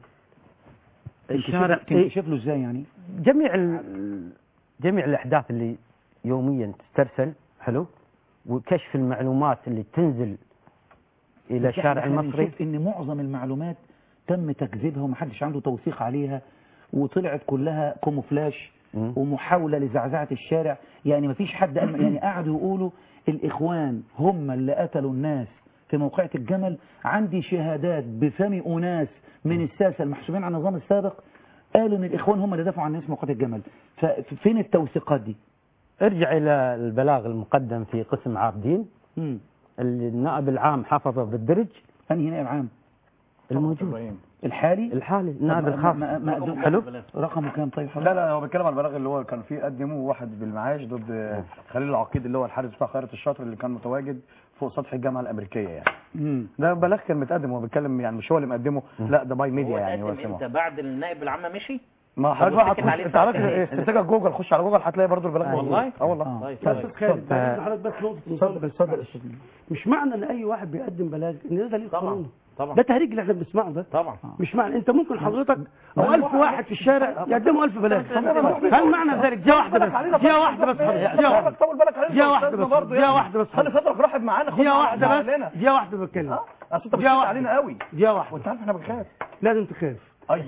الشارع تنكشف تنكشف له ازاي يعني جميع ال- جميع الاحداث اللي يوميا تسترسل حلو وكشف المعلومات اللي تنزل الى بس الشارع إحنا المصري بنشوف ان معظم المعلومات تم تكذيبها ومحدش عنده توثيق عليها وطلعت كلها كوموفلاش ومحاولة لزعزعة الشارع يعني ما فيش حد قال يعني قعدوا يقولوا الإخوان هم اللي قتلوا الناس في موقعة الجمل عندي شهادات بفم أناس من الساسة المحسوبين على النظام السابق قالوا ان الإخوان هم اللي دافعوا عن الناس في موقعة الجمل ففين التوثيقات دي ارجع إلى البلاغ المقدم في قسم عابدين مم. اللي النائب العام حفظه بالدرج أنهي نائب عام الموجود الحالي الحالي النائب طب الخاص ما- ما- ما- حلو رقمه كام طيب لا لا هو بيتكلم عن البلاغ اللي هو كان فيه قدموه واحد بالمعاش ضد خليل العقيد اللي هو الحارس بتاع خيرة الشاطر اللي كان متواجد فوق سطح الجامعه الامريكيه يعني مم. ده بلاغ كان متقدم هو بيتكلم يعني مش هو اللي مقدمه لا ده باي ميديا هو يعني هو اتقدم سمعه امتى بعد النائب العام مشي ما طب حضرتك بقى واتكل هتخش عليه انت عارف ساعتين. ايه استنتاجك جوجل خش على جوجل هتلاقي برضو البلاغ موجود. والله؟ اه والله طيب يا طيب استاذ خالد اتفضل. بعد حضرتك بس نقطه اتفضل بس اتفضل يا أستاذ. مش معنى ان اي واحد بيقدم بلاغ ان ده دليل طبعا قانوني طبعا ده تهريج اللي احنا بنسمعه ده طبعا مش معنى انت ممكن حضرتك او ألف واحد في الشارع يقدموا ألف بلاغ هل معنى ذلك جهه واحده بس جهه واحده بس جهه واحده طول بالك علينا جهه واحده بس جهه واحده بس خلي صدرك رحب معانا خد جهه واحده بس علينا جهه واحده بتكلم اصل انت جهه بتخاف واحده علينا قوي جهه واحده وانت عارف احنا بنخاف لازم تخاف اي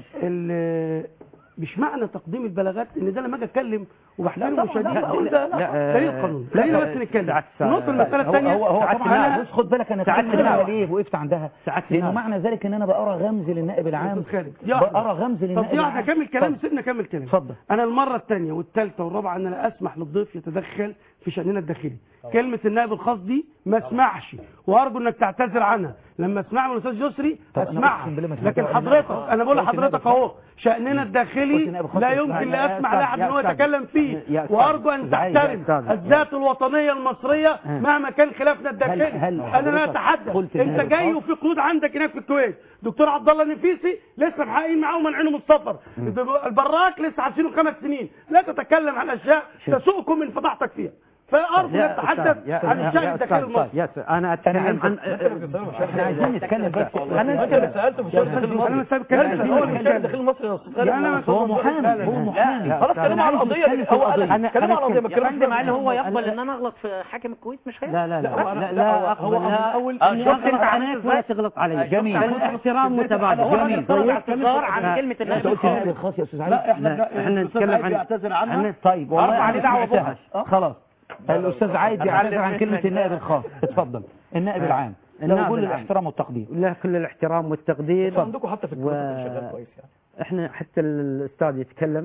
ال- مش معنى تقديم البلاغات ان ده لما اجي اتكلم وبحترم طبعاً، مشاهدين لا، اقول لا، ده لا، لا آه، دليل قانوني لا، خلينا آه، بس نتكلم ساعات- النقطه المساله هو الثانيه هو, هو ساعات طبعا نعم. بص خد بالك انا ساعات اتكلم نعم. على ايه وقفت عندها ساعات لانه نعم. معنى ذلك ان انا بقرا غمز للنائب العام أستاذ خالد، دي واحدة. بقرا غمز طب للنائب دي واحده العام كمل كلام اتفضل. سيبنا كمل كلام اتفضل انا المره الثانيه والثالثه والرابعه ان انا اسمح للضيف يتدخل في شاننا الداخلي كلمه النائب الخاص دي ما اسمعش وارجو انك تعتذر عنها لما اسمعها من الاستاذ يسري طب أنا اسمعها أقسم بالله ما سمعت لكن ولا حضرتك نائب. انا بقول قلت نائب لحضرتك الخاص. اهو شاننا قلت الداخلي نائب الخاص. لا يا يمكن أستاذ، لاسمح يا لاحد ان هو أستاذ، يتكلم فيه يا أستاذ، وارجو ان أستاذ عايز، تحترم يا أستاذ. الذات الوطنيه المصريه مهما كان خلافنا الداخلي هل انا لا حضرتك اتحدث قلت انت النائب جاي الخاص؟ وفي قيود عندك هناك في الكويت دكتور عبد الله النفيسي لسه محققين معاه ومنعينه من السفر البراك لسه عايشينه خمس سنين لا تتكلم عن اشياء تسوقكم من فضحتك فيها فارجو يا ان تتحدث أستاذ، يا- عن يا- الشأن يا الداخلي أستاذ، المصري يا أستاذ، انا اتكلم عن احنا عايزين نتكلم بس انا نتكلم سالته في انا مش بتكلم هو اللي داخل المصري يا استاذ لا، أنا هو محامي هو محامي خلاص كلموا على القضيه دي هو قال أنا- كلموا على القضيه ما يا تكلموش فندم هل بقى. هو يقبل ان انا اغلط في حاكم الكويت مش هيقبل لا لا لا هو- لا لا، لا هو- اقبل هو من لا أول- أن شفت يغلط أنت عليك عملت ولا إزاي؟ تغلط علي جميل. احترام متبادل جميل. طيب طيب. اعتذار عن كلمه انت النائب قلت النائب الخاص الخاص يا استاذ علي لا احنا لا، احنا نتكلم عن- بيعتذر عنها عن طيب والله أرفع أنا عليه دعوة سمعتها. بكرة. خلاص الاستاذ عايد بيعتذر عن كلمه النائب الخاص اتفضل النائب العام له النائب كل العام. الاحترام والتقدير له كل الاحترام والتقدير عندكم حتى في الكويت و- شغال كويس يعني احنا حتى الاستاذ يتكلم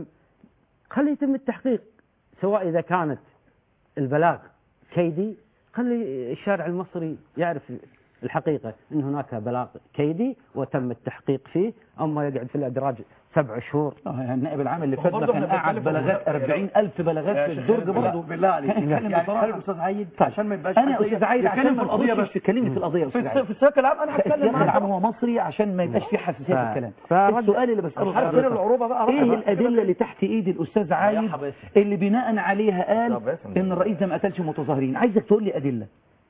خلي يتم التحقيق سواء اذا كانت البلاغ كيدي خلي الشارع المصري يعرف الحقيقه ان هناك بلاغ كيدي وتم التحقيق فيه اما يقعد في الادراج سبع شهور آه، النائب العام اللي فات ده برضه كان احنا قعد بنتكلم في بلغات 40000 بلغات في الدرج برضه بالله عليك كان يتكلم يعني بصراحة. خلي الاستاذ عيد طيب. عشان ما يبقاش انا قضية- استاذ عايد يتكلم عشان في ما القضيه تخشش بس تكلمني في القضيه يا في استاذ الس- عايد في السياق العام انا هتكلم السياق معاك العام هو مصري عشان ما يبقاش فيه حساسيه في ف- الكلام فرد- السؤال اللي بساله عارف فين العروبه بقى ايه الادله اللي تحت ايد الاستاذ عايد اللي بناء عليها قال طب اسم. ان الرئيس ده ما قتلش متظاهرين عايزك تقول لي ادله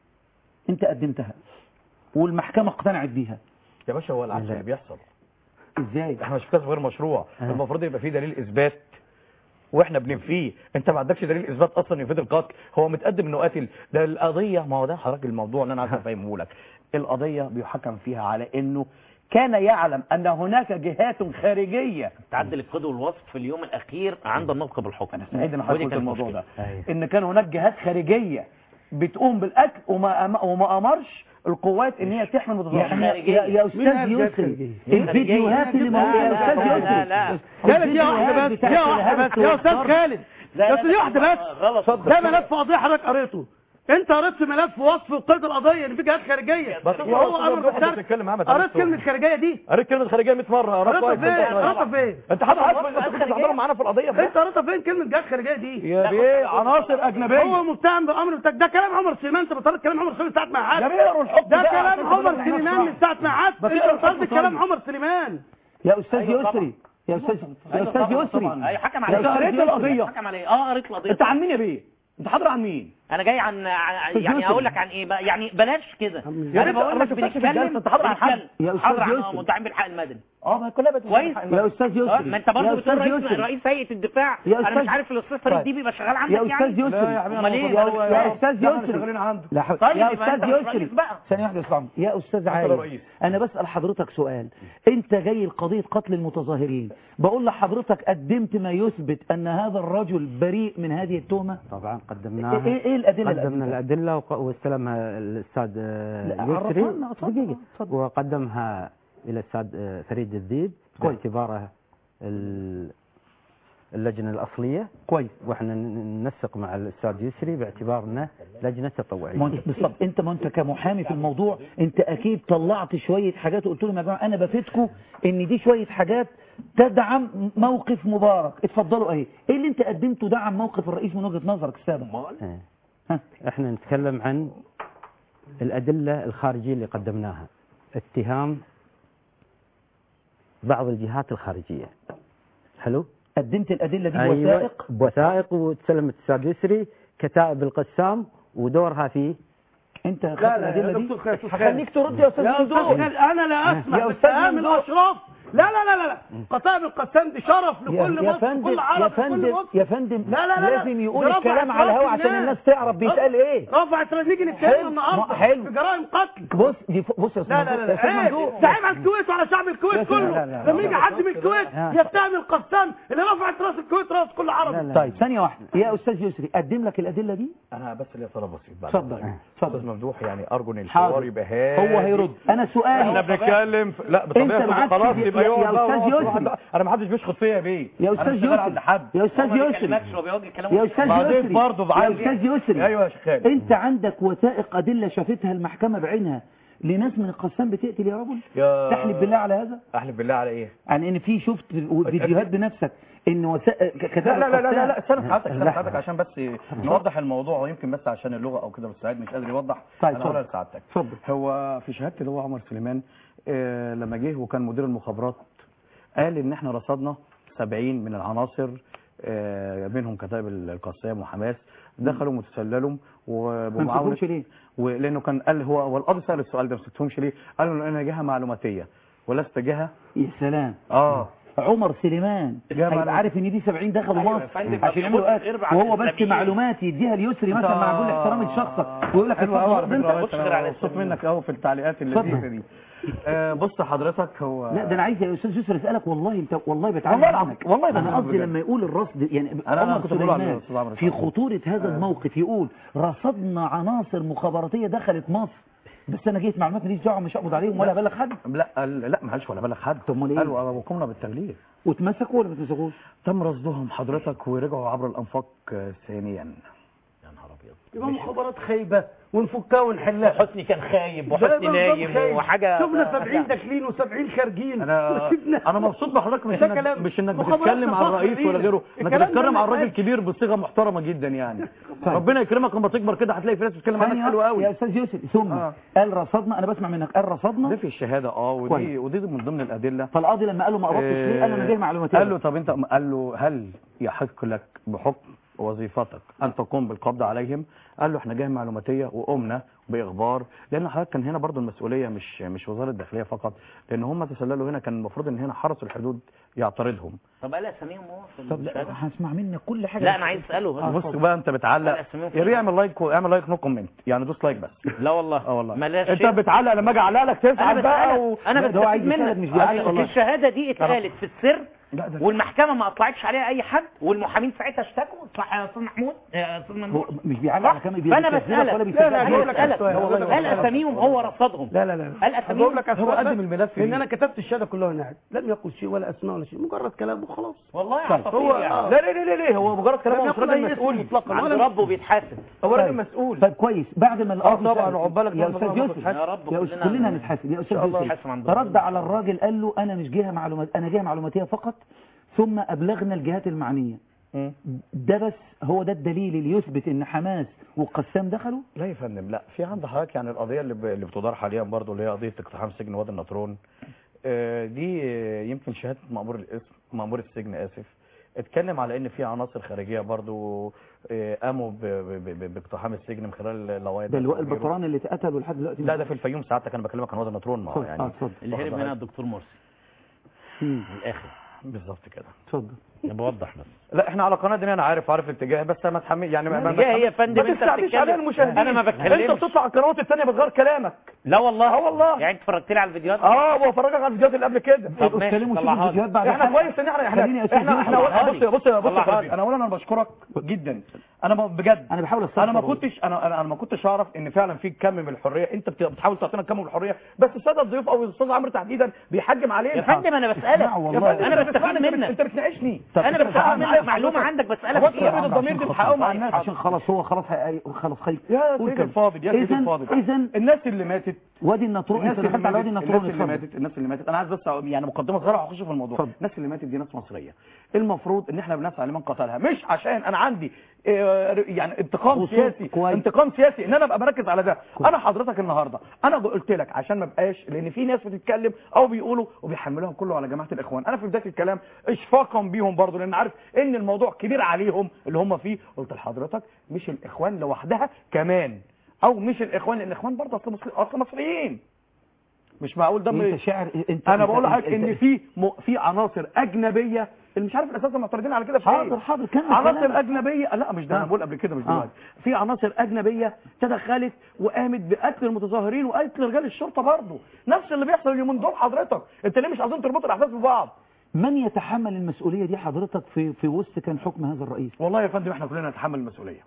انت قدمتها والمحكمه اقتنعت بيها يا باشا هو العكس اللي بيحصل ازاي احنا ما شفناش غير مشروع المفروض يبقى فيه دليل اثبات واحنا بننفيه انت ما عندكش دليل اثبات اصلا يفيد القتل هو متقدم انه قاتل ده القضيه ما هو ده حضرتك الموضوع اللي انا عايز افهمه لك القضيه بيحكم فيها على انه كان يعلم ان هناك جهات خارجيه تعدل القيد والوصف في اليوم الاخير عند النطق بالحكم سعيد ان ودي حضرتك قلت كانت الموضوع مشكلة. ده ان كان هناك جهات خارجيه بتقوم بالاكل وما أم- وما امرش القوات ان هي تحمي المتظاهرين يعني يا, يا مين استاذ قال جهات يسري خارجية؟ الفيديوهات اللي موجوده يا استاذ لا، يسري لا، لا. خالد يا واحده بس يا واحده بس يا استاذ خالد يا استاذ يا واحده بس غلط ده ملف قضيه حضرتك قريته انت قريت في ملف وصف وقيد القضيه ان في جهات خارجيه بس وهو هو امر بيقعد بالترك يتكلم معاه ما قريت تعرفش. كلمه خارجيه دي قريت كلمه خارجيه 100 مره قريتها فين قريتها فين انت حضرتك انت كنت بتحضروا معانا في القضيه انت قريتها فين كلمه جهات خارجيه دي يا بيه عناصر هو اجنبيه متهم بامر بتاع ده كلام عمر سليمان انت بتطلب كلام عمر سليمان من ساعه ما قعدت يا بيه الحب ده بقى كلام عشان عمر تبقى سليمان من ساعه ما قعدت بس انت اقرا بتطلب الحب كلام طيب. عمر سليمان يا استاذ يسري يا استاذ يا استاذ يسري اي حكم يا عليه أستاذ قريت يسري. القضيه حكم عليه اه قريت القضيه انت عن مين يا بيه انت حاضر عن مين انا جاي عن عن- يعني اقول لك عن ايه بقى يعني بلاش كده يا انا ريت بقول ما لك شفتكش في بنتكلم الجلسة، أنت حاضر عن حد. بنتكلم. يا أستاذ حاضر عن يوسف. متهم بالحق المدني اه ما كلها بتقول كويس يا استاذ اه يسري ما انت برضه يا بتقول أستاذ رئيس يسري. رئيس هيئه الدفاع يا انا أستاذ- مش عارف الاستاذ فريد طيب. ديبي يبقى شغال عندك يا استاذ يعني يسري لا يا حبيبي أمال أنا إيه؟ المفروض- يا يا استاذ لا، إحنا يسري شغالين عنده لا حول طيب يا يبقى أنت استاذ مش يسري رئيس بقى. ثانية واحدة يا أستاذ عمرو. يا استاذ أنت عادل رئيس. انا بسأل حضرتك سؤال انت جاي لقضية قتل المتظاهرين بقول لحضرتك قدمت ما يثبت ان هذا الرجل بريء من هذه التهمة طبعا قدمناها ايه ايه الادلة اللي قدمنا قدمتها؟ الأدلة وق- واستلمها الأستاذ آه، لا، يسري عرفنا، اتفضل، دقيقة اتفضل. وقدمها إلى الأستاذ آه، فريد الذيب كويس. باعتباره ال- اللجنة الأصلية كويس واحنا ن- ننسق مع الأستاذ يسري باعتبارنا لجنة تطوعية ما انت بالظبط انت ما انت كمحامي في الموضوع انت اكيد طلعت شويه حاجات وقلت لهم يا جماعه انا بفيدكم ان دي شويه حاجات تدعم موقف مبارك اتفضلوا ايه ايه اللي انت قدمته دعم موقف الرئيس من وجهه نظرك السابق آه. ها احنا نتكلم عن الأدلة الخارجية اللي قدمناها اتهام بعض الجهات الخارجية حلو قدمت الادله دي أيوة بوثائق بوثائق وتسلمت الأستاذ يسري كتائب القسام ودورها في انت اخذت لا لا الادله يا دي دكتور خالد هخليك ترد يا استاذ يا استاذ ممدوح خالد انا لا اسمح يا أستاذ باتهام ممدوح. الاشراف لا لا لا لا لا قطاع القسام دي شرف يا لكل يا مصر فندم كل يا عرب كل فندم مصر يا فندم لا لا لا لازم يقول ده رفع الكلام على الهواء إسراف عشان الناس تعرف بيتقال ايه رفعت نيجي حلو، نتكلم ما- النهارده حلو. في جرائم قتل بص دي ف- بص يا استاذ لا لا ممدوح- لا يا استاذ لا ممدوح عيب زعيم على الكويت وعلى شعب يا الكويت سيدي، كله لا، لا، لما يجي حد من الكويت ها. يتهم القسام اللي رفعت راس الكويت راس كل عربي طيب ثانيه واحده يا استاذ يسري قدم لك الادله دي انا بس ليا طلب بسيط بعد اتفضل إذنك. اتفضل استاذ ممدوح يعني ارجو ان حاضر. الحوار يبقى هادي هو هيرد انا احنا سؤالي بنتكلم في... لا انت بطبيعه معاك خلاص يا- يبقى يا يقعد بقى أستاذ ويقعد يسري. واحد- انا ما حدش بيشخط فيا يا بيه يا أنا استاذ بشتغل عند يسري حد يا استاذ هو ما يسري بيكلمكش هو بيوجه كلامه يا استاذ بعدين يسري برضه يا بعد- استاذ يسري ايوه يا شيخ خالد انت عندك وثائق ادله شافتها المحكمه بعينها لناس من القسام بتقتل يا رجل يا تحلف بالله على هذا احلف بالله على ايه يعني ان في شفت فيديوهات بنفسك ان وثائق كتاب لا لا لا لا لا, لا القسام- استنى حضرتك استنى لا. حضرتك عشان بس نوضح الموضوع ويمكن بس عشان اللغه او كده الاستاذ مش قادر يوضح طيب، انا اتفضل. هقولها لسعادتك اتفضل هو في شهاده اللي هو عمر سليمان آه، لما جه وكان مدير المخابرات قال ان احنا رصدنا 70 من العناصر آه، منهم كتائب القسام وحماس دخلوا وتسللوا ما وبمعاونه مسكوش ليه ولانه كان قال هو هو القاضي سال السؤال ده ما مسكتهمش ليه؟ قال له انا جهه معلوماتيه ولست جهه يا سلام اه عمر سليمان جاب هيبقى على- عارف ان دي 70 دخلوا أيوة مصر يا فندم، عشان بس يعملوا خد قتل اربع وهو على بس الإسلاميين. معلومات يديها ليسري مثلا مع كل احترامي لشخصك ويقول لك حلو قوي على اتفضل فكره انت والله تشكر على أنا مبسوط السلام. منك قوي في التعليقات اتفضل. اللذيذه دي آه، بص حضرتك هو لا ده انا عايز يا استاذ يسري اسالك والله انت والله بتعلم والله العظيم- عنك والله انا بجد قصدي بجد. لما يقول الرصد يعني أنا- أنا عمر كنت بقول على سليمان الأستاذ عمرو في الحمد. خطوره هذا الموقف يقول رصدنا عناصر مخابراتيه دخلت مصر بس انا جيت معلومات ماليش دعوه مش هقبض عليهم ولا ابلغ حد لا قال- لا ما قالش ولا بلغ حد طب امال ايه؟ قالوا وقمنا بالتغليف واتمسكوا ولا ما اتمسكوش؟ تم رصدهم حضرتك ورجعوا عبر الانفاق آه، ثانيا يا نهار ابيض يبقى مخابرات خايبه ونفكها ونحلها حسني كان خايب ده وحسني بالظبط نايم خايب. وحاجه شفنا 70 داخلين و70 خارجين انا وسيبنا- انا مبسوط بحضرتك مش ده انك كلام. مش انك مخابراتنا بتتكلم عن فخر الرئيس ولا لينا. غيره انك الكلام ده بتتكلم عن ما راجل ينفعش. كبير بصيغه محترمه جدا يعني طيب. ربنا يكرمك لما تكبر كده هتلاقي في ناس بتتكلم عنك ثانية حلو يا قوي استاذ يوسف ثم آه. قال رصدنا انا بسمع منك قال رصدنا ده في الشهاده اه ودي كويس. ودي من ضمن الادله فالقاضي لما قال له ما قبضتش ليه قال له انا جاي معلوماتيه قال له طب انت قال له هل يحق لك بحكم وظيفتك ان تقوم بالقبض عليهم قال له احنا جاي معلوماتيه وقمنا باخبار لان حضرتك كان هنا برضو المسؤوليه مش مش وزاره الداخليه فقط لان هم تسللوا هنا كان المفروض ان هنا حرس الحدود يعترضهم طب قال اساميهم هو في طب لا الشهادة؟ هسمع منك كل حاجه لا انا عايز اساله بص بس. بقى انت بتعلق لا، اسمهم يا ريت اعمل لايك اعمل لايك نو كومنت يعني دوس لايك بس لا والله اه والله ملاش انت شيء. بتعلق لما اجي اعلق لك انا تزعل بقى و... بسألك انا لا، ده هو عايز بستفيد يسألك منك مش بيعلق أصل والله. الشهاده دي اتقالت في السر لا ده والمحكمه ما اطلعتش عليها اي حد والمحامين ساعتها اشتكوا صح يا استاذ محمود يا استاذ هو ممدوح مش بيعلق على صح؟ كام فانا بيكذبك بسالك ولا لا، بيصدقك لا، انا هجاوب لك على بسالك السؤال. هجاوب لك قال على السؤال. اساميهم هو رصدهم لا لا لا قال هجاوب اساميهم لك على هو السؤال قدم بس. الملف لان ليه؟ انا كتبت الشهاده كلها هنا لم يقل شيء ولا اسماء ولا شيء مجرد كلام وخلاص والله طيب. عصافير هو- يعني آه. لا لا لا لا هو مجرد كلام لم هو مش يقل راجل أي اسم مسؤول مطلقا عند ولا ربه بيتحاسب هو راجل طيب. مسؤول طيب كويس بعد ما القاضي طبعاً، سأل- عقبالك يا برضه استاذ طبعاً يوسف يا رب يا كلنا- أستاذ كلنا هنتحاسب يا استاذ إن شاء الله يوسف نتحاسب عند ربنا. رد على الراجل قال له انا مش جهه معلومات انا جهه معلوماتيه فقط ثم ابلغنا الجهات المعنيه مم. ده بس هو ده الدليل اللي يثبت ان حماس والقسام دخلوا لا يا فندم لا في عند حضرتك يعني القضيه اللي ب... اللي بتدار حاليا برضو اللي هي قضيه اقتحام سجن وادي النطرون آه، دي آه، يمكن شهاده مأمور الاسم مأمور السجن اسف اتكلم على ان في عناصر خارجيه برضو آه، قاموا ب- ب- ب- باقتحام السجن من خلال لوائد ده اللواء البطران اللي اتقتل لحد دلوقتي لا ده في الفيوم ساعتك انا بكلمك عن وادي النطرون ما هو اتفضل. يعني اه اتفضل اللي هرب منها الدكتور مرسي مم. من الاخر بالظبط كده اتفضل انا بوضح بس لا احنا على قناه دي انا عارف عارف الاتجاه بس ما تحمل يعني ما ما- الاتجاه هي يا فندم ما انت تستعجلش بتتكلم. علينا المشاهدين انا ما بتكلمش. انت بتطلع على القنوات الثانيه بتغير كلامك لا والله اه والله يعني انت اتفرجت لي على الفيديوهات اه وافرجك على الفيديوهات اللي قبل كده طب ماشي، اتكلموا شوفوا طلعها لي. الفيديوهات بعد احنا الحلقة. كويس ان احنا احنا خليني أستاذ احنا يوسف احنا طلعها بص لي. بص بص طلعها يا لي. فندم، انا اولا انا بشكرك جدا انا ما- بجد انا بحاول انا ما استفسر كنتش انا انا أنا ما كنتش اعرف ان فعلا في كم من الحريه انت بت- بتحاول تعطينا كم من الحريه بس الساده الضيوف او الاستاذ عمرو تحديدا بيحجم علينا يا فندم انا بسالك اسمعوا والله. يا فندم انا أنت بتسمعني، بستفيد أنت بت- منك. انت بتناقشني انا بستفيد بتحقق معايا منك معلومه حضرتك. عندك بسالك هو فيها تفرد الضمير دي بتحققه مع الناس عشان خلاص هو خلاص هي- خلاص خلي يا قول سيدي كده. الفاضل يا سيدي إذن- الفاضل إذن الناس اللي ماتت وادي النطرون الناس انت اللي دخلت على وادي ماتت النطرون الناس اللي اتفضل. ماتت الناس اللي ماتت انا عايز بس يعني مقدمه صغيره وهخش في الموضوع اتفضل. الناس اللي ماتت دي ناس مصريه المفروض ان احنا بنسعى لمن قتلها مش عشان انا عندي آه، يعني انتقام خصوص سياسي كويس. انتقام سياسي ان انا ابقى مركز على ده كويس. انا حضرتك النهارده انا قلت لك عشان ما بقاش لان في ناس بتتكلم او بيقولوا وبيحملوها كله على جماعه الاخوان انا في بدايه الكلام اشفاقا بيهم برضو لان عارف ان الموضوع كبير عليهم اللي هم فيه قلت لحضرتك مش الاخوان لوحدها كمان او مش الاخوان لان الاخوان برضه اصل مصري اصل مصريين مش معقول ده انت شاعر انت انا انت- بقول لحضرتك انت- ان في م... في عناصر اجنبيه اللي مش عارف الاساس معترضين على كده في حاضر ايه حاضر كمل عناصر كلامك. اجنبيه لا مش ده آه. انا بقول قبل كده مش آه. دلوقتي في عناصر اجنبيه تدخلت وقامت بقتل المتظاهرين وقتل رجال الشرطه برضه نفس اللي بيحصل اليومين دول حضرتك انت ليه مش عايزين تربطوا الاحداث ببعض من يتحمل المسؤولية دي حضرتك في في وسط كان حكم هذا الرئيس والله يا فندم احنا كلنا نتحمل المسؤوليه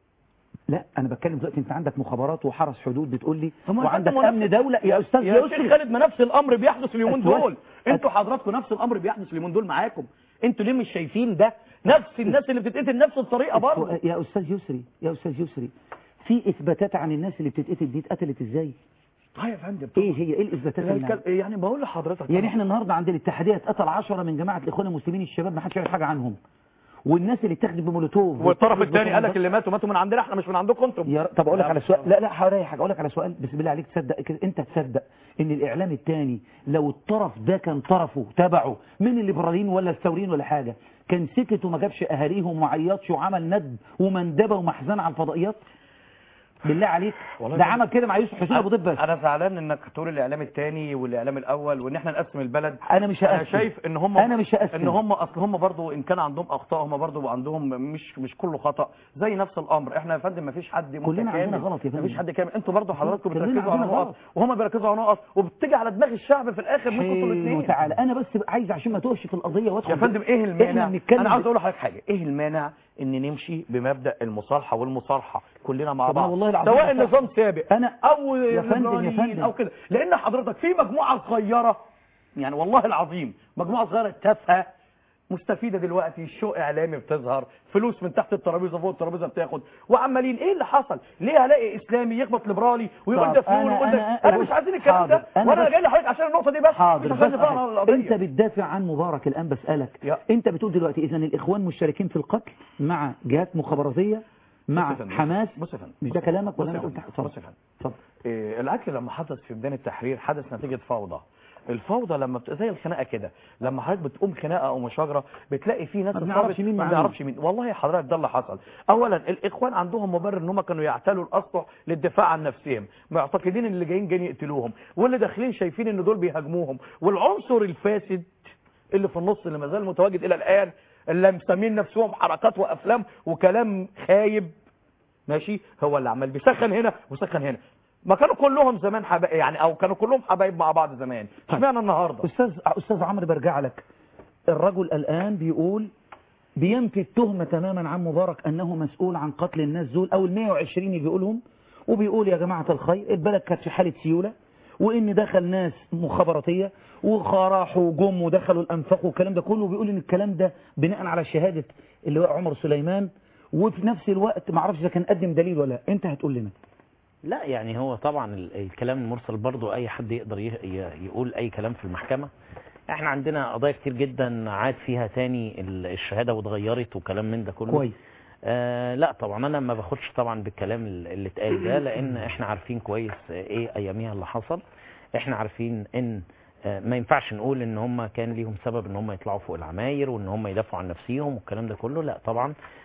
لا انا بتكلم دلوقتي انت عندك مخابرات وحرس حدود بتقول لي طب ما وعندك الفندم امن دولة يا استاذ يا يوسف شيخ خالد ما نفس الامر بيحدث اليومين أتوس- دول انتوا حضراتكم نفس الامر بيحدث اليومين دول معاكم انتوا ليه مش شايفين ده نفس الناس اللي بتتقتل نفس الطريقه برضه يا استاذ يسري يا استاذ يسري في اثباتات عن الناس اللي بتتقتل دي اتقتلت ازاي اه يا فندم ايه هي ايه الاثباتات اللي يعني كان- يعني بقول لحضرتك يعني احنا النهارده عند الاتحاديه اتقتل 10 من جماعه الاخوان المسلمين الشباب ما حدش يعرف حاجه عنهم والناس اللي اتخذت بمولوتوف والطرف الثاني قال لك اللي ماتوا ماتوا من عندنا احنا مش من عندكم انتم يا طب اقول لك على سؤال لا لا حوالي حاجه اقول لك على سؤال بس بالله عليك تصدق كده انت تصدق ان الاعلام الثاني لو الطرف ده كان طرفه تبعه من الليبراليين ولا الثوريين ولا حاجه كان سكت وما جابش اهاليهم وما عيطش وعمل ندب ومندبه ومحزنه على الفضائيات بالله عليك والله ده كده. عمل كده مع يوسف حسين ابو ضب بس انا زعلان انك تقول الاعلام الثاني والاعلام الاول وان احنا نقسم البلد انا مش انا هقسم. شايف ان هم أنا مش هقسم. ان هم اصل هم برضو ان كان عندهم اخطاء هم برضو عندهم مش مش كله خطا زي نفس الامر احنا يا فندم ما فيش حد كلنا متكامل. عندنا غلط يا فندم. ما فيش حد كامل انتوا برضو حضراتكم كلنا بتركزوا على عندنا نقط غلط. وهم بيركزوا على نقط وبتيجي على دماغ الشعب في الاخر منكم انتوا حلو الاثنين تعالى انا بس عايز عشان ما توهش في القضيه وادخل يا فندم ايه احنا المانع بنتكلم انا عاوز ب- اقول لحضرتك حاجه ايه المانع ان نمشي بمبدا المصالحه والمصالحه كلنا مع طب أنا بعض والله العظيم سواء بصراحة- النظام سابق أنا- او يا فندم- يا الليبراليين فندم. او كده لان حضرتك في مجموعه صغيره يعني والله العظيم مجموعه صغيره تافهه مستفيده دلوقتي شو اعلامي بتظهر فلوس من تحت الترابيزه فوق الترابيزه بتاخد وعمالين ايه اللي حصل ليه هلاقي اسلامي يخبط ليبرالي ويقول طب ده فلول أنا- ويقول ده أنا- انا مش عايزين الكلام حاضر. ده أنا وانا بس- جاي لحضرتك عشان النقطه دي بس حاضر مش عشان بس نفهم على القضيه انت بتدافع عن مبارك الان بسالك يا. انت بتقول دلوقتي اذا الاخوان مشتركين في القتل مع جهات مخابراتيه مع بص يا فندم، حماس بص يا فندم، مش بص ده يا فندم، كلامك ولا بص انا يا قلت فندم، اتفضل بص يا فندم. اتفضل إيه، القتل لما حدث في بداية التحرير حدث نتيجة فوضى الفوضى لما بت... زي الخناقه كده لما حضرتك بتقوم خناقه او مشاجره بتلاقي في ناس ما بنعرفش اتصابت، مين ما معاهم. بنعرفش مين والله يا حضرتك ده اللي حصل اولا الاخوان عندهم مبرر ان هم كانوا يعتلوا الاسطح للدفاع عن نفسهم معتقدين ان اللي جايين جايين يقتلوهم واللي داخلين شايفين ان دول بيهاجموهم والعنصر الفاسد اللي في النص اللي ما زال متواجد الى الان اللي مسمين نفسهم حركات وافلام وكلام خايب ماشي هو اللي عمال بيسخن هنا وسخن هنا ما كانوا كلهم زمان حبايب يعني او كانوا كلهم حبايب مع بعض زمان اشمعنى النهارده استاذ استاذ عمرو برجع لك الرجل الان بيقول بينفي التهمه تماما عن مبارك انه مسؤول عن قتل الناس دول او ال 120 اللي بيقولهم وبيقول يا جماعه الخير البلد كانت في حاله سيوله وان دخل ناس مخابراتيه وراحوا وجم ودخلوا الانفاق والكلام ده كله وبيقول ان الكلام ده بناء على شهاده اللي هو عمر سليمان وفي نفس الوقت ما اعرفش اذا كان قدم دليل ولا لا. انت هتقول لنا لا يعني هو طبعا ال- الكلام المرسل برضو اي حد يقدر ي- ي- يقول اي كلام في المحكمة احنا عندنا قضايا كتير جدا عاد فيها تاني ال- الشهادة واتغيرت وكلام من ده كله كويس آه لا طبعا انا ما باخدش طبعا بالكلام ال- اللي اتقال ده لان احنا عارفين كويس ايه اياميها اللي حصل احنا عارفين ان آه، ما ينفعش نقول ان هم كان ليهم سبب ان هم يطلعوا فوق العماير وان هم يدافعوا عن نفسهم والكلام ده كله لا طبعا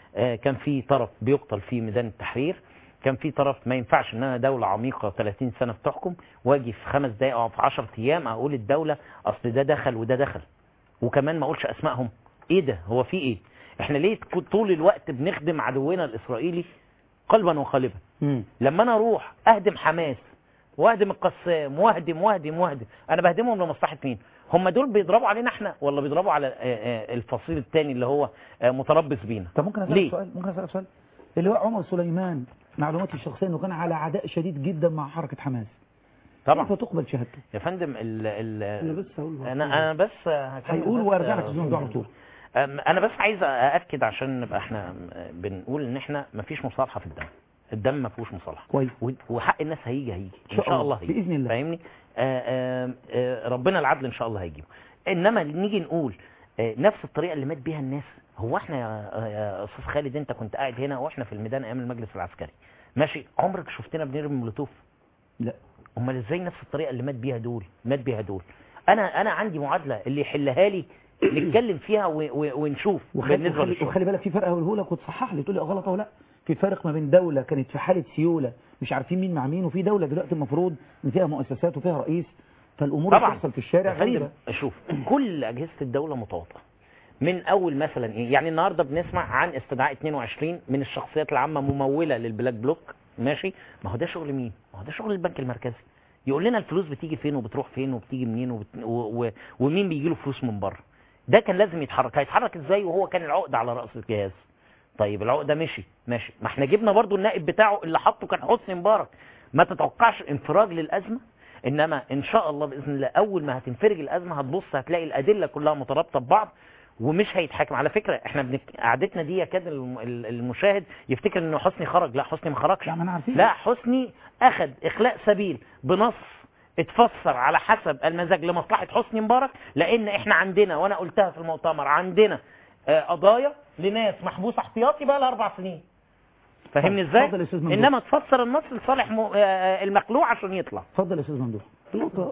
آه، كان في طرف بيقتل في ميدان التحرير كان في طرف ما ينفعش ان انا دوله عميقه 30 سنه بتحكم واجي في خمس دقائق او في 10 ايام اقول الدوله اصل ده دخل وده دخل وكمان ما اقولش اسمائهم ايه ده هو في ايه احنا ليه طول الوقت بنخدم عدونا الاسرائيلي قلبا وقالبا مم. لما انا اروح اهدم حماس واهدم القسام واهدم واهدم واهدم انا بهدمهم لمصلحه مين هم دول بيضربوا علينا احنا ولا بيضربوا على آه، آه، الفصيل الثاني اللي هو آه، متربص بينا طب ممكن اسالك ليه سؤال ممكن اسالك سؤال اللواء عمر سليمان معلوماتي الشخصيه انه كان على عداء شديد جدا مع حركه حماس طبعا كيف تقبل شهادته يا فندم ال ال انا بس هقول انا انا بس هكمل هيقول بس، وارجع لك آه، في الموضوع على طول أم، انا بس عايز ااكد عشان نبقى احنا بنقول ان احنا ما فيش مصالحه في الدم الدم ما فيهوش مصالحه كويس و- وحق الناس هيجي هيجي إن ان شاء شاء الله، الله هيجي بإذن الله. فاهمني آه، آم، آه، ربنا العدل ان شاء الله هيجيبه انما نيجي نقول آه، نفس الطريقه اللي مات بيها الناس هو احنا يا يا استاذ خالد انت كنت قاعد هنا واحنا في الميدان ايام المجلس العسكري ماشي عمرك شفتنا بنرمي مولوتوف لا امال ازاي نفس الطريقه اللي مات بيها دول مات بيها دول انا انا عندي معادله اللي يحلها لي نتكلم فيها و- و- ونشوف وخلي, بالنسبه وخلي, للشغل وخلي بالك في فرق هقوله لك وتصحح لي تقول لي غلط ولا لا في فرق ما بين دوله كانت في حاله سيوله مش عارفين مين مع مين وفي دوله دلوقتي المفروض ان فيها مؤسسات وفيها رئيس فالامور اللي طبعا بتحصل في الشارع يا فندم، غريبه شوف كل اجهزه الدوله متواطئه من اول مثلا ايه يعني النهارده بنسمع عن استدعاء 22 من الشخصيات العامه مموله للبلاك بلوك ماشي ما هو ده شغل مين ما هو ده شغل البنك المركزي يقول لنا الفلوس بتيجي فين وبتروح فين وبتيجي منين وبت... و... و... ومين بيجي له فلوس من بره ده كان لازم يتحرك هيتحرك ازاي وهو كان العقد على راس الجهاز طيب العقده مشي ماشي ما احنا جبنا برضو النائب بتاعه اللي حطه كان حسني مبارك ما تتوقعش انفراج للازمه انما ان شاء الله باذن الله اول ما هتنفرج الازمه هتبص هتلاقي الادله كلها مترابطه ببعض ومش هيتحاكم على فكره احنا بنك... قعدتنا دي يكاد الم- ال- المشاهد يفتكر ان حسني خرج لا حسني ما خرجش لا ما انا عارفين لا حسني اخذ اخلاء سبيل بنص اتفسر على حسب المزاج لمصلحه حسني مبارك لان احنا عندنا وانا قلتها في المؤتمر عندنا آه، قضايا لناس محبوسه احتياطي بقى لها اربع سنين فاهمني طب، ازاي اتفضل يا أستاذ ممدوح. انما تفسر النص لصالح م... آه، المخلوع عشان يطلع اتفضل يا استاذ ممدوح نقطة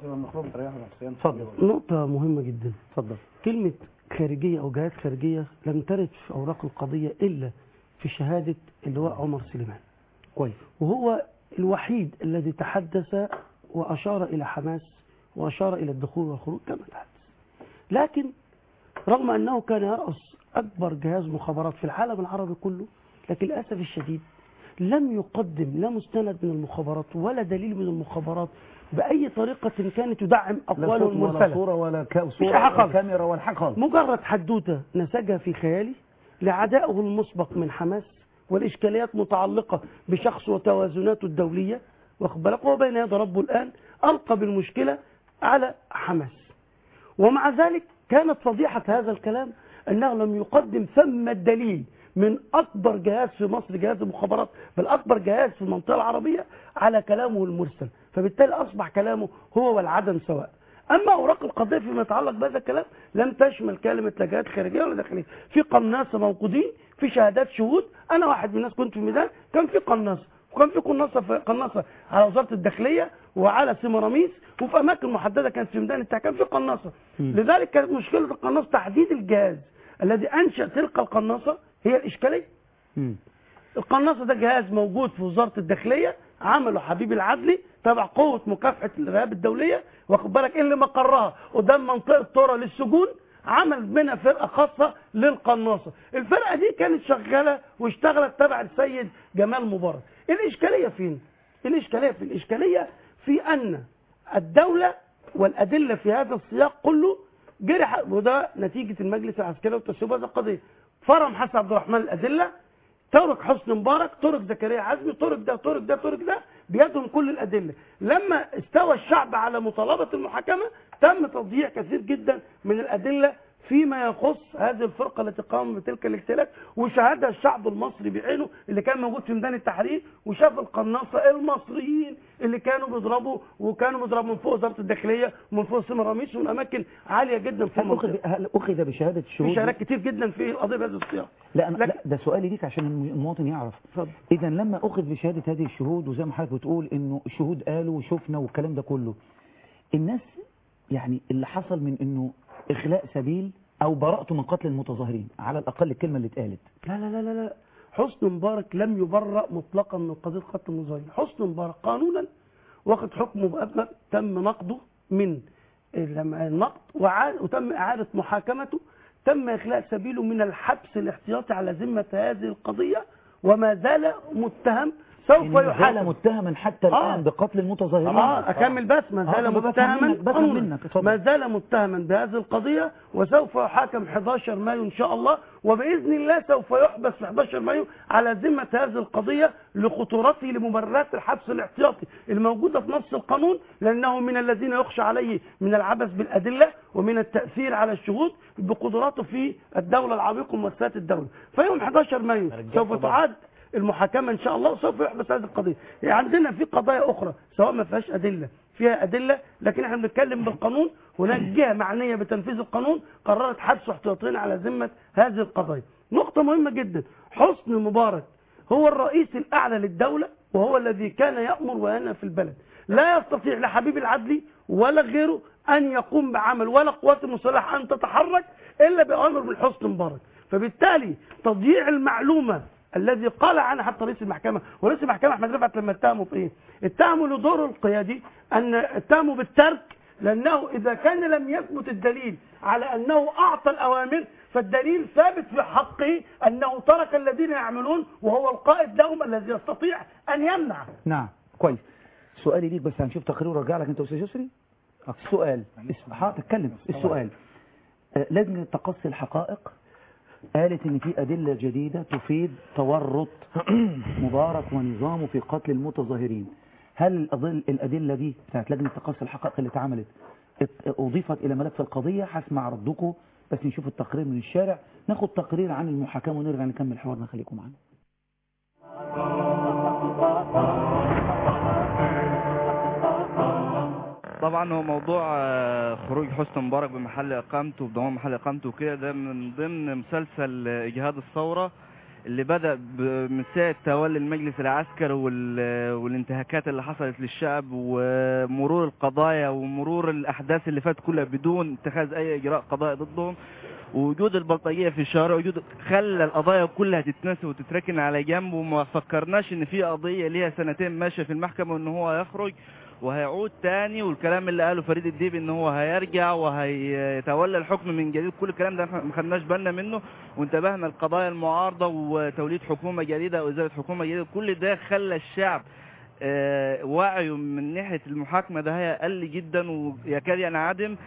اتفضل نقطة مهمة جدا اتفضل كلمة خارجية أو جهات خارجية لم ترد في أوراق القضية إلا في شهادة اللواء عمر سليمان كويس وهو الوحيد الذي تحدث وأشار إلى حماس وأشار إلى الدخول والخروج كما تحدث لكن رغم أنه كان يرأس أكبر جهاز مخابرات في العالم العربي كله لكن للأسف الشديد لم يقدم لا مستند من المخابرات ولا دليل من المخابرات بأي طريقة كانت تدعم لا أقواله صوت ولا المرسلة صورة ولا ك- مش حاجة صورة ولا خالص. كاميرا ولا حاجة خالص مجرد حدوتة نسجها في خيالي لعدائه المسبق من حماس والإشكاليات متعلقة بشخص وتوازناته الدولية واخد بالك هو بين يدي ربه الآن ألقى بالمشكلة على حماس ومع ذلك كانت فضيحة هذا الكلام أنه لم يقدم ثم الدليل من أكبر جهاز في مصر جهاز المخابرات بل أكبر جهاز في المنطقة العربية على كلامه المرسل فبالتالي أصبح كلامه هو والعدم سواء أما أوراق القضية فيما يتعلق بهذا الكلام لم تشمل كلمة لا جهات خارجية ولا داخلية في قناصة موجودين في شهادات شهود أنا واحد من الناس كنت في الميدان كان في قناصة وكان في قناصة في قناصة على وزارة الداخلية وعلى سيمراميس وفي أماكن محددة كانت في ميدان التحكام في قناصة لذلك كانت مشكلة القناصة تحديد الجهاز الذي أنشأ تلك القناصة هي الإشكالية مم. القناصة ده جهاز موجود في وزارة الداخلية عمله حبيب العدلي تبع قوة مكافحة الإرهاب الدولية واخد بالك اللي مقرها قدام منطقة طورة للسجون عمل منها فرقة خاصة للقناصة الفرقة دي كانت شغالة واشتغلت تبع السيد جمال مبارك الإشكالية فين؟ الإشكالية في الإشكالية في أن الدولة والأدلة في هذا السياق كله جرح وده نتيجة المجلس العسكري وتسويب هذه القضية فرم حسن عبد الرحمن الأدلة ترك حسني مبارك ترك زكريا عزمي ترك ده ترك ده ترك ده بيدهم كل الأدلة لما استوى الشعب على مطالبة المحاكمة تم تضييع كثير جدا من الأدلة فيما يخص هذه الفرقة التي قامت بتلك الاختلاف وشاهدها الشعب المصري بعينه اللي كان موجود في ميدان التحرير وشاف القناصة المصريين اللي كانوا بيضربوا وكانوا بيضربوا من فوق وزارة الداخلية ومن فوق سيما رميس ومن أماكن عالية جدا في هل أخذ, المنطقة هل أخذ بشهادة الشهود في شهادات كتير جدا في القضية بهذا السياق لا, أنا لكن- لا ده سؤالي ليك عشان المواطن يعرف اتفضل. إذا لما أخذ بشهادة هذه الشهود وزي ما حضرتك بتقول إنه الشهود قالوا وشفنا والكلام ده كله الناس يعني اللي حصل من إنه إخلاء سبيل أو براءته من قتل المتظاهرين على الأقل الكلمة اللي اتقالت لا لا لا لا لا حسن مبارك لم يبرأ مطلقا من قضيه قتل المظاهرين حسن مبارك قانونا واخد حكم مؤبد تم نقضه من لما النقد وعاد وتم اعاده محاكمته تم اخلاء سبيله من الحبس الاحتياطي على ذمه هذه القضيه وما زال متهم سوف يعني ما زال يحاكم متهما حتى آه. الان بقتل المتظاهرين اه اكمل بس ما زال آه، بفهم متهما منك- بفهم قانونا. منك، اتفضل. ما زال متهما بهذه القضيه وسوف يحاكم 11 مايو ان شاء الله وباذن الله سوف يحبس في 11 مايو على ذمه هذه القضيه لخطورته لمبررات الحبس الاحتياطي الموجوده في نص القانون لانه من الذين يخشى عليه من العبث بالادله ومن التاثير على الشهود بقدراته في الدوله العميقه ومؤسسات الدوله فيوم 11 مايو سوف تعاد المحاكمه ان شاء الله وسوف يحبس هذه القضيه يعني عندنا في قضايا اخرى سواء ما فيهاش ادله فيها ادله لكن احنا بنتكلم بالقانون هناك جهه معنيه بتنفيذ القانون قررت حبس احتياطيين على ذمه هذه القضايا نقطه مهمه جدا حسني مبارك هو الرئيس الاعلى للدوله وهو الذي كان يامر وينهى في البلد لا يستطيع لا حبيب العدلي ولا غيره ان يقوم بعمل ولا قوات المسلحه ان تتحرك الا باوامر من حسني مبارك فبالتالي تضييع المعلومه الذي قال عنه حتى رئيس المحكمه ورئيس المحكمه احمد رفعت لما اتهموا في ايه؟ اتهموا لدوره القيادي ان اتهموا بالترك لانه اذا كان لم يثبت الدليل على انه اعطى الاوامر فالدليل ثابت في حقه انه ترك الذين يعملون وهو القائد لهم الذي يستطيع ان يمنع نعم كويس سؤالي ليك بس هنشوف تقرير ورجع لك انت استاذ يسري السؤال اس- حاضر اتكلم السؤال آه، لجنه تقصي الحقائق قالت ان في ادله جديده تفيد تورط مبارك ونظامه في قتل المتظاهرين هل الأضل- الادله دي بتاعت لجنه تقصي الحقائق اللي اتعملت ات- اضيفت الى ملف القضيه هسمع ردكم بس نشوف التقرير من الشارع ناخد تقرير عن المحاكمه ونرجع نكمل حوارنا خليكم معانا طبعا هو موضوع آه، خروج حسني مبارك بمحل اقامته بضمان محل اقامته وكده ده من ضمن مسلسل آه، اجهاد الثوره اللي بدا ب- من ساعه تولي المجلس العسكري وال- والانتهاكات اللي حصلت للشعب ومرور القضايا ومرور الاحداث اللي فاتت كلها بدون اتخاذ اي اجراء قضائي ضدهم ووجود البلطجيه في الشوارع وجود خلى القضايا كلها تتنسى وتتركن على جنب وما فكرناش ان في قضيه ليها سنتين ماشيه في المحكمه وان هو هيخرج وهيعود تاني والكلام اللي قاله فريد الديب ان هو هيرجع وهيتولى الحكم من جديد كل الكلام ده احنا ما خدناش بالنا منه وانتبهنا لقضايا المعارضه وتوليد حكومه جديده او ازاله حكومه جديده كل ده خلى الشعب آه، وعيه من ناحيه المحاكمه ده هي قل جدا ويكاد ينعدم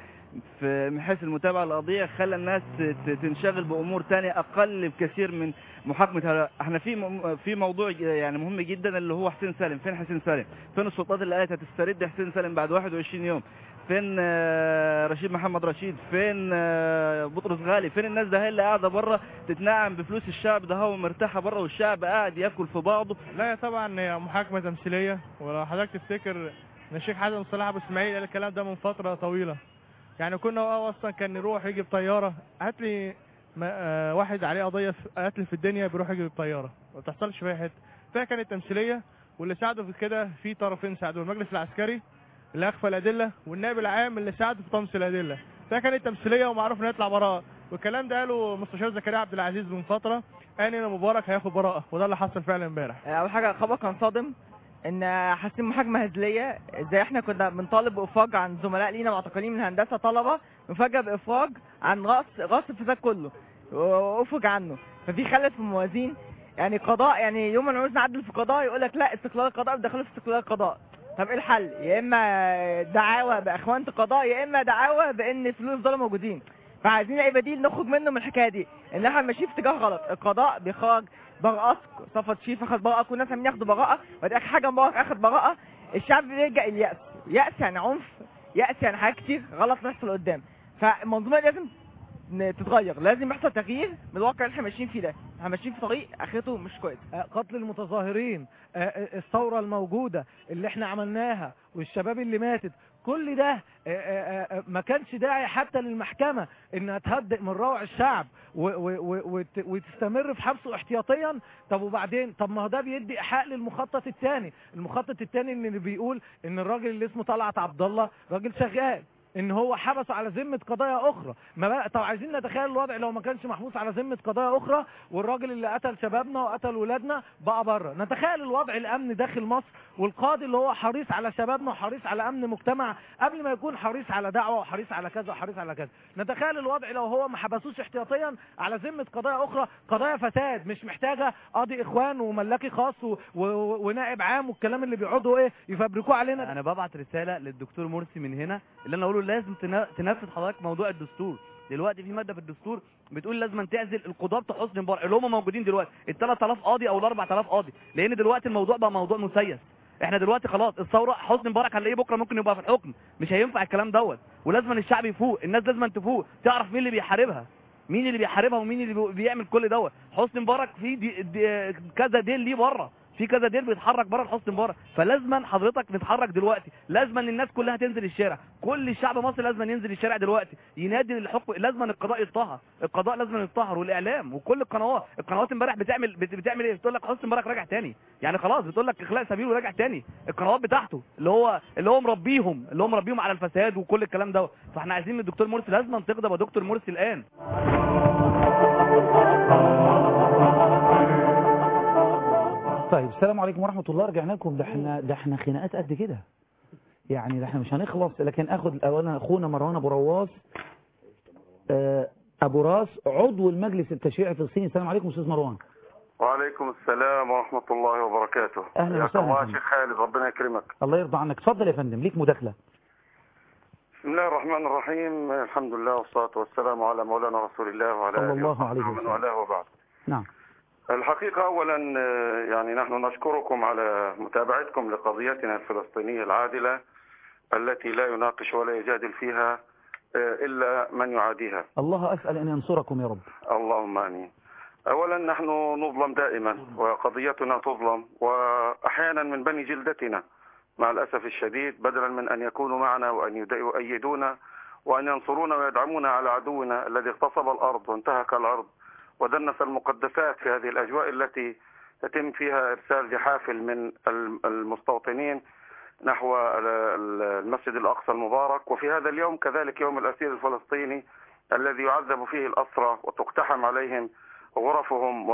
في من حيث المتابعه للقضيه خلى الناس ت- تنشغل بامور تانية اقل بكثير من محاكمه هؤلاء. احنا في م- في موضوع يعني مهم جدا اللي هو حسين سالم فين حسين سالم فين السلطات اللي قالت هتسترد حسين سالم بعد 21 يوم فين آه، رشيد محمد رشيد فين آه، بطرس غالي فين الناس ده هي اللي قاعده بره تتنعم بفلوس الشعب ده هو مرتاحه بره والشعب قاعد ياكل في بعضه لا طبعا هي محاكمة تمثيلية ولو حضرتك تفتكر ان الشيخ حسن صلاح ابو اسماعيل قال الكلام ده من فترة طويلة يعني كنا هو اصلا كان يروح يجي بطيارة هات لي ما- آه، واحد عليه قضية في- قتل في الدنيا بيروح يجي بطيارة ما بتحصلش في اي حتة فهي كانت تمثيلية واللي ساعدوا في كده في طرفين ساعدوا المجلس العسكري اللي اخفى الادلة والنائب العام اللي ساعد في طمس الادلة فهي كانت تمثيلية ومعروف انه يطلع براءة والكلام ده قاله مستشار زكريا عبد العزيز من فترة قال ان مبارك هياخد براءة وده اللي حصل فعلا امبارح اول حاجه خبر كان صادم ان حاسين محاكمه هزليه زي احنا كنا بنطالب بافراج عن زملاء لينا معتقلين من هندسه طلبه نفاجئ بافراج عن راس راس الفساد كله وافرج عنه ففي خلل في الموازين يعني قضاء يعني يوم ما نعوز نعدل في قضاء يقول لك لا استقلال القضاء بدخله في استقلال القضاء طب ايه الحل يا اما دعاوى باخوانه القضاء يا اما دعاوى بان الفلوس دول موجودين فعايزين اي بديل نخرج منه من الحكايه دي ان احنا ماشيين في اتجاه غلط القضاء بيخرج براءات صفت شيف اخذ براءه كل الناس عم ياخدوا براءه ودي اخر حاجه مبارك اخذ براءه الشعب بيلجا الياس ياس يعني عنف ياس يعني حاجات كتير غلط تحصل قدام فالمنظومه دي لازم ن- تتغير لازم يحصل تغيير من الواقع اللي احنا ماشيين فيه ده احنا ماشيين في طريق اخرته مش كويس قتل المتظاهرين آه، آه، الثورة الموجودة اللي احنا عملناها والشباب اللي ماتت كل ده آه، آه، آه، ما كانش داعي حتى للمحكمة انها تهدئ من روع الشعب و- و- و- وت- وتستمر في حبسه احتياطيا طب وبعدين طب ما هو ده بيدي ايحاء للمخطط الثاني المخطط الثاني اللي بيقول ان الراجل اللي اسمه طلعت عبد الله راجل شغال ان هو حبسه على ذمه قضايا اخرى ما بقى طب عايزين نتخيل الوضع لو ما كانش محبوس على ذمه قضايا اخرى والراجل اللي قتل شبابنا وقتل ولادنا بقى بره نتخيل الوضع الامني داخل مصر والقاضي اللي هو حريص على شبابنا وحريص على امن مجتمع قبل ما يكون حريص على دعوه وحريص على كذا وحريص على كذا نتخيل الوضع لو هو ما حبسوش احتياطيا على ذمه قضايا اخرى قضايا فساد مش محتاجه قاضي اخوان وملاكي خاص و... و... ونائب عام والكلام اللي بيقعدوا ايه يفبركوه علينا انا ببعت رساله للدكتور مرسي من هنا اللي انا اقوله لازم تنا- تنفذ حضرتك موضوع الدستور دلوقتي في ماده في الدستور بتقول لازم تعزل القضاه بتوع حسني مبارك اللي هم موجودين دلوقتي ال 3000 قاضي او ال 4000 قاضي لان دلوقتي الموضوع بقى موضوع مسيس احنا دلوقتي خلاص الثوره حسني مبارك هنلاقيه بكره ممكن يبقى في الحكم مش هينفع الكلام دوت ولازم الشعب يفوق الناس لازم تفوق تعرف مين اللي بيحاربها مين اللي بيحاربها ومين اللي بي- بيعمل كل دوت حسني مبارك في دي دي كذا ديل ليه بره في كذا ديل بيتحرك بره لحسني مبارك فلازما حضرتك نتحرك دلوقتي لازما الناس كلها تنزل الشارع كل الشعب المصري لازما ينزل الشارع دلوقتي ينادي للحكم لازما القضاء يتطهر القضاء لازما يتطهر والاعلام وكل القنوات القنوات امبارح بتعمل بت- بتعمل ايه بتقول لك حسني مبارك راجع تاني يعني خلاص بتقول لك اخلاء سبيل وراجع تاني القنوات بتاعته اللي هو اللي هو مربيهم اللي هو مربيهم على الفساد وكل الكلام دوت فاحنا عايزين من الدكتور مرسي لازما تغضب يا دكتور مرسي الان طيب السلام عليكم ورحمة الله رجعنا لكم ده احنا ده احنا خناقات قد كده يعني ده احنا مش هنخلص لكن اخد اولا اخونا مروان ابو رواس آه، ابو راس عضو المجلس التشريعي في الصين السلام عليكم استاذ مروان وعليكم السلام ورحمة الله وبركاته أهلا حياك وسهلا الله يا فندم. شيخ خالد ربنا يكرمك الله يرضى عنك اتفضل يا فندم ليك مداخلة بسم الله الرحمن الرحيم الحمد لله والصلاة والسلام على مولانا رسول الله وعلى صلى آله الله وصحبه عليه ومن وسلم. والاه وبعد نعم الحقيقة أولا آه، يعني نحن نشكركم على متابعتكم لقضيتنا الفلسطينية العادلة التي لا يناقش ولا يجادل فيها آه، إلا من يعاديها الله اسال ان ينصركم يا رب اللهم امين. اولا نحن نظلم دائما وقضيتنا تظلم واحيانا من بني جلدتنا مع الاسف الشديد بدلا من ان يكونوا معنا وان يد- يؤيدونا وان ينصرونا ويدعمونا على عدونا الذي اغتصب الارض وانتهك الارض ودنس المقدسات في هذه الاجواء التي يتم فيها ارسال جحافل من الم- المستوطنين نحو ال- ال- المسجد الاقصى المبارك وفي هذا اليوم كذلك يوم الاسير الفلسطيني الذي يعذب فيه الأسرى وتقتحم عليهم غرفهم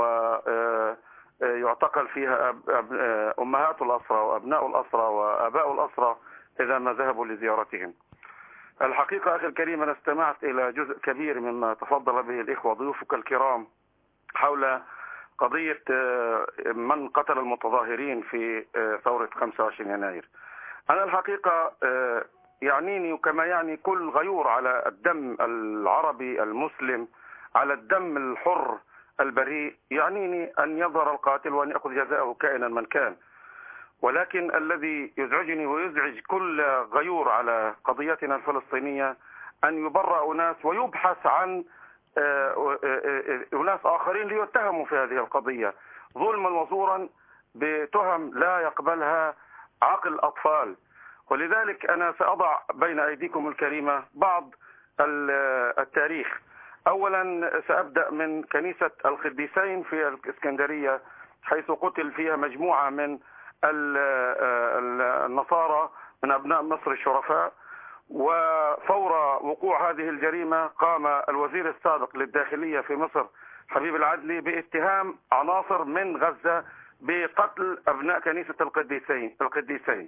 ويعتقل فيها أب- أب- آه، أمهات الأسرى وأبناء الأسرى وآباء الأسرى إذا ما ذهبوا لزيارتهم الحقيقة أخي الكريم أنا استمعت إلى جزء كبير مما تفضل به الإخوة ضيوفك الكرام حول قضية آه، من قتل المتظاهرين في آه، ثورة 25 يناير أنا الحقيقة آه، يعنيني وكما يعني كل غيور على الدم العربي المسلم على الدم الحر البريء يعنيني أن يظهر القاتل وأن يأخذ جزاءه كائنا من كان ولكن الذي يزعجني ويزعج كل غيور على قضيتنا الفلسطينية أن يبرأ أناس ويبحث عن آه، آه، آه، أناس آخرين ليتهموا في هذه القضية ظلما وزورا بتهم لا يقبلها عقل أطفال ولذلك أنا سأضع بين أيديكم الكريمة بعض ال- التاريخ أولا سأبدأ من كنيسة القديسين في الإسكندرية حيث قتل فيها مجموعة من ال- ال- النصارى من أبناء مصر الشرفاء وفور وقوع هذه الجريمة قام الوزير السابق للداخلية في مصر حبيب العدلي باتهام عناصر من غزة بقتل أبناء كنيسة القديسين القديسين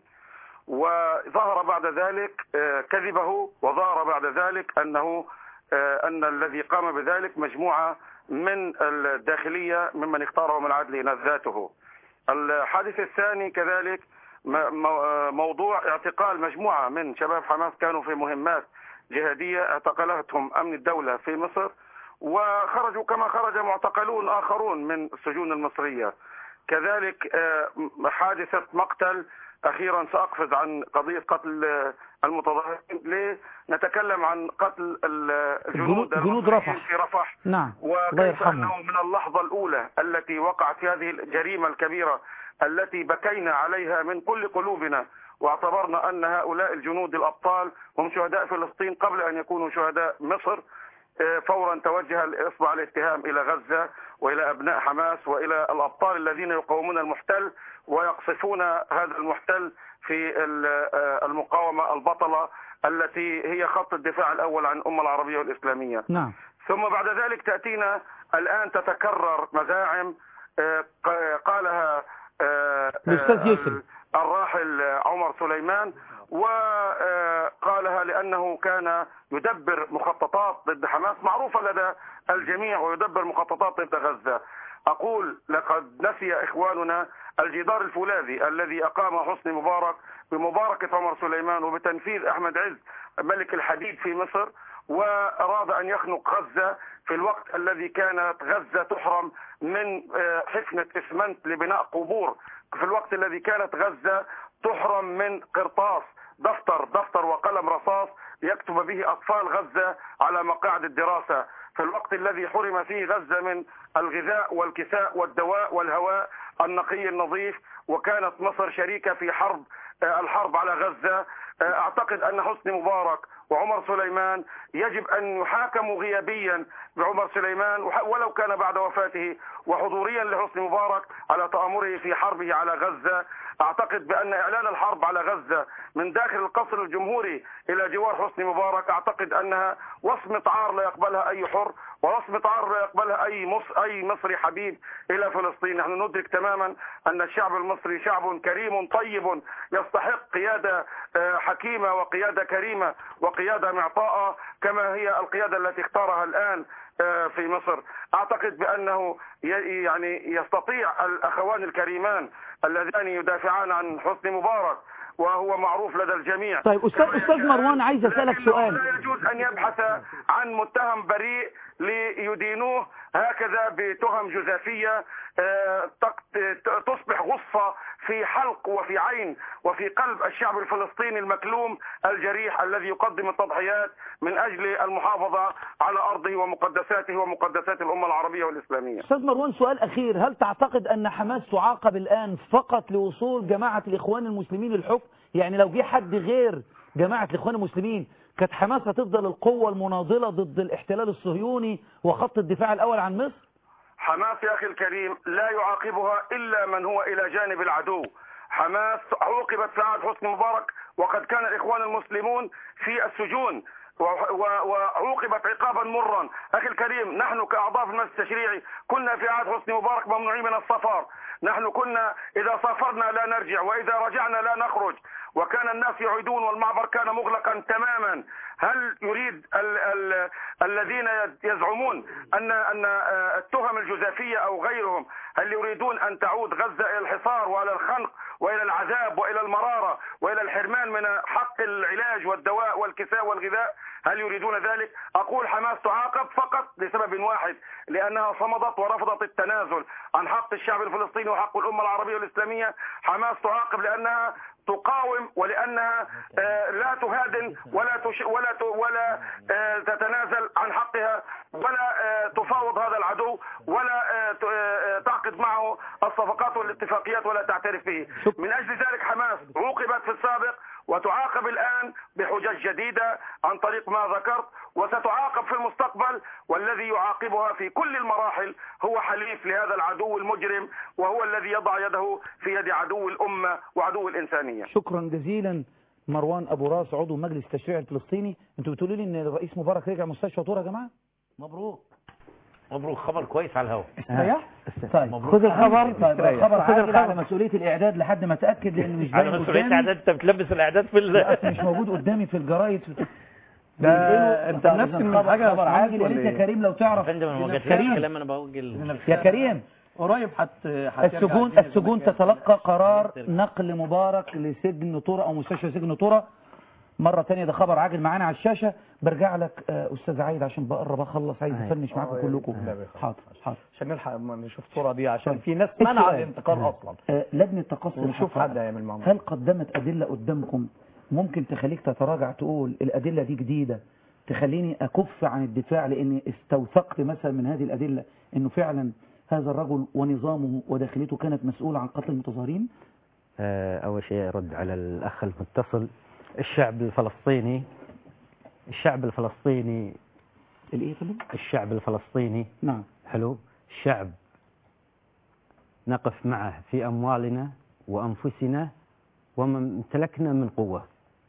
وظهر بعد ذلك آه، كذبه وظهر بعد ذلك أنه آه، أن الذي قام بذلك مجموعة من الداخلية ممن اختارهم العدل إناث ذاته الحادث الثاني كذلك م- مو- آه، موضوع اعتقال مجموعة من شباب حماس كانوا في مهمات جهادية اعتقلتهم أمن الدولة في مصر وخرجوا كما خرج معتقلون آخرون من السجون المصرية كذلك آه، م- حادثة مقتل أخيرا سأقفز عن قضية قتل آه، المتظاهرين لنتكلم عن قتل ال- الجنود جنود- جنود المصريين رفح. في رفح نعم الله وكيف يرحمه أنه من اللحظة الأولى التي وقعت في هذه الجريمة الكبيرة التي بكينا عليها من كل قلوبنا واعتبرنا أن هؤلاء الجنود الأبطال هم شهداء فلسطين قبل أن يكونوا شهداء مصر آه، فورا توجه إصبع الاتهام إلى غزة وإلى أبناء حماس وإلى الأبطال الذين يقاومون المحتل ويقصفون هذا المحتل في ال- آه، المقاومة البطلة التي هي خط الدفاع الأول عن الأمة العربية والإسلامية نعم ثم بعد ذلك تأتينا الآن تتكرر مزاعم آه، ق- قالها آه، الأستاذ آه، يسري. الراحل عمر سليمان وقالها لأنه كان يدبر مخططات ضد حماس معروفة لدى الجميع ويدبر مخططات ضد غزة أقول لقد نسي إخواننا الجدار الفولاذي الذي أقام حسني مبارك بمباركة عمر سليمان وبتنفيذ أحمد عز ملك الحديد في مصر وأراد أن يخنق غزة في الوقت الذي كانت غزة تحرم من آه، حفنة إسمنت لبناء قبور في الوقت الذي كانت غزة تحرم من قرطاس دفتر دفتر وقلم رصاص يكتب به أطفال غزة على مقاعد الدراسة في الوقت الذي حرم فيه غزة من الغذاء والكساء والدواء والهواء النقي النظيف وكانت مصر شريكة في حرب آه، الحرب على غزة آه، أعتقد أن حسني مبارك وعمر سليمان يجب أن يحاكموا غيابيا بعمر سليمان وح- ولو كان بعد وفاته وحضوريا لحسني مبارك على تآمره في حربه على غزة أعتقد بأن إعلان الحرب على غزة من داخل القصر الجمهوري إلى جوار حسني مبارك أعتقد أنها وصمة عار لا يقبلها أي حر ووصمة عار لا يقبلها أي مصر أي مصري حبيب إلى فلسطين نحن ندرك تماما أن الشعب المصري شعب كريم طيب يستحق قيادة آه، حكيمة وقيادة كريمة وقيادة معطاءة كما هي القيادة التي اختارها الآن آه، في مصر أعتقد بأنه ي- يعني يستطيع الأخوان الكريمان اللذان يدافعان عن حسني مبارك وهو معروف لدى الجميع طيب أستاذ أستاذ مروان عايز أسألك لكنه سؤال لا يجوز أن يبحث عن متهم بريء ليدينوه هكذا بتهم جزافية آه، تق- ت- تصبح غصة في حلق وفي عين وفي قلب الشعب الفلسطيني المكلوم الجريح الذي يقدم التضحيات من أجل المحافظة على أرضه ومقدساته ومقدسات الأمة العربية والإسلامية أستاذ مروان سؤال أخير هل تعتقد أن حماس تعاقب الآن فقط لوصول جماعة الإخوان المسلمين للحكم يعني لو جه حد غير جماعة الإخوان المسلمين كانت حماس هتفضل القوة المناضلة ضد الاحتلال الصهيوني وخط الدفاع الأول عن مصر حماس يا أخي الكريم لا يعاقبها إلا من هو إلى جانب العدو حماس عوقبت في عهد حسني مبارك وقد كان الإخوان المسلمون في السجون و- و- وعوقبت عقابا مرا أخي الكريم نحن كأعضاء في المجلس التشريعي كنا في عهد حسني مبارك ممنوعين من السفر نحن كنا إذا سافرنا لا نرجع وإذا رجعنا لا نخرج وكان الناس يعيدون والمعبر كان مغلقا تماما هل يريد ال ال الذين يزعمون أن أن آه، التهم الجزافية أو غيرهم هل يريدون أن تعود غزة إلى الحصار وإلى الخنق وإلى العذاب وإلى المرارة وإلى الحرمان من حق العلاج والدواء والكساء والغذاء هل يريدون ذلك أقول حماس تعاقب فقط لسبب واحد لأنها صمدت ورفضت التنازل عن حق الشعب الفلسطيني وحق الأمة العربية والإسلامية حماس تعاقب لأنها تقاوم ولأنها آه، لا تهادن ولا تش ولا ت ولا آه، تتنازل عن حقها ولا آه، تفاوض هذا العدو ولا آه، ت- آه، تعقد معه الصفقات والاتفاقيات ولا تعترف به من أجل ذلك حماس عوقبت في السابق وتعاقب الآن بحجج جديدة عن طريق ما ذكرت وستعاقب في المستقبل والذي يعاقبها في كل المراحل هو حليف لهذا العدو المجرم وهو الذي يضع يده في يد عدو الأمة وعدو الإنسانية شكرا جزيلا مروان أبو راس عضو مجلس التشريع الفلسطيني انتوا بتقولوا لي ان الرئيس مبارك رجع مستشفى طور يا جماعة مبروك مبروك خبر كويس على الهواء استريح طيب مبروك. خذ الخبر استريح. طيب خبر خذ عاجل الخبر. على مسؤولية الإعداد لحد ما أتأكد لأن مش باين على مسؤولية قدامي. الاعداد انت بتلبس الاعداد في ال... لا، أصل مش موجود قدامي في الجرايد ده أنت طب نفس إذا من خبر- حاجة يا خبر باشمهندس عاجل يا ريت ولا يا إيه؟ كريم لو تعرف يا فندم انا ما جاتش كريم الكلام انا بوجه يا كريم قريب حت السجون السجون تتلقى قرار نقل مبارك لسجن طرة او مستشفى سجن طرة مرة تانية ده خبر عاجل معانا على الشاشة برجع لك آه، استاذ عايد عشان بقرب اخلص عايز افنش معاكم كلكم حاضر حاضر عشان نلحق ما نشوف الصورة دي عشان في ناس السؤال. منع الانتقال اصلا آه، لجنة تقصي ونشوف الحقائق. حد هيعمل معاهم هل قدمت أدلة قدامكم ممكن تخليك تتراجع تقول الأدلة دي جديدة تخليني أكف عن الدفاع لأني استوثقت مثلا من هذه الأدلة أنه فعلا هذا الرجل ونظامه وداخلته كانت مسؤولة عن قتل المتظاهرين آه، أول شيء أرد على الأخ المتصل الشعب الفلسطيني الشعب الفلسطيني الإيه يا فندم؟ الشعب الفلسطيني نعم حلو شعب نقف معه في أموالنا وأنفسنا وما امتلكنا من قوة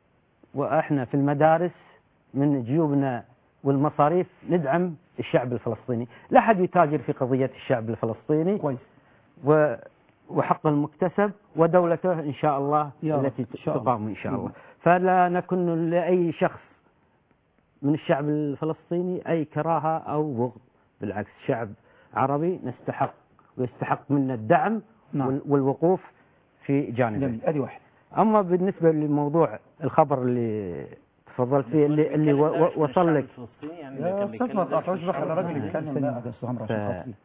وإحنا في المدارس من جيوبنا والمصاريف ندعم الشعب الفلسطيني لا أحد يتاجر في قضية الشعب الفلسطيني كويس و وحق المكتسب ودولته إن شاء الله يا رب، التي إن شاء الله. تقام إن شاء الله فلا نكن لأي شخص من الشعب الفلسطيني أي كراهة أو بغض بالعكس شعب عربي نستحق ويستحق منا الدعم نعم. وال- والوقوف في جانبه جميل ادي واحد أما بالنسبة لموضوع الخبر اللي تفضلت فيه اللي, اللي و- و- وصل لك يا استاذ ما تقطعوش بقى خلي الراجل يتكلم بقى بس عمرو عشان ف- خاطري.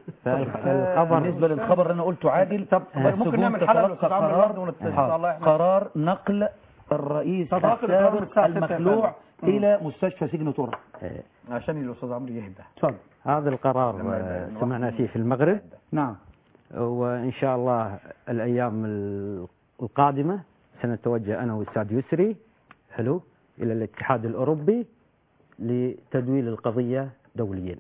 فالخبر بالنسبه للخبر اللي انا قلته عادل طب ممكن نعمل حلقة للأستاذ عمرو برضه ونت- إن شاء الله إحنا- قرار نقل الرئيس تتوقف القرار من السابق الساعة ستة المخلوع يا فندم. الى مستشفى سجن طرة عشان الاستاذ عمرو يهدى اتفضل هذا القرار آه، سمعنا فيه في المغرب نعم وإن شاء الله الأيام ال- القادمة سنتوجه أنا والأستاذ يسري حلو إلى الاتحاد الأوروبي لتدويل القضية دوليا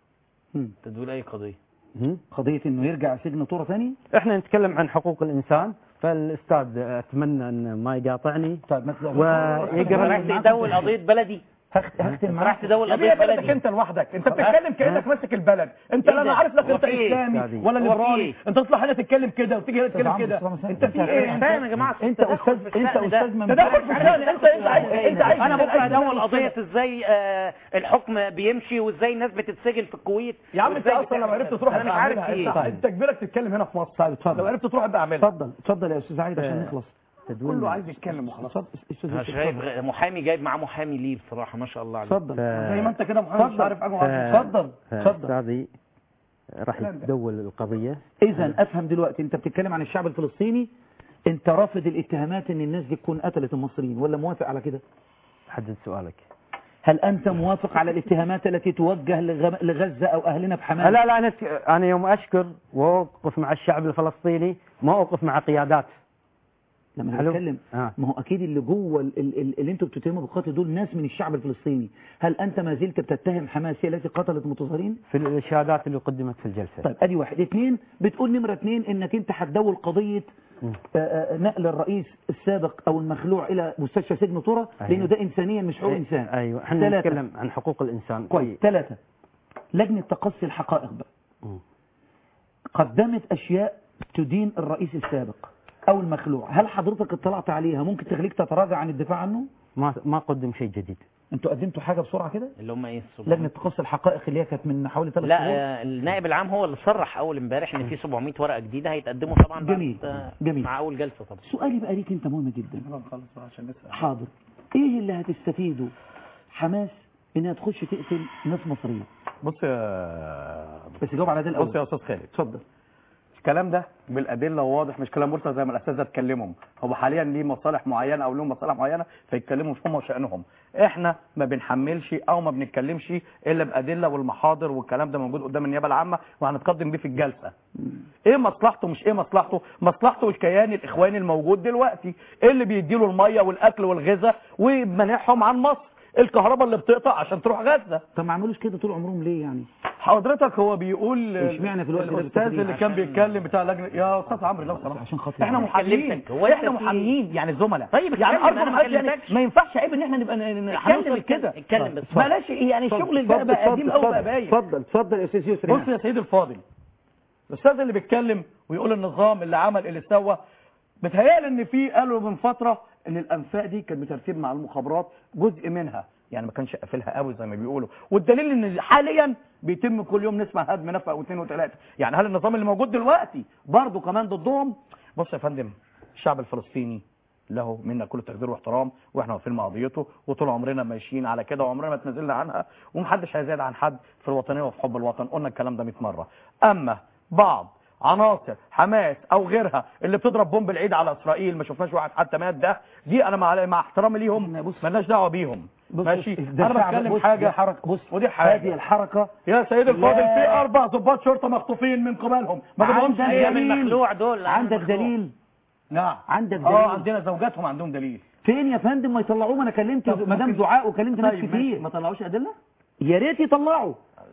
تدويل اي قضيه هم؟ قضيه انه يرجع سجن طرة ثاني احنا نتكلم عن حقوق الإنسان فالأستاذ أتمنى أن ما يقاطعني طيب ما ويقرأ راح تدول قضيه بلدي هختم راح تدول يا قضيه بيه بلدك بلدي انت لوحدك انت بتتكلم كانك ماسك البلد انت إيه لا انا ده؟ عارف لك هو انت في إيه؟ اسلامي يعني ولا هو في ليبرالي إيه؟ انت تطلع هنا تتكلم كده وتيجي هنا تتكلم كده انت في ايه فاهم يا جماعه انت تدخل استاذ في انت الشأن ده. استاذ من تدخل في الشأن انت انت عايز انت عايز انا بكره عايز- ادون قضيه ازاي آه، الحكم بيمشي وازاي الناس بتتسجن في الكويت يا عم انت وإزاي اصلا لو بتعمل- عرفت تروح انا مش ابقى عارف اعملها في انت ايه انت كبيرك تتكلم هنا في مصر طيب اتفضل لو عرفت تروح ابقى اعملها اتفضل اتفضل يا استاذ عايد عشان ف- نخلص تدوين كله عايز يتكلم وخلاص اتفضل استاذ انا يوسف، شايف اتفضل. غ- محامي جايب معاه محامي ليه بصراحه ما شاء الله عليه اتفضل زي ما انت كده محمد مش عارف حاجه ف- وعارف اتفضل اتفضل فأستاذي راح يتدول القضية اذا افهم دلوقتي انت بتتكلم عن الشعب الفلسطيني انت رافض الاتهامات ان الناس دي تكون قتلت المصريين ولا موافق على كده حدد سؤالك هل انت موافق على الاتهامات التي توجه لغ- لغزة او اهلنا بحماس لا لا أنا أنا يوم أشكر وأوقف مع الشعب الفلسطيني ما أوقف مع قيادات لما حلو. نتكلم آه. ما هو اكيد اللي جوه ال- ال- ال- اللي انتوا بتتهموا بالقتل دول ناس من الشعب الفلسطيني هل انت ما زلت بتتهم حماس هي التي قتلت المتظاهرين في الشهادات اللي قدمت في الجلسة طيب ادي واحد اثنين بتقول نمرة اثنين انك انت هتدول قضية مم. آه، آه، نقل الرئيس السابق او المخلوع الى مستشفى سجن طرة أيوة. لانه ده انسانيا مش حقوق انسان أيوة احنا ثلاثة. نتكلم عن حقوق الإنسان كويس ثلاثة لجنة تقصي الحقائق بقى مم. قدمت اشياء تدين الرئيس السابق او المخلوع هل حضرتك اطلعت عليها ممكن تخليك تتراجع عن الدفاع عنه ما ما قدم شيء جديد انتوا قدمتوا حاجة بسرعة كده اللي هم ايه السبعمية؟ لجنة تقصي الحقائق اللي هي كانت من حوالي ثلاث لا شهور آه، النائب العام هو اللي صرح اول امبارح ان في 700 ورقه جديده هيتقدموا طبعا بعد، جميل، آه، جميل. مع اول جلسه طبعا سؤالي بقى ليك انت مهم جدا نخلص بقى عشان نسال حاضر ايه اللي هتستفيده حماس انها تخش تقتل ناس مصريين بص يا بس جاوب على ده الاول بص يا استاذ خالد اتفضل الكلام ده بالادله واضح مش كلام مرسل زي ما الاساتذه اتكلموا هو حاليا ليه مصالح معينه او لهم مصالح معينه فيتكلموا هم وشانهم احنا ما بنحملش او ما بنتكلمش الا بادله والمحاضر والكلام ده موجود قدام النيابه العامه وهنتقدم بيه في الجلسه ايه مصلحته مش ايه مصلحته مصلحته الكيان الاخواني الموجود دلوقتي اللي بيديله الميه والاكل والغذاء ومنعهم عن مصر الكهرباء اللي بتقطع عشان تروح غزه طب ما عملوش كده طول عمرهم ليه يعني حضرتك هو بيقول اشمعنى في الوقت ده الاستاذ بالتحديد؟ اللي كان بيتكلم بتاع لجنه يا استاذ عمرو لو سمحت عشان خاطر احنا محامين كلمتك. هو أنت احنا في- محامين يعني زملاء طيب يعني اتكلم، ارجو أنا ما ما يعني كلمتكش. ما ينفعش عيب ان احنا نبقى ن- ن- اتكلم، هنوصل اتكلم، كده اتكلم بس. بلاش يعني الشغل ده بقى قديم قوي بقى باين اتفضل اتفضل يا استاذ يسري بص يا سيدي الفاضل الاستاذ اللي بيتكلم ويقول النظام اللي عمل اللي سوى بتهيألي ان في قالوا من فتره ان الانفاق دي كانت بترتيب مع المخابرات جزء منها يعني ما كانش قافلها قوي زي ما بيقولوا والدليل ان حاليا بيتم كل يوم نسمع هدم نفق واثنين وثلاثه يعني هل النظام اللي موجود دلوقتي برضه كمان ضدهم بص يا فندم الشعب الفلسطيني له منا كل تقدير واحترام واحنا واقفين مع قضيته وطول عمرنا ماشيين على كده وعمرنا ما تنازلنا عنها ومحدش هيزيد عن حد في الوطنيه وفي حب الوطن قلنا الكلام ده 100 مره اما بعض عناصر حماس او غيرها اللي بتضرب بومب العيد على اسرائيل ما شفناش واحد حتى مات ده دي انا مع مع احترامي ليهم مالناش دعوه بيهم بص ماشي ده انا شعب- بتكلم بص، حاجه دي حركة بص ودي هذه حاجه الحركة يا سيد الفاضل لا. في اربع ضباط شرطه مخطوفين من قبلهم ما جابهمش عندك ليه؟ دليل دول عندك دليل نعم عندك دليل اه عندنا زوجاتهم عندهم دليل فين يا فندم ما يطلعوه ما انا كلمت طب مدام ممكن- دعاء وكلمت ناس طيب ماشي، كتير ما طلعوش ادله يا ريت يطلعوا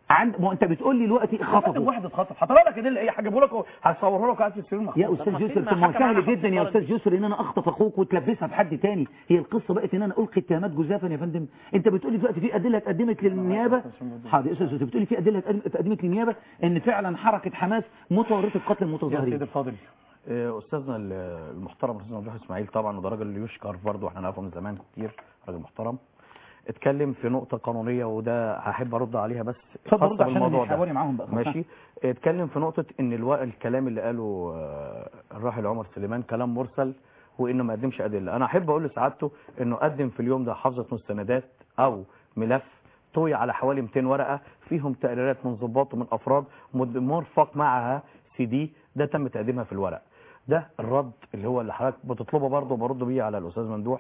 عند ما انت بتقول لي دلوقتي خطفوا واحد اتخطف هطلع لك اللي هجيبه لك هصوره لك قاعد في السينما يا استاذ يسر طب ما هو سهل جدا يا استاذ يسر ان انا اخطف اخوك وتلبسها بحد تاني هي القصه بقت ان انا القي اتهامات جزافا يا فندم انت بتقول لي دلوقتي في ادله اتقدمت للنيابه حاضر يا استاذ يسر بتقول لي في ادله اتقدمت للنيابه ان فعلا حركه حماس متورطه قتل يا المتظاهرين سيدي الفاضل آه، استاذنا ال- المحترم الاستاذ ممدوح اسماعيل طبعا وده راجل يشكر برضه احنا نعرفه من زمان كتير راجل محترم اتكلم في نقطة قانونية وده هحب ارد عليها بس اتفضل خاصة رد عشان بالموضوع اللي ده. حواري معاهم بقى ماشي اتكلم في نقطة ان الو... الكلام اللي قاله آه، الراحل عمر سليمان كلام مرسل وانه ما قدمش ادلة انا احب اقول لسعادته انه قدم في اليوم ده حافظة مستندات او ملف طوي على حوالي 200 ورقة فيهم تقريرات من ضباط ومن افراد مد- مرفق معها سي دي ده تم تقديمها في الورق ده الرد اللي هو اللي حضرتك بتطلبه برضه وبرد بيه على الاستاذ ممدوح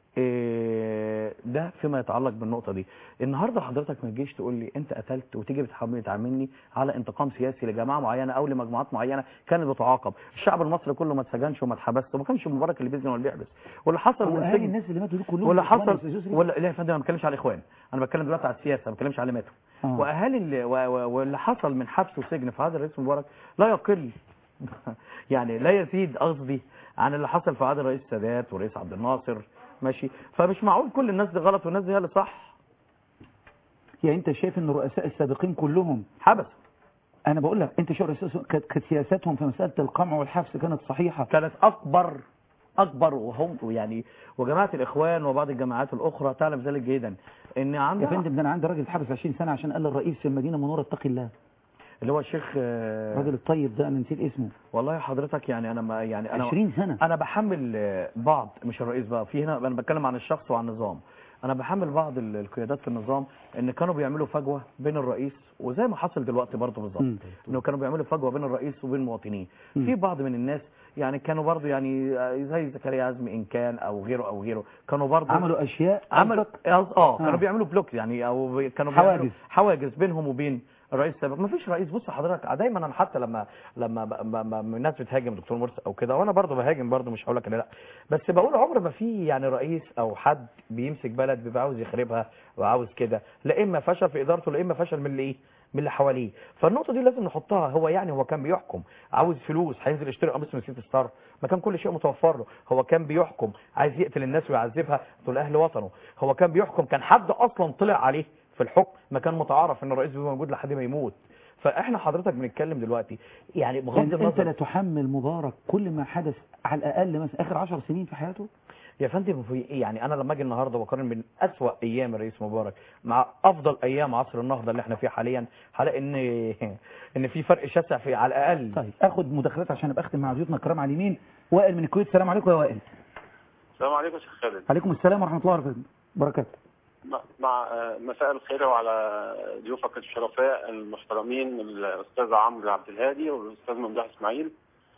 إيه، ده فيما يتعلق بالنقطه دي النهارده حضرتك ما تجيش تقول لي انت قتلت وتيجي بتحاول تعاملني على انتقام سياسي لجماعه معينه او لمجموعات معينه كانت بتعاقب الشعب المصري كله ما اتسجنش وما اتحبسش وما كانش مبارك اللي بيسجن ولا بيحبس واللي حصل هو من اهالي السجن الناس اللي ماتوا دول كلهم واللي إخوان يا حصل أستاذ يسري؟ ولا لا يا فندم انا ما بتكلمش على الاخوان انا بتكلم دلوقتي على السياسه ما بتكلمش على اللي ماتوا آه. واهالي اللي و- و- واللي حصل من حبس وسجن في عهد الرئيس مبارك لا يقل يعني لا يزيد قصدي عن اللي حصل في عهد الرئيس السادات والرئيس عبد الناصر ماشي فمش معقول كل الناس دي غلط والناس دي هي اللي صح يعني انت شايف ان الرؤساء السابقين كلهم حبس انا بقول لك انت شايف رؤساء- كانت كانت سياساتهم في مساله القمع والحبس كانت صحيحه كانت اكبر اكبر وهم يعني وجماعه الاخوان وبعض الجماعات الاخرى تعلم ذلك جيدا ان يا عندها فندم ده انا عندي راجل اتحبس 20 سنه عشان قال للرئيس في المدينه منوره اتقي الله اللي هو الشيخ آه، الراجل الطيب ده انا نسيت اسمه والله حضرتك يعني انا ما يعني انا 20 سنه انا بحمل آه، بعض مش الرئيس بقى في هنا انا بتكلم عن الشخص وعن النظام انا بحمل بعض ال- القيادات في النظام ان كانوا بيعملوا فجوه بين الرئيس وزي ما حصل دلوقتي برضه بالظبط مم. انه كانوا بيعملوا فجوه بين الرئيس وبين المواطنين مم. في بعض من الناس يعني كانوا برضه يعني آه، زي زكريا عزمي ان كان او غيره او غيره كانوا برضه عملوا اشياء عملوا قصدك؟ اه آه. كانوا بيعملوا بلوك يعني او بي- كانوا حواجز. بيعملوا حواجز بينهم وبين الرئيس السابق ما فيش رئيس بص حضرتك دايما انا حتى لما لما ب- ب- ب- الناس بتهاجم دكتور مرسي او كده وانا برضه بهاجم برضه مش هقول لك لا بس بقول عمر ما في يعني رئيس او حد بيمسك بلد بيبقى عاوز يخربها وعاوز كده لا اما فشل في ادارته لا اما فشل من اللي ايه من اللي حواليه فالنقطه دي لازم نحطها هو يعني هو كان بيحكم عاوز فلوس هينزل يشتري قميص من سيتي ستار ما كان كل شيء متوفر له هو كان بيحكم عايز يقتل الناس ويعذبها دول اهل وطنه هو كان بيحكم كان حد اصلا طلع عليه في الحكم ما كان متعارف ان الرئيس بيبقى موجود لحد ما يموت فاحنا حضرتك بنتكلم دلوقتي يعني بغض انت, انت لا النظر تحمل مبارك كل ما حدث على الاقل مثلا اخر 10 سنين في حياته يا فندم في ايه يعني انا لما اجي النهارده بقارن بين اسوأ ايام الرئيس مبارك مع افضل ايام عصر النهضه اللي احنا فيه حاليا هلاقي ان ان في فرق شاسع في على الاقل طيب اخد مداخلات عشان ابقى اختم مع ضيوفنا الكرام على اليمين وائل من الكويت السلام عليكم يا وائل السلام عليكم يا شيخ خالد عليكم السلام ورحمه الله وبركاته مع- مع آه، مساء الخير وعلى ضيوفك الشرفاء المحترمين الاستاذ عمرو عبد الهادي والاستاذ ممدوح اسماعيل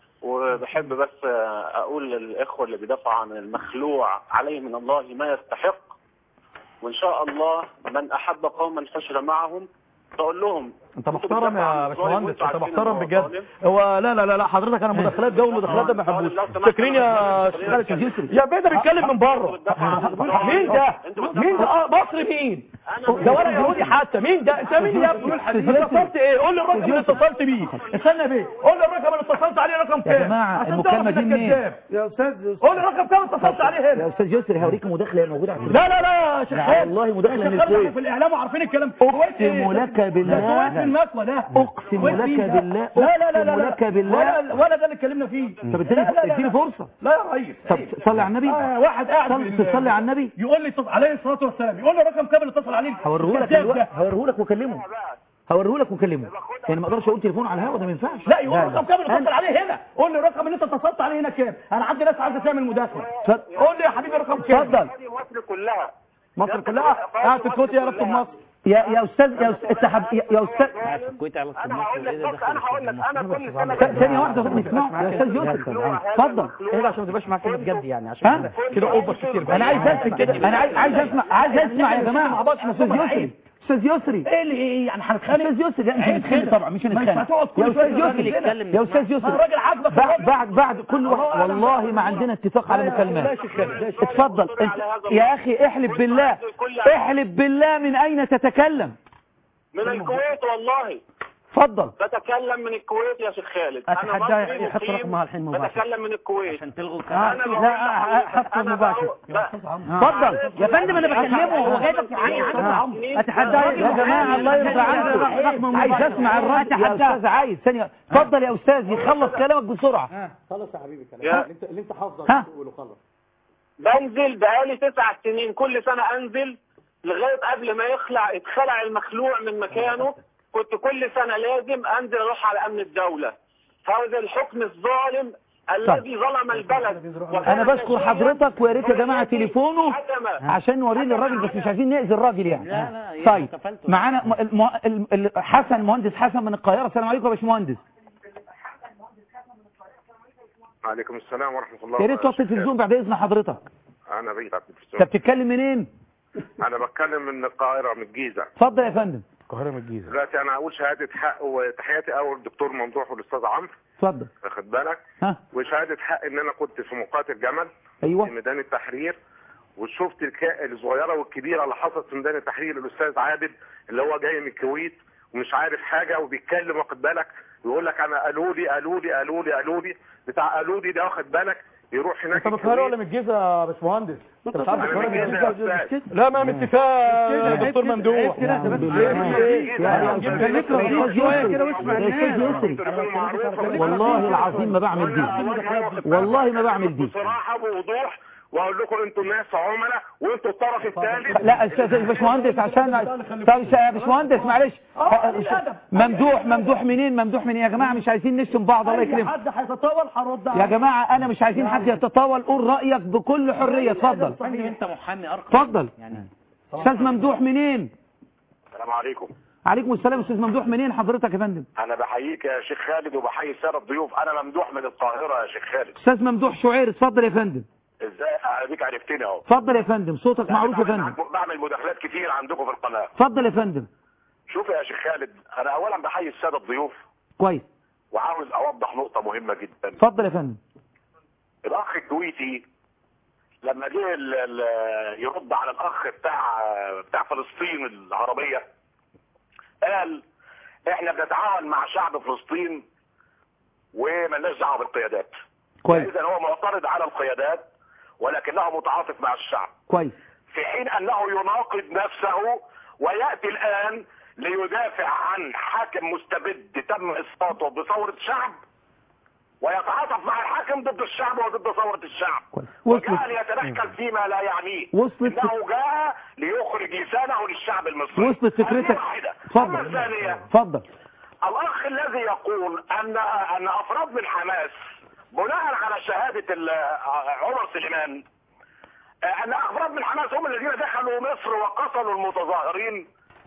وبحب بس آه، اقول للاخوه اللي بيدافعوا عن المخلوع عليه من الله ما يستحق وان شاء الله من احب قوما حشر معهم فاقول لهم انت محترم يا باشمهندس انت محترم إن هو بجد ظالم. هو لا لا لا لا حضرتك انا مداخلات جو المداخلات ده ما بحبوش فاكرين يا شيخ يسري يا بيه ده بيتكلم من بره مين ده مين ده اه مصري مين ده ولا يهودي حتى مين ده انت مين يا ابني اتصلت ايه قول لي الرقم اللي اتصلت بيه استنى بيه قول لي الرقم اللي اتصلت عليه رقم كام يا جماعة، عشان المكالمة تعرف دي إنك منين؟ كذاب. يا استاذ قول لي الرقم كام اتصلت عليه هنا يا استاذ يسري هوريك مداخله موجوده على لا لا لا يا شيخ لا، خالد. والله مداخلة يا من شيخ خالد، الكويت. احنا في الاعلام وعارفين الكلام اقسم لك بالله ده سويت المكوى ده اقسم سويت لك مين ده؟ بالله لا لا لا لا اقسم لا. لك بالله ولا ولا ده اللي اتكلمنا فيه طب اديني لا لا لا اديني لا. فرصه لا يا ريس طب صلي على النبي آه واحد قاعد صل- في ال- تصلي على النبي يقول لي اتصل عليه الصلاه والسلام يقول لي رقم كام اللي اتصل عليه هوريهولك الكذاب دلوقتي ده. هوريهولك واكلمه هوريهولك واكلمه يعني ما اقدرش اقول تليفون على الهوا ده ما ينفعش لا يقول رقم كام اللي أنا- اتصل عليه هنا قول لي الرقم اللي انت اتصلت عليه هنا كام انا عندي ناس عايزه تعمل مداخله اتفضل. قول لي يا حبيبي رقم كام اتفضل مصر كلها مصر كلها قاعد في الكويت يا رب مصر يا يا استاذ يا استاذ حب... يا يا استاذ الكويت علاقة انا مصر هقول لك وإيه ده بص دخل انا هقول لك انا كل سنه ث- ثانيه واحده خد نسمعه يا استاذ يسري اتفضل ايه عشان ما تبقاش معاك كلمه بجد يعني عشان ها كده كده اوفر كتير انا عايز اسمع انا عايز عايز اسمع عايز اسمع يا جماعه استاذ يسري استاذ يسري ايه اللي ايه يعني هنتخانق استاذ يسري لا مش عيب هنتخانق كده. طبعا مش ما هنتخانق هتقعد كل يا شوية استاذ الراجل يسري يتكلم. يا استاذ ما يسري الراجل عاجبك بعد الراجل. بعد بعد كل واحد والله ما عندنا اتفاق على مكالمات اتفضل انت يا اخي احلف بالله احلف بالله من اين تتكلم من الكويت والله اتفضل بتكلم من الكويت يا شيخ خالد انا اتحداه مصري يحط مقيم رقمها الحين مباشر بتكلم من الكويت عشان تلغوا آه، انا بقول لا لحضرتك، حط أنا مباشر بقول- لا. اتفضل يا فندم انا بكلمه هو جاي اتحداه يا جماعه الله يرضى عنكم عايز اسمع الرد يا استاذ عايز ثانيه اتفضل يا استاذ يخلص كلامك بسرعه خلص يا حبيبي كلام يا- اللي انت اللي انت حافظه ها؟ تقوله خلص بنزل بقالي تسع سنين كل سنة انزل لغاية قبل ما يخلع يتخلع المخلوع من مكانه كنت كل سنة لازم انزل اروح على امن الدولة هذا الحكم الظالم الذي ظلم البلد انا بشكر حضرتك ويا ريت يا جماعه تليفونه حكم عشان نوريه للراجل بس مش عايزين ناذي الراجل يعني لا لا يعني طيب كفلته. معانا م- الم... الم... ال- حسن مهندس حسن من القاهره السلام عليكم يا باشمهندس عليكم السلام ورحمة الله يا ريت توطي التلفزيون بعد اذن حضرتك أنا بعيد عن انت التلفزيون بتتكلم منين أنا بتكلم من القاهرة من الجيزة اتفضل يا فندم القاهره من الجيزه دلوقتي أنا أقول شهادة حق وتحياتي أول الدكتور ممدوح والأستاذ عمرو اتفضل واخد بالك ها وشهادة حق إن أنا كنت في مقاتل جمل في ايوه ميدان التحرير وشفت الك- الصغيرة والكبيرة اللي حصلت في ميدان التحرير الأستاذ عابد اللي هو جاي من الكويت ومش عارف حاجة وبيتكلم واخد بالك ويقول لك أنا قالوا لي قالوا لي قالوا لي قالوا لي بتاع قالوا لي ده واخد بالك يروح هناك انت من القاهره ولا الكويت. من الجيزه يا باشمهندس انت مش عارف أنا من القاهره من الجيزة الجيزه يا أستاذ. لا ما من اتفاق يا دكتور ممدوح والله العظيم ما بعمل دي والله ما بعمل دي بصراحة بوضوح واقول لكم انتوا ناس عملاء وانتوا الطرف الثالث لا استاذ الباشمهندس عشان طب يا باشمهندس معلش ممدوح ممدوح منين ممدوح منين يا جماعه مش عايزين نشتم بعض الله اي يكرمك حد هيتطاول هرد يا عليه جماعه انا مش عايزين حد يتطاول قول رايك بكل حريه اتفضل فندم انت محامي ارقى اتفضل يعني استاذ ممدوح منين السلام عليكم عليكم السلام استاذ ممدوح منين حضرتك يا فندم انا بحييك يا شيخ خالد وبحيي الساده الضيوف انا ممدوح من القاهره يا شيخ خالد استاذ ممدوح شعير اتفضل يا فندم ازاي اديك عرفتني اهو اتفضل يا فندم صوتك معروف يا بعمل- فندم بعمل مداخلات كتير عندكم في القناه اتفضل يا فندم شوف يا شيخ خالد انا اولا بحيي الساده الضيوف كويس وعاوز اوضح نقطه مهمه جدا اتفضل يا فندم الاخ الكويتي لما جه ال- ال- يرد على الاخ بتاع بتاع فلسطين العربيه قال احنا بنتعاون مع شعب فلسطين ومالناش دعوه بالقيادات كويس اذا هو معترض على القيادات ولكنه متعاطف مع الشعب كويس في حين انه يناقض نفسه وياتي الان ليدافع عن حاكم مستبد تم اسقاطه بثوره شعب ويتعاطف مع الحاكم ضد الشعب وضد ثوره الشعب وصلت وجاء ليتدخل فيما لا يعنيه وصلت انه جاء ليخرج لسانه للشعب المصري وصلت فكرتك هذه واحدة. أما اتفضل الثانيه اتفضل الاخ الذي يقول ان ان افراد من حماس بناء على شهاده ال- عمر سليمان ان افراد من حماس هم الذين دخلوا مصر وقتلوا المتظاهرين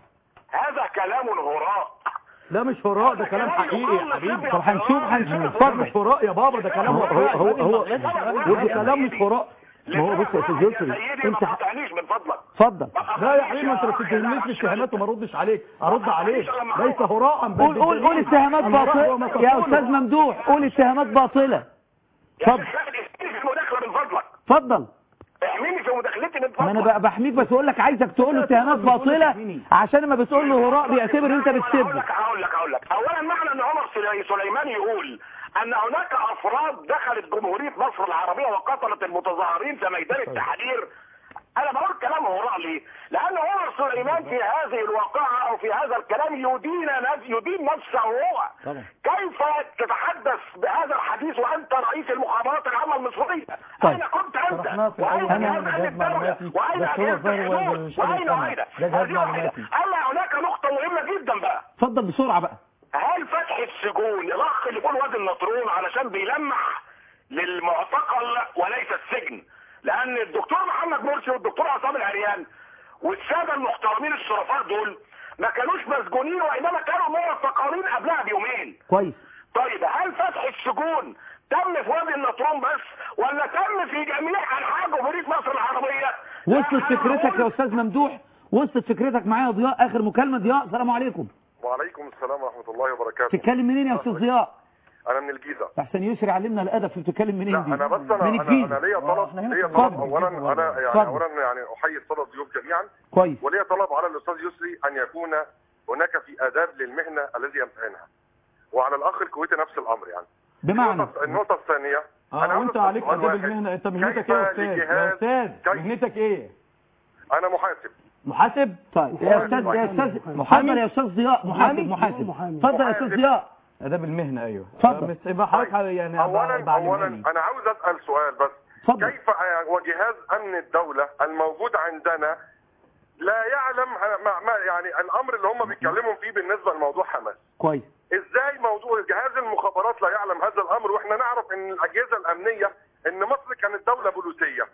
هذا كلام هراء لا مش هراء ده كلام حقيقي يا حبيبي طب هنشوف هنشوف اتفضل مش هراء يا بابا ده كلام هو هو هو هو ده كلام مش هراء ما هو بص يا استاذ يسري انت تعنيش من فضلك اتفضل لا يا حبيبي ما انت ما تتهمنيش بالاتهامات وما ردش عليك ارد عليك ليس هراء بل قول قول قول اتهامات باطله يا استاذ ممدوح قول اتهامات باطله اتفضل في المداخله من فضلك اتفضل احميني في مداخلتي من ما فضلك انا بقى بحميك بس اقول لك عايزك تقول له اتهامات باطله عشان لما بتقول له هراء بيعتبر ان انت هقول بتسبه لك هقول لك هقول لك اولا معنى ان عمر سلي- سليمان يقول ان هناك افراد دخلت جمهوريه مصر العربيه وقتلت المتظاهرين في ميدان التحرير انا بقول كلام هراء ليه؟ لان عمر سليمان في هذه الواقعه او في هذا الكلام يدين نفس يدين نفسه هو طبعا كيف تتحدث بهذا الحديث وانت رئيس المخابرات العامه المصريه؟ طيب. اين كنت انت؟ شرحناه في واين الأول. جهاز أنا امن جهاز الدوله؟ معلوماتي. واين بس هو اجهزه الظاهر هو الحدود؟ مش قادر واين يفهمها. اين؟ ده جهاز هذه واحده معلوماتي. اما هناك نقطه مهمه جدا بقى اتفضل بسرعه بقى هل فتح السجون الاخ اللي يقول وادي النطرون علشان بيلمح للمعتقل وليس السجن لان الدكتور محمد مرسي والدكتور عصام العريان والساده المحترمين الشرفاء دول ما كانوش مسجونين وانما كانوا معتقلين قبلها بيومين كويس طيب هل فتح السجون تم في وادي النطرون بس ولا تم في جميع انحاء جمهوريه مصر العربيه وصلت فكرتك يا استاذ ممدوح وصلت فكرتك معايا يا ضياء اخر مكالمه ضياء السلام عليكم وعليكم السلام ورحمة الله وبركاته تتكلم منين يا استاذ ضياء أنا من الجيزة احسن يسري علمنا الادب في بتتكلم منين لا دي أنا بس أنا من أنا, الجيزه أنا ليا طلب ليا طلب اتفضل. أولا أنا يعني اتفضل. أولا يعني أحيي السادة الضيوف جميعا كويس وليا طلب على الأستاذ يسري أن يكون هناك في اداب للمهنه الذي يمتهنها وعلى الاخ الكويتي نفس الامر يعني بمعنى النقطة- النقطه الثانيه اه عاوز وانت أسأل عليك سؤال اداب واحد. المهنه انت مهنتك كيف ايه يا استاذ يا لجهاز- استاذ كيف- مهنتك ايه انا محاسب محاسب طيب يا استاذ يا استاذ محامي؟ اتفضل يا استاذ ضياء محاسب محاسب محامي. اتفضل يا استاذ ضياء اداب المهنه ايوه اتفضل. بس يبقى حضرتك يعني اولا بعلمها اولا لي. انا عاوز اسال سؤال بس اتفضل. كيف وجهاز امن الدوله الموجود عندنا لا يعلم ما ما يعني الامر اللي هم بيتكلموا فيه بالنسبه لموضوع حماس كويس ازاي موضوع جهاز المخابرات لا يعلم هذا الامر واحنا نعرف ان الاجهزه الامنيه ان مصر كانت دوله بوليسيه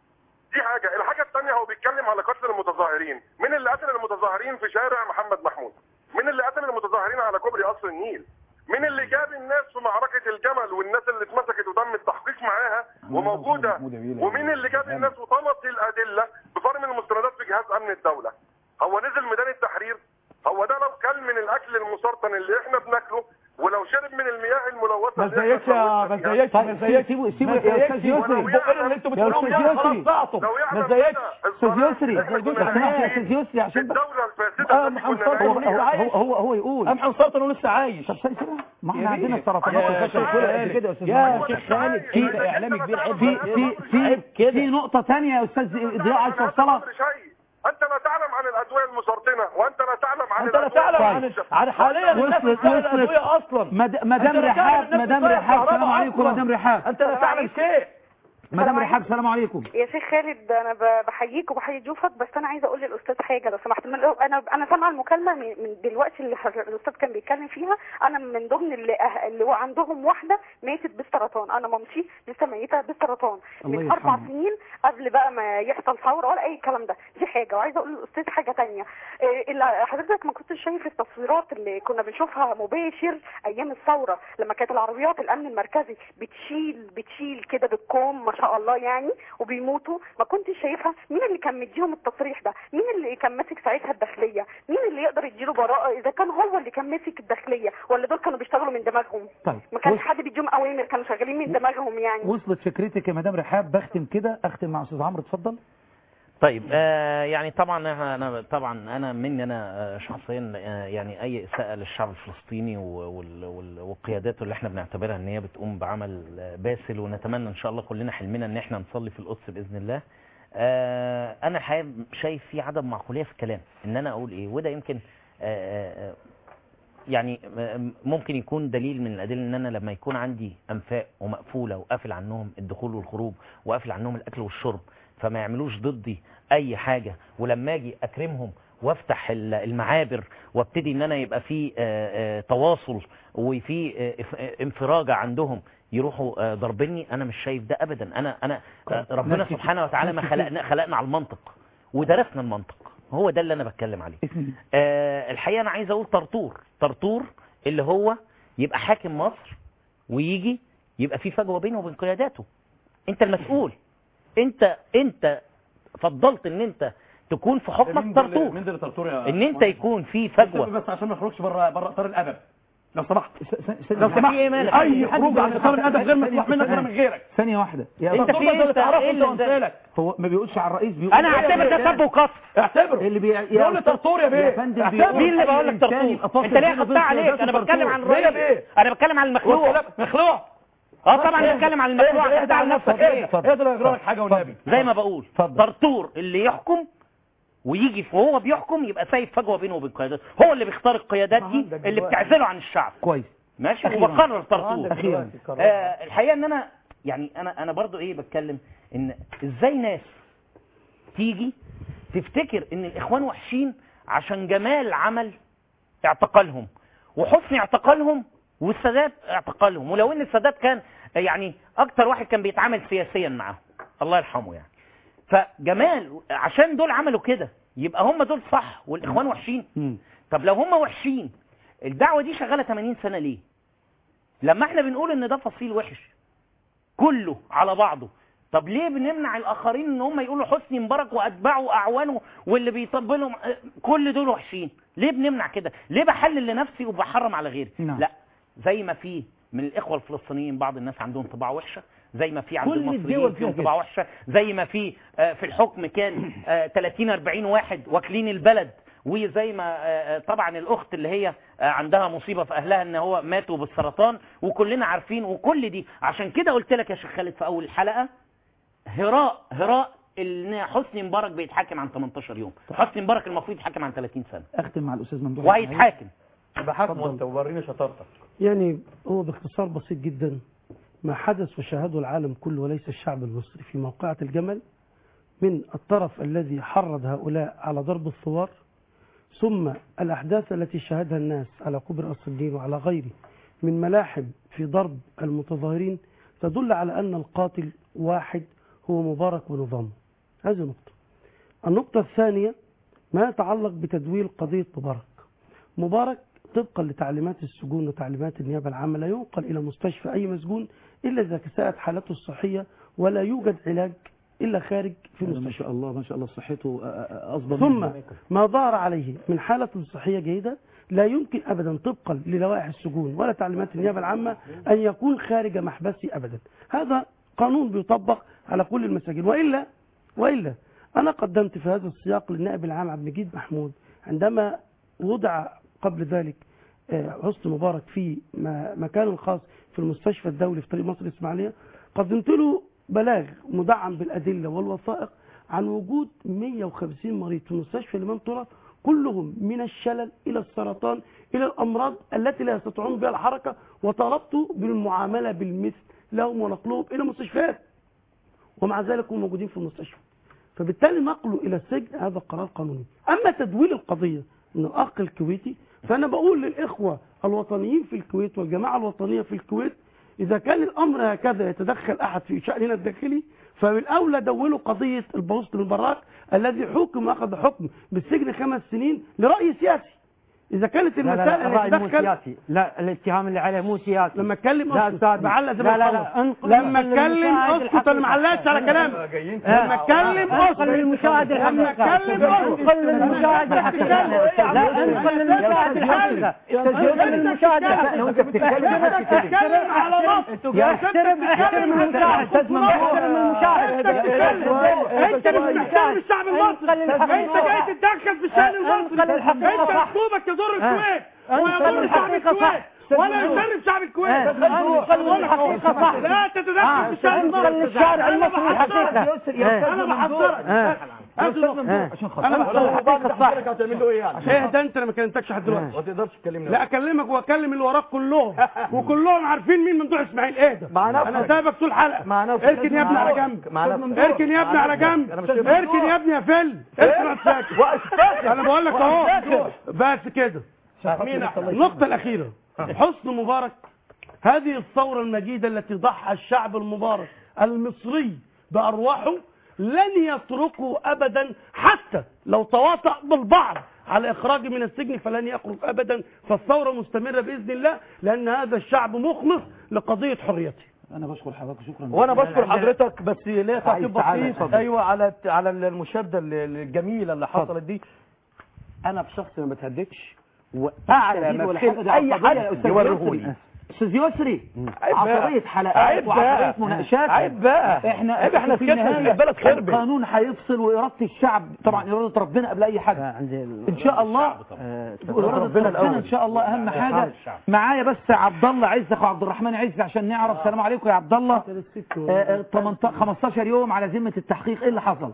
دي حاجه الحاجه الثانيه هو بيتكلم على قتل المتظاهرين مين اللي قتل المتظاهرين في شارع محمد محمود مين اللي قتل المتظاهرين على كوبري قصر النيل مين اللي جاب الناس في معركه الجمل والناس اللي اتمسكت وتم التحقيق معاها وموجوده ومين اللي جاب الناس وطلب الادله بفرم المستندات في جهاز امن الدوله هو نزل ميدان التحرير هو ده لو كل من الاكل المسرطن اللي احنا بناكله ولو شرب من المياه الملوثه ما اللي إحنا زيكش يا ما بنلوثها زيكش ما فيها. زيكش سيبوا- سيبوا ما يا زيكش أستاذ يسري. البقرة اللي انتوا يا بتقولوهم أستاذ دي خلاص يسري. ضعتم لو يعلم ما زيكش استاذ يسري إحنا لو كنا سمحت يا نعيش استاذ يسري عشان بس الدوله الفاسده اه التي محمد كنا صالح هو نعيش لسه هو عايش هو, هو يقول ام حسن سلطان لسه عايش طب سيبها ما احنا يا عندنا بيه. السرطانات يا والكسر شيخ كلها خالد. قد كده يا استاذ يا محمد. شيخ خالد في انت اعلامي كبير عيب في في في عيب كده في نقطة تانية يا استاذ ضياء عايز توصلها أمر شيء انت لا تعلم عن الادويه المسرطنه وانت لا تعلم عن انت لا تعلم عن الأدوية عن حاليا الناس وصلت بتاخد وصلت الادويه اصلا مد- مدام أنت لا تعلم رحاب الناس مدام بتطير رحاب كهرباء سلام عليكم أصلاً. مدام رحاب انت لا تعلم شيء مدام رحاب سلام عليكم يا شيخ خالد انا ب- بحييك وبحيي ضيوفك بس انا عايزه اقول للاستاذ حاجه لو سمحت من انا انا سامعه المكالمه من من دلوقتي اللي حضر- الاستاذ كان بيتكلم فيها انا من ضمن اللي, أه- اللي هو عندهم واحده ماتت بالسرطان انا مامتي لسه ميته بالسرطان الله من اربع يرحمها. سنين قبل بقى ما يحصل ثوره ولا اي الكلام ده دي حاجه وعايزه اقول للاستاذ حاجه تانية إيه اللي حضرتك ما كنتش شايف التصويرات اللي كنا بنشوفها مباشر ايام الثوره لما كانت العربيات الامن المركزي بتشيل بتشيل كده بالكوم ما شاء الله يعني وبيموتوا ما كنتش شايفها مين اللي كان مديهم التصريح ده مين اللي كان ماسك ساعتها الداخليه مين اللي يقدر يديله براءه اذا كان هو اللي كان ماسك الداخليه ولا دول كانوا بيشتغلوا من دماغهم طيب ما كانش وص- حد بيديهم اوامر كانوا شغالين من دماغهم يعني وصلت فكرتك يا مدام رحاب بختم كده اختم مع استاذ عمرو اتفضل طيب آه يعني طبعا انا أنا- طبعا انا مني انا آه، شخصيا آه يعني اي اساءه للشعب الفلسطيني و- وال- وال- وقياداته اللي احنا بنعتبرها ان هي بتقوم بعمل آه، باسل ونتمنى ان شاء الله كلنا حلمنا ان احنا نصلي في القدس باذن الله آه انا الحقيقه شايف في عدم معقوليه في الكلام ان انا اقول ايه وده يمكن آه آه يعني م- ممكن يكون دليل من الادله ان انا لما يكون عندي انفاق ومقفوله وقافل عنهم الدخول والخروج وقافل عنهم الاكل والشرب فما يعملوش ضدي اي حاجه ولما اجي اكرمهم وافتح ال- المعابر وابتدي ان انا يبقى في آه، آه، تواصل وفي آه، اف- آه، انفراجه عندهم يروحوا آه، ضربني انا مش شايف ده ابدا انا انا آه، ربنا نفس- سبحانه وتعالى ما نفس- خلقنا خلقنا على المنطق ودرسنا المنطق هو ده اللي انا بتكلم عليه آه الحقيقه انا عايز اقول طرطور طرطور اللي هو يبقى حاكم مصر ويجي يبقى في فجوه بينه وبين قياداته انت المسؤول انت انت فضلت ان انت تكون في حكمك طرطور مين ده طرطور يا ان انت يكون في فجوه بس عشان ما يخرجش بره بره اطار الادب لو سمحت لو لو في سمحت ايه مالك؟ اي خروج عن اطار الادب غير مسموح منك ولا من غيرك ثانية واحدة انت في ايه؟ انت ايه اللي انت- هو ما بيقولش على الرئيس بيقول انا اعتبر ده سب وقصف اعتبره اللي بي... بيقول لي طرطور يا بيه يا فندم اعتبره. بيقول مين اللي بقول لك الإنسان يبقى طرطور فاصل انت ليه بينه وبين خدتها عليك قياداته انا بتكلم عن طرطور. ليه يا الرئيس بيه؟ انا بتكلم عن المخلوق لا مخلوع اه طبعا بتكلم عن المخلوع اهدى خدها على على نفسك نفسك اهدى اتفضل. اهدى لا يجرى لك حاجه والنبي زي ما بقول اتفضل. طرطور اللي يحكم ويجي وهو بيحكم يبقى سايب فجوه بينه وبين قياداته هو اللي بيختار القيادات دي عندك اللي دلوقتي. بتعزله عن الشعب كويس ماشي أخيراً. وبقرر طرطور أخيراً. آه الحقيقه ان انا يعني انا انا برضو ايه بتكلم ان ازاي ناس تيجي تفتكر ان الاخوان وحشين عشان جمال عمل اعتقالهم وحسن اعتقالهم والسادات اعتقالهم ولو ان السادات كان يعني اكتر واحد كان بيتعامل سياسيا معاهم الله يرحمه يعني فجمال عشان دول عملوا كده يبقى هم دول صح والاخوان وحشين مم. طب لو هم وحشين الدعوه دي شغاله 80 سنه ليه لما احنا بنقول ان ده فصيل وحش كله على بعضه طب ليه بنمنع الاخرين ان هم يقولوا حسني مبارك واتباعه واعوانه واللي بيطبلهم اه، كل دول وحشين ليه بنمنع كده ليه بحلل لنفسي وبحرم على غيري نعم. لا زي ما في من الاخوه الفلسطينيين بعض الناس عندهم طباع وحشه زي ما في عند كل الدول المصريين فيها فيهم كده. طباع وحشه زي ما في اه، في الحكم كان اه، 30 40 واحد واكلين البلد وزي ما آه، آه، طبعا الاخت اللي هي آه، عندها مصيبه في اهلها ان هو ماتوا بالسرطان وكلنا عارفين وكل دي عشان كده قلت لك يا شيخ خالد في اول الحلقه هراء هراء ان حسني مبارك بيتحاكم عن 18 يوم حسني مبارك المفروض يتحاكم عن 30 سنه اختم مع الاستاذ ممدوح وهيتحاكم بحكم وانت ووريني شطارتك يعني هو باختصار بسيط جدا ما حدث وشاهده العالم كله وليس الشعب المصري في موقعة الجمل من الطرف الذي حرض هؤلاء على ضرب الثوار ثم الأحداث التي شاهدها الناس على كبر قصر الدين وعلى غيره من ملاحم في ضرب المتظاهرين تدل على أن القاتل واحد هو مبارك ونظامه هذه نقطة النقطة الثانية ما يتعلق بتدويل قضية مبارك مبارك طبقا لتعليمات السجون وتعليمات النيابة العامة لا ينقل إلى مستشفى أي مسجون إلا إذا ساءت حالته الصحية ولا يوجد علاج إلا خارج في ما مستشفى شاء الله ما شاء الله صحته أصبر ثم ما ظهر عليه من حالة صحية جيدة لا يمكن أبدا طبقا للوائح السجون ولا تعليمات النيابة العامة أن يكون خارج محبسه أبدا هذا قانون بيطبق على كل المساجين وإلا وإلا أنا قدمت في هذا السياق للنائب العام عبد المجيد محمود عندما وضع قبل ذلك آه، حسني مبارك في م- مكان خاص في المستشفى الدولي في طريق مصر الإسماعيلية قدمت له بلاغ مدعم بالأدلة والوثائق عن وجود 150 مريض في مستشفى الإمام طرة كلهم من الشلل إلى السرطان إلى الأمراض التي لا يستطيعون بها الحركة وطلبت بالمعاملة بالمثل لهم ونقلهم إلى مستشفيات ومع ذلك هم موجودين في المستشفى فبالتالي نقله إلى السجن هذا قرار قانوني أما تدويل القضية من الأخ الكويتي فأنا بقول للإخوة الوطنيين في الكويت والجماعة الوطنية في الكويت إذا كان الأمر هكذا يتدخل أحد في شأننا الداخلي فبالأولى دولوا قضية البوسط بن براك الذي حكم وأخذ حكم بالسجن خمس سنين لرأي سياسي إذا كانت لا لا المسائل لا الرأي مو تتدخل سياسي لا الاتهام اللي عليه مو سياسي لما اتكلم لا اسكت أستاذ بعلق زي لا ما لا بخلص. لا انقل لما للمشاهد اتكلم اسكت انا ما علقتش على كلامك لما اتكلم اسكت انقل للمشاهد لما الحقيقة اتكلم اسكت انقل للمشاهد الحقيقة لا انقل للمشاهد الحقيقة انقل للمشاهد الحقيقة لو انت بتتكلم ما انت بتتكلم على مصر يا احترم احترم المشاهد احترم المشاهد انت بتتكلم انت مش بتحترم الشعب المصري انت جاي تتدخل في الشان المصري انقل الحقيقة انت صح. اسلوبك يضر اه. الكويت انقل ويضر شعب الحقيقة الكويت صح. ولا يشرف شعب الكويت اه. انقل الحقيقة صح. لا تتدخل اه. في الشان انقل المصري للشارع انا المصري بحذرك الحقيقة. انا بحذرك اه. هذه نقطة. عشان انا خاطر بحذرك بعد تحضيرك هتعمل له ايه يعني اهدى انت انا ما كلمتكش لحد دلوقتي ما تقدرش تكلمني لا اكلمك واكلم اللي وراك كلهم وكلهم عارفين مين ممدوح اسماعيل اهدى مع نفسك. انا سايبك طول الحلقه مع نفسك. اركن يا ابني مع على نفسك. جنب مع نفسك. اركن يا ابني مع على نفسك. جنب أنا مش اركن يا ابني يا فل اركن يا ساكت انا بقول لك اهو بس كده النقطة الأخيرة حسن مبارك هذه الثورة المجيدة التي ضحى الشعب المبارك المصري بأرواحه لن يتركوا أبدا حتى لو تواطأ بالبعض على إخراجه من السجن فلن يخرج أبدا فالثورة مستمرة بإذن الله لأن هذا الشعب مخلص لقضية حريته انا بشكر حضرتك شكرا وانا بشكر حضرتك بس ليه عايز تعقيب تعالى. بسيط اتفضل. ايوه على على المشاده الجميله اللي حصلت دي انا بشخص ما بتهددش واعلى تهديد ما ولا في حاجة، دي اي عصبية يا حد أستاذ يوريهولي يسري. استاذ يسري عيب بقى. عصبية حلقات عيب بقى. وعصبية مناقشات عيب بقى. احنا عيب احنا في سكتنا النهاية إن البلد خربت. القانون هيفصل وإرادة الشعب طبعا إرادة ربنا قبل أي حاجة ان شاء الله إرادة ربنا ربنا الأول. ان شاء الله اهم الشعب حاجة الشعب. معايا بس عبد الله عز اخو عبد الرحمن عز عشان نعرف السلام عليكم يا عبد الله آه، آه، 18 15 يوم على ذمة التحقيق ايه اللي حصل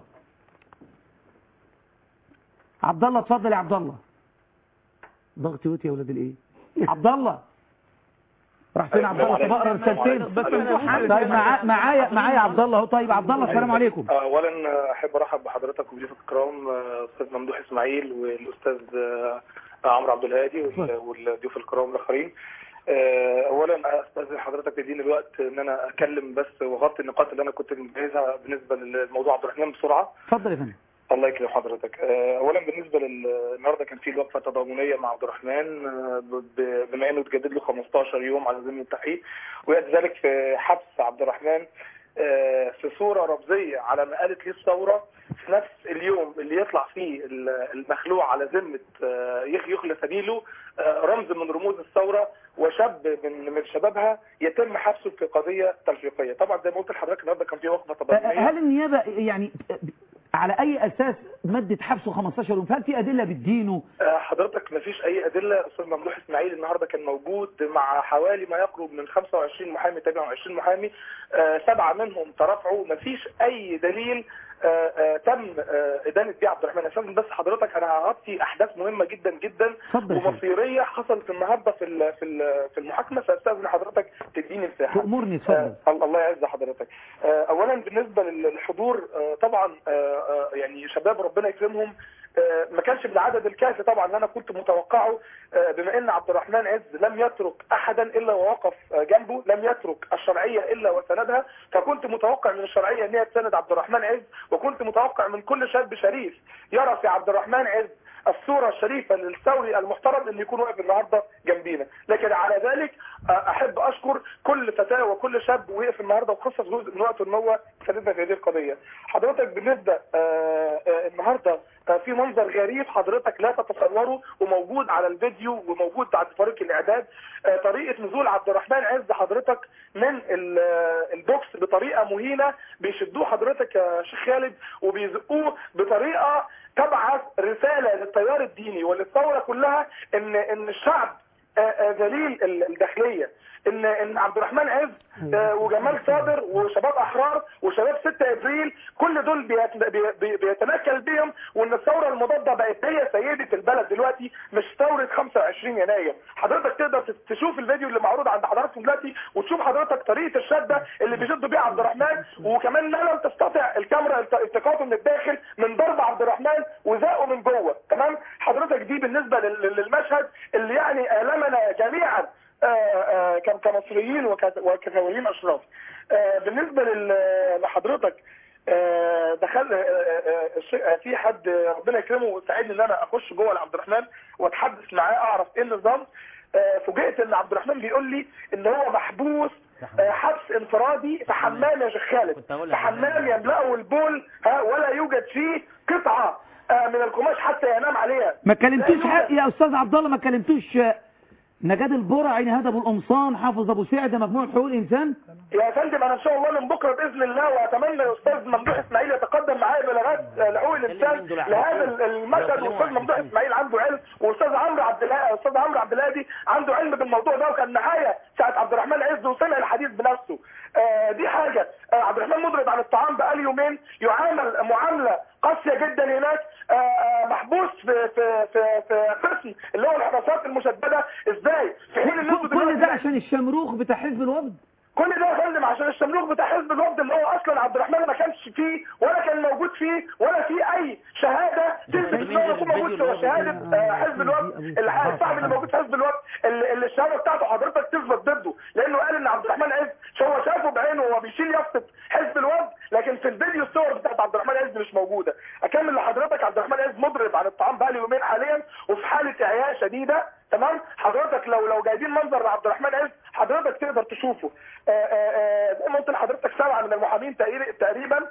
عبد الله اتفضل يا عبد الله ضغط يوتي يا ولاد الايه عبد الله راح فين عبد الله طب اقرا رسالتين بس طيب معا- معايا معايا عبد الله اهو طيب عبد الله السلام عليكم اولا احب ارحب بحضرتك وبضيوف الكرام آه، استاذ ممدوح اسماعيل والاستاذ آه، عمرو عبد الهادي وال- والضيوف الكرام الاخرين آه، اولا استاذن حضرتك تديني الوقت ان انا اتكلم بس واغطي النقاط اللي انا كنت مجهزها بالنسبه للموضوع عبد الرحمن بسرعه اتفضل يا فندم الله يكرم حضرتك آه، اولا بالنسبه لل- النهارده كان في الوقفه تضامنيه مع عبد الرحمن آه، ب- ب- بما انه اتجدد له 15 يوم على ذمه التحقيق ويأتي ذلك في حبس عبد الرحمن آه، في صوره رمزيه على ما قالت لي الثوره في نفس اليوم اللي يطلع فيه ال- المخلوع على ذمه آه، يخ- يخلى سبيله آه، رمز من رموز الثوره وشاب من من شبابها يتم حبسه في قضيه تلفيقيه طبعا زي ما قلت لحضرتك النهارده كان في وقفه تضامنيه هل النيابة يعني على اي اساس مدت حبسه 15 يوم هل في ادله بتدينه آه، حضرتك مفيش اي ادله استاذ ممدوح اسماعيل النهارده كان موجود مع حوالي ما يقرب من 25 محامي تابع 20 محامي آه، سبعه منهم ترافعوا مفيش اي دليل آه، آه، تم آه، ادانه بيه عبد الرحمن اساسا بس حضرتك انا هغطي احداث مهمه جدا جدا اتفضل يا فندم. ومصيريه حصلت النهارده في ال- في ال- في المحاكمه فاستاذن حضرتك تديني مساحه تأمرني اتفضل آه، الله يعز حضرتك آه، اولا بالنسبه للحضور آه، طبعا آه، آه، يعني شباب ربنا يكرمهم آه، ما كانش بالعدد الكافي طبعا اللي انا كنت متوقعه آه، بما ان عبد الرحمن عز لم يترك احدا الا ووقف آه، جنبه لم يترك الشرعيه الا وسندها فكنت متوقع من الشرعيه ان هي تساند عبد الرحمن عز وكنت متوقع من كل شاب شريف يرى في عبد الرحمن عز الصورة الشريفة للثوري المحترم اللي يكون واقف النهاردة جنبينا لكن على ذلك آه، أحب أشكر كل فتاة وكل شاب وقف النهاردة وخصص جزء من وقته إن هو ساندنا في هذه القضية حضرتك بالنسبة آه، آه، النهاردة آه، في منظر غريب حضرتك لا تتصوره وموجود على الفيديو وموجود عند فريق الإعداد آه، طريقة نزول عبد الرحمن عز حضرتك من ال- آه، البوكس بطريقة مهينة بيشدوه حضرتك يا شيخ خالد وبيزقوه بطريقة تبعث رسالة للتيار الديني وللثورة كلها ان ان الشعب آه، آه، ذليل ال- الداخلية ان ان عبد الرحمن عز آه، وجمال صابر وشباب احرار وشباب 6 ابريل كل دول بيت- بي- بي- بيتنكل بيهم وان الثوره المضاده بقت هي سيده البلد دلوقتي مش ثوره 25 يناير حضرتك تقدر تس- تشوف الفيديو اللي معروض عند حضراتكم دلوقتي وتشوف حضرتك طريقه الشده اللي بيشدوا بيها عبد الرحمن وكمان لا لم تستطع الكاميرا الت- التقاطه من الداخل من ضرب عبد الرحمن وزقه من جوه تمام حضرتك دي بالنسبه لل- للمشهد اللي يعني المنا جميعا آه، آه، كم- كمصريين وك- وكثوريين اشراف آه، بالنسبه لل- لحضرتك آه، دخل آه، آه، الشيء- آه، في حد آه، ربنا يكرمه وساعدني ان انا اخش جوه لعبد الرحمن واتحدث معاه اعرف ايه النظام آه، فوجئت ان عبد الرحمن بيقول لي ان هو محبوس آه، حبس انفرادي في حمام يا شيخ خالد في حمام يملأه البول ها ولا يوجد فيه قطعه آه، من القماش حتى ينام عليها ما كلمتوش لا حق يا استاذ عبد الله ما كلمتوش آه، نجاد البرع عين هدى ابو القمصان حافظ ابو سعده مجموعه حقوق الانسان يا فندم انا ان شاء الله من بكره باذن الله واتمنى الاستاذ ممدوح اسماعيل يتقدم معايا بلاغات آه، لحقوق الانسان لهذا ال- المشهد والاستاذ ممدوح اسماعيل عنده علم والاستاذ عمرو عبد الله الاستاذ عمرو عبد الهادي عنده علم بالموضوع ده وكان معايا ساعه عبد الرحمن عز وسمع الحديث بنفسه آه، دي حاجه آه، عبد الرحمن مضرب عن الطعام بقاله يومين يعامل معامله قاسيه جدا هناك آه، آه، محبوس في في في في قسم اللي هو الحراسات المشدده ازاي في حين ان انتوا كل دلوقتي ده عشان الشمروخ بتاع حزب الوفد كل ده يا فندم عشان الشمروخ بتاع حزب الوفد اللي هو اصلا عبد الرحمن ما كانش فيه ولا كان موجود فيه ولا فيه اي شهاده تثبت ان هو يكون موجود في شهاده آه، حزب الوفد اللي الصاحب اللي موجود في حزب الوفد اللي اللي الشهاده بتاعته حضرتك تثبت ضده لانه قال ان عبد الرحمن عز هو شافه بعينه وهو بيشيل يافطه حزب الوفد لكن في الفيديو الصور بتاعت عبد الرحمن عز مش موجوده اكمل لحضرتك عبد الرحمن عز مضرب عن الطعام بقى يومين حاليا وفي حاله اعياء شديده تمام حضرتك لو لو جايبين منظر لعبد الرحمن عز حضرتك تقدر تشوفه آه، آه، آه، زي ما قلت لحضرتك سبعه من المحامين تقري- تقريبا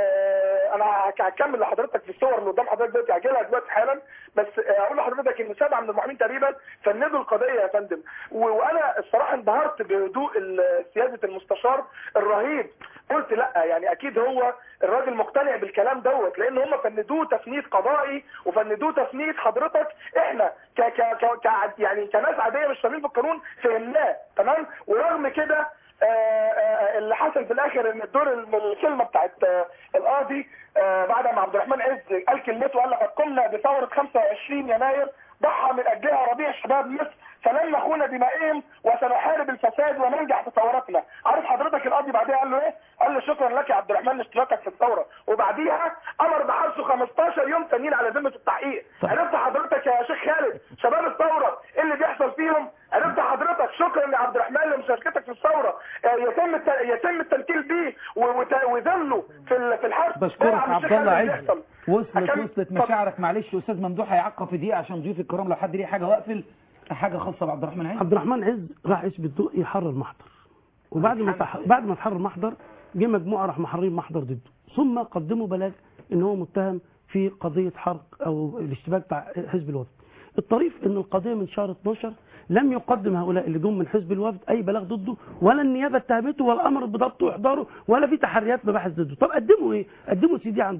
آه، انا هك- هكمل لحضرتك في الصور اللي قدام حضرتك دلوقتي هجيلها دلوقتي حالا بس آه، اقول لحضرتك ان سبعه من المحامين تقريبا فندوا القضيه يا فندم و- وانا الصراحه انبهرت بهدوء ال- سياده المستشار الرهيب قلت لا يعني اكيد هو الراجل مقتنع بالكلام دوت لان هم فندوه تفنيد قضائي وفندوه تفنيد حضرتك احنا ك ك ك ك يعني كناس عاديه مش فاهمين في القانون فهمناه تمام ورغم كده آه، آه، اللي حصل في الاخر ان الدور الم- الكلمه بتاعت آه، القاضي آه، بعد ما عبد الرحمن عز قال كلمته قال لقد قمنا بثوره 25 يناير ضحى من اجلها ربيع شباب مصر فلن نخون دمائهم وسنحارب الفساد وننجح في ثورتنا عارف حضرتك القاضي بعدها قال له ايه قال له شكرا لك يا عبد الرحمن لاشتراكك في الثوره وبعديها امر بحبسه 15 يوم تانيين على ذمه التحقيق عرفت حضرتك يا شيخ خالد شباب الثوره ايه اللي بيحصل فيهم عرفت حضرتك شكرا لعبد الرحمن لمشاركتك في الثوره آه، يتم الت- يتم التنكيل بيه و- وت- وذله في ال- في الحبس بشكرك ده يا عم عبد الشيخ الله خالد اللي عز بيحصل. وصلت أكمل؟ وصلت مشاعرك معلش استاذ ممدوح هيعقب في دقيقه عشان ضيوف الكرام لو حد ليه حاجه واقفل حاجه خاصه بعبد الرحمن عز عبد الرحمن عز راح يثبت ضوء يحرر محضر وبعد ما تح... بعد ما تحرر محضر جه مجموعه راح محررين محضر ضده ثم قدموا بلاغ ان هو متهم في قضيه حرق او الاشتباك بتاع حزب الوفد الطريف ان القضيه من شهر 12 لم يقدم هؤلاء اللي جم من حزب الوفد اي بلاغ ضده ولا النيابه اتهمته ولا امرت بضبطه واحضاره ولا في تحريات مباحث ضده طب قدموا ايه قدموا سي دي عندهم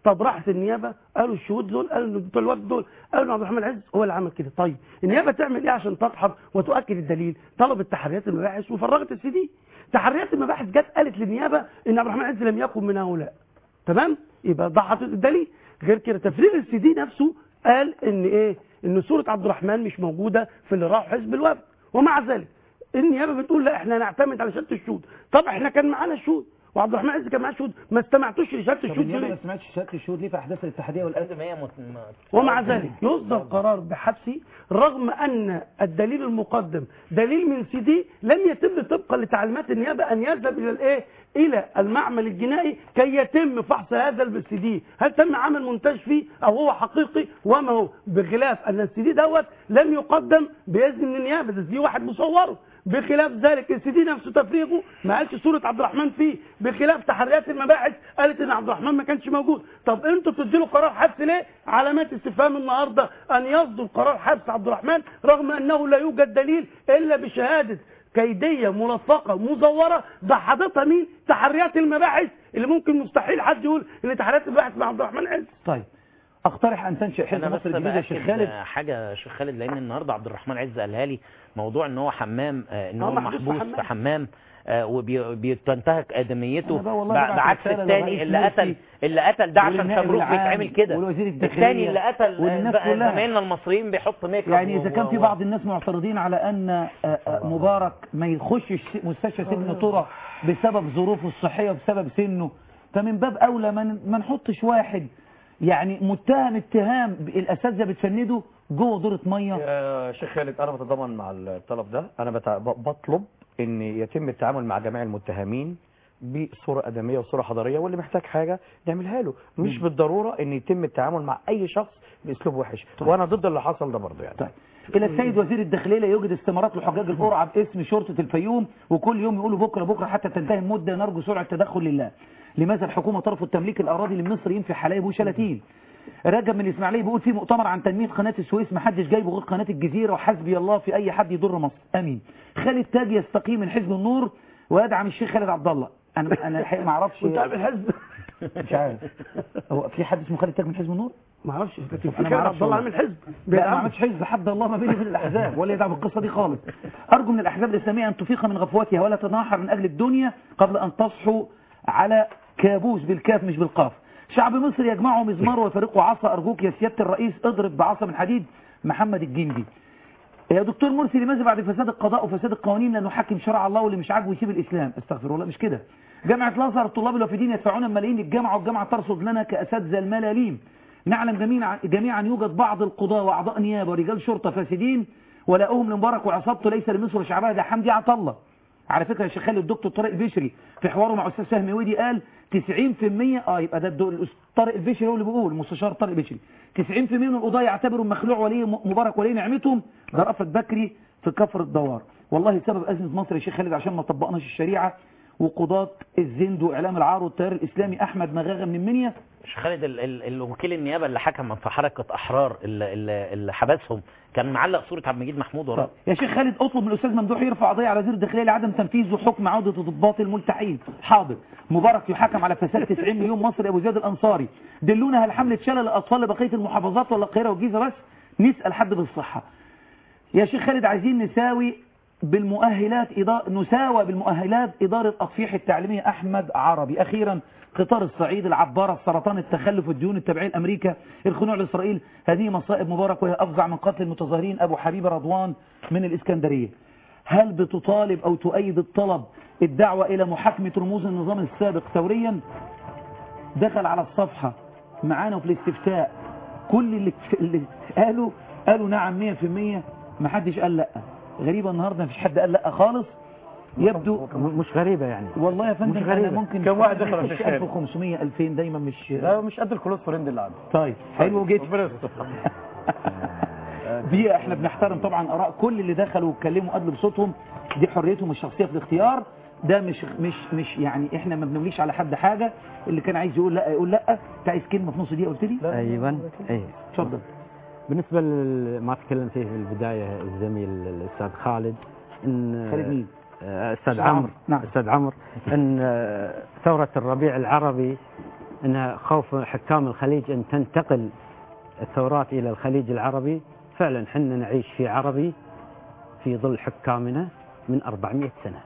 طب راحت النيابه قالوا الشهود دول قالوا إن بتوع الوفد دول قالوا إن عبد الرحمن العز هو اللي عمل كده طيب النيابه تعمل ايه عشان تدحض وتؤكد الدليل طلبت تحريات المباحث وفرغت السي دي تحريات المباحث جت قالت للنيابه ان عبد الرحمن العز لم يكن من هؤلاء تمام يبقى ضحت الدليل غير كده تفريغ السي دي نفسه قال ان ايه ان صوره عبد الرحمن مش موجوده في اللي راح حزب الوفد ومع ذلك النيابه بتقول لا احنا نعتمد على شهاده الشهود طب احنا كان معانا شهود وعبد الرحمن عز كان معاه شهود ما استمعتوش لشهاده طب الشهود النيابه ليه؟ ما سمعتش شهاده الشهود ليه في احداث الاتحاديه والازمه هي مت... ومع ذلك يصدر قرار بحبسه رغم ان الدليل المقدم دليل من سي دي لم يتم طبقا لتعليمات النيابه ان يذهب الى الايه الى المعمل الجنائي كي يتم فحص هذا السي دي هل تم عمل مونتاج فيه او هو حقيقي وما هو بخلاف ان السي دي دوت لم يقدم باذن من النيابه ده دي واحد مصوره بخلاف ذلك السي دي نفسه تفريغه ما قالش صوره عبد الرحمن فيه بخلاف تحريات المباحث قالت ان عبد الرحمن ما كانش موجود طب انتوا بتديله قرار حبس ليه علامات استفهام النهارده ان يصدر قرار حبس عبد الرحمن رغم انه لا يوجد دليل الا بشهاده كيديه ملفقه مزوره ضحضتها مين تحريات المباحث اللي ممكن مستحيل حد يقول ان تحريات المباحث مع عبد الرحمن عز طيب اقترح ان تنشئ حزب انا مصر بس الجديده يا شيخ بأكد خالد حاجه يا شيخ خالد لان النهارده عبد الرحمن عز قالها لي موضوع ان هو حمام آه، ان آه، هو محبوس في محبوس حمام. في حمام وبتنتهك ادميته أنا بقى والله ب- ببعت بعكس رسالة الثاني لرئيس اللي مرسي قتل اللي قتل ده عشان والنائب شمروخ العام بيتعمل كده والوزير الداخلية الثاني اللي قتل والناس آه، كلها. زمايلنا المصريين بيحط ميك اب يعني اذا و- كان في و- بعض الناس معترضين على ان آه، آه، مبارك ما يخشش مستشفى سجن طرى بسبب ظروفه الصحيه وبسبب سنه فمن باب اولى ما ن- ما نحطش واحد يعني متهم اتهام ب- الاساتذه بتفنده جوه دورة ميه يا شيخ خالد انا بتضامن مع الطلب ده انا بتع- ب- بطلب ان يتم التعامل مع جميع المتهمين بصوره ادميه وصوره حضاريه واللي محتاج حاجه نعملها له مش مم. بالضروره ان يتم التعامل مع اي شخص باسلوب وحش وانا ضد اللي حصل ده برضه يعني طيب الى السيد وزير الداخليه لا يوجد استمارات لحجاج القرعه باسم شرطه الفيوم وكل يوم يقولوا بكره بكره حتى تنتهي المده نرجو سرعه تدخل لله لماذا الحكومه ترفض تمليك الاراضي للمصريين في حلايب وشلاتين رجب من الاسماعيليه بيقول في مؤتمر عن تنميه قناه السويس ما حدش جايبه غير قناه الجزيره وحسبي الله في اي حد يضر مصر امين خالد تاج يستقيم من حزب النور ويدعم الشيخ خالد عبد الله انا انا الحقيقه ما اعرفش وانت عارف الحزب مش عارف هو في حد اسمه خالد تاج من حزب النور ما اعرفش لكن في انا كده ما عبد اعرفش الله والله. عامل حزب لا ما بيدعمه. عملتش حزب حد الله ما بيني وبين الاحزاب ولا يدعم القصه دي خالص ارجو من الاحزاب الاسلاميه ان تفيق من غفوتها ولا تتناحر من اجل الدنيا قبل ان تصحوا على كابوس بالكاف مش بالقاف شعب مصر يجمعه مزمار ويفرقه عصا ارجوك يا سياده الرئيس اضرب بعصا من حديد محمد الجندي يا دكتور مرسي لماذا بعد فساد القضاء وفساد القوانين لا نحكم شرع الله واللي مش عاجبه يسيب الاسلام استغفر الله مش كده جامعه الازهر الطلاب الوافدين يدفعون ملايين للجامعه والجامعه ترصد لنا كاساتذه الملاليم نعلم جميعا جميعا يوجد بعض القضاة واعضاء نيابه ورجال شرطه فاسدين ولاؤهم لمبارك وعصابته ليس لمصر وشعبها ده حمدي عطا الله على فكره يا شيخ خالد الدكتور طارق البشري في حواره مع استاذ فهمي ودي قال 90% اه يبقى ده الدو- الأس- طارق البشري هو اللي بيقول المستشار طارق البشري 90% من القضاه يعتبروا مخلوع ولي مبارك ولي نعمتهم ده رأفت بكري في كفر الدوار والله سبب ازمه مصر يا شيخ خالد عشان ما طبقناش الشريعه وقضاة الزند واعلام العار والتيار الاسلامي احمد مغاغه من المنيا مش خالد ال ال الوكيل النيابه اللي حكم في حركه احرار اللي, اللي, اللي حبسهم كان معلق صوره عبد المجيد محمود وراه يا شيخ خالد اطلب من الاستاذ ممدوح يرفع قضيه على وزير الداخليه لعدم تنفيذ حكم عوده ضباط الملتحين حاضر مبارك يحكم على فساد 90 مليون مصري ابو زياد الانصاري دلونا هل حمله شلل الاطفال لبقيه المحافظات ولا القاهره والجيزه بس نسال حد بالصحه يا شيخ خالد عايزين نساوي بالمؤهلات إدارة نساوى بالمؤهلات إدارة أصفيح التعليمية أحمد عربي أخيرا قطار الصعيد العبارة السرطان التخلف والديون التابعين لأمريكا الخنوع لإسرائيل هذه مصائب مبارك وهي أفظع من قتل المتظاهرين أبو حبيب رضوان من الإسكندرية هل بتطالب أو تؤيد الطلب الدعوة إلى محاكمة رموز النظام السابق ثوريا دخل على الصفحة معانا في الاستفتاء كل اللي, اللي قالوا قالوا نعم 100% ما حدش قال لا غريبة النهاردة مفيش حد قال لا خالص يبدو مش غريبة يعني والله يا فندم مش أنا غريبة. ممكن كم واحد دخل على مش الشيخ خالد؟ 1500 2000 دايما مش لا مش قد الكلوز فريند اللي عنده طيب حلو جدا ربنا يستر. دي احنا بنحترم طبعا اراء كل اللي دخلوا واتكلموا قبل بصوتهم دي حريتهم الشخصيه في الاختيار ده مش مش مش يعني احنا ما بنمليش على حد حاجه اللي كان عايز يقول لا يقول لا انت عايز كلمه في نص دقيقه قلت لي ايوه ايه اتفضل بالنسبة لما تكلم فيه في البداية الزميل الأستاذ خالد إن خالد مين؟ آه، أستاذ أستاذ عمرو عمرو، نعم. أستاذ عمرو إن آه، ثورة الربيع العربي أن خوف حكام الخليج أن تنتقل الثورات إلى الخليج العربي فعلا حنا نعيش في عربي في ظل حكامنا من 400 سنة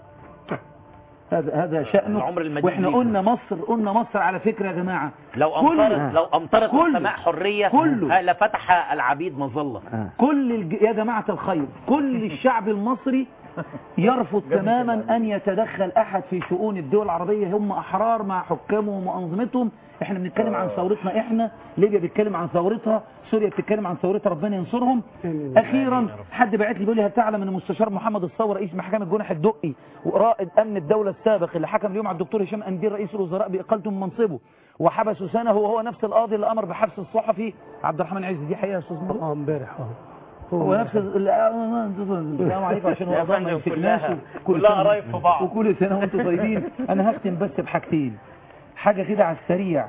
هذا هذا شأنه العمر المديد واحنا ليكم. قلنا مصر قلنا مصر على فكرة يا جماعة لو كل- امطرت لو امطرت كل- السماء حريه كله. آه، لفتح العبيد مظله كل الج... يا جماعة الخير كل الشعب المصري يرفض تماما أن يتدخل أحد في شؤون الدول العربية هم أحرار مع حكامهم وأنظمتهم احنا بنتكلم عن ثورتنا احنا ليبيا بتتكلم عن ثورتها سوريا بتتكلم عن ثورتها ربنا ينصرهم اخيرا حد بعت لي بيقول لي هل تعلم ان المستشار محمد الثور رئيس محكمه جنح الدقي ورائد امن الدوله السابق اللي حكم اليوم على الدكتور هشام اندير رئيس الوزراء باقالته من منصبه وحبسه سنه وهو نفس القاضي اللي امر بحبس الصحفي عبد الرحمن عز دي حقيقه يا استاذ مراد اه امبارح اه هو نفس ال- السلام عليكم عشان يا هو أضاء ما فندم يمسكناش كلها- وكل كلها سنة- قرايب في بعض. وكل سنه وانتم طيبين انا هختم بس بحاجتين حاجه كده على السريع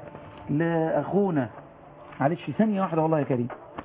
لاخونا معلش ثانيه واحده والله يا كريم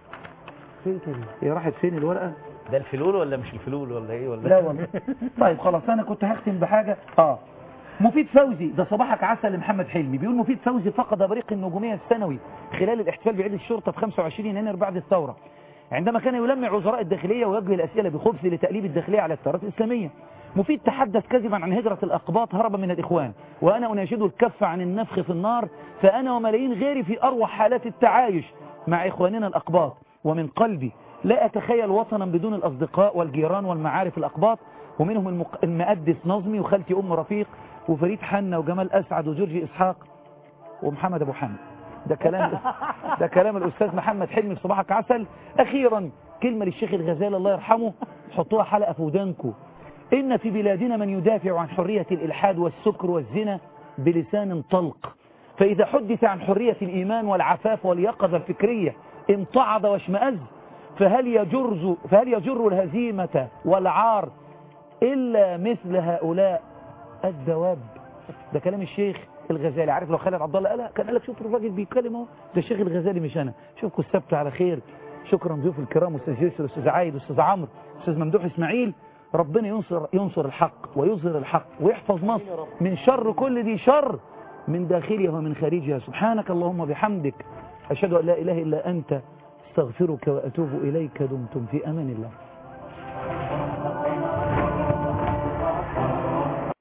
فين كده هي راحت فين الورقه ده الفلول ولا مش الفلول ولا ايه ولا لا والله طيب خلاص انا كنت هختم بحاجه اه مفيد فوزي ده صباحك عسل لمحمد حلمي بيقول مفيد فوزي فقد بريق النجوميه السنوي خلال الاحتفال بعيد الشرطه في 25 يناير بعد الثوره عندما كان يلمع وزراء الداخليه ويوجه الاسئله بخبث لتاليب الداخليه على الثورات الاسلاميه مفيد تحدث كذبا عن هجره الاقباط هربا من الاخوان وانا اناشد الكف عن النفخ في النار فانا وملايين غيري في اروع حالات التعايش مع اخواننا الاقباط ومن قلبي لا أتخيل وطنا بدون الأصدقاء والجيران والمعارف الأقباط ومنهم المق... المقدس نظمي وخالتي أم رفيق وفريد حنا وجمال أسعد وجورجي إسحاق ومحمد أبو حامد ده كلام ده كلام الأستاذ محمد حلمي في صباحك عسل أخيرا كلمة للشيخ الغزالي الله يرحمه حطوها حلقة في ودانكم إن في بلادنا من يدافع عن حرية الإلحاد والسكر والزنا بلسان طلق فإذا حدث عن حرية الإيمان والعفاف واليقظة الفكرية امتعض واشمأز فهل يجر فهل يجر الهزيمة والعار إلا مثل هؤلاء الدواب ده كلام الشيخ الغزالي عارف لو خالد عبد الله قالها كان قال لك شوف الراجل بيتكلم اهو ده الشيخ الغزالي مش انا شوفكم السبت على خير شكرا ضيوف الكرام استاذ يوسف استاذ عايد استاذ عمرو استاذ ممدوح اسماعيل ربنا ينصر ينصر الحق ويظهر الحق ويحفظ مصر من شر كل ذي شر من داخلها ومن خارجها سبحانك اللهم وبحمدك أشهد أن لا إله إلا أنت استغفرك وأتوب إليك دمتم في أمان الله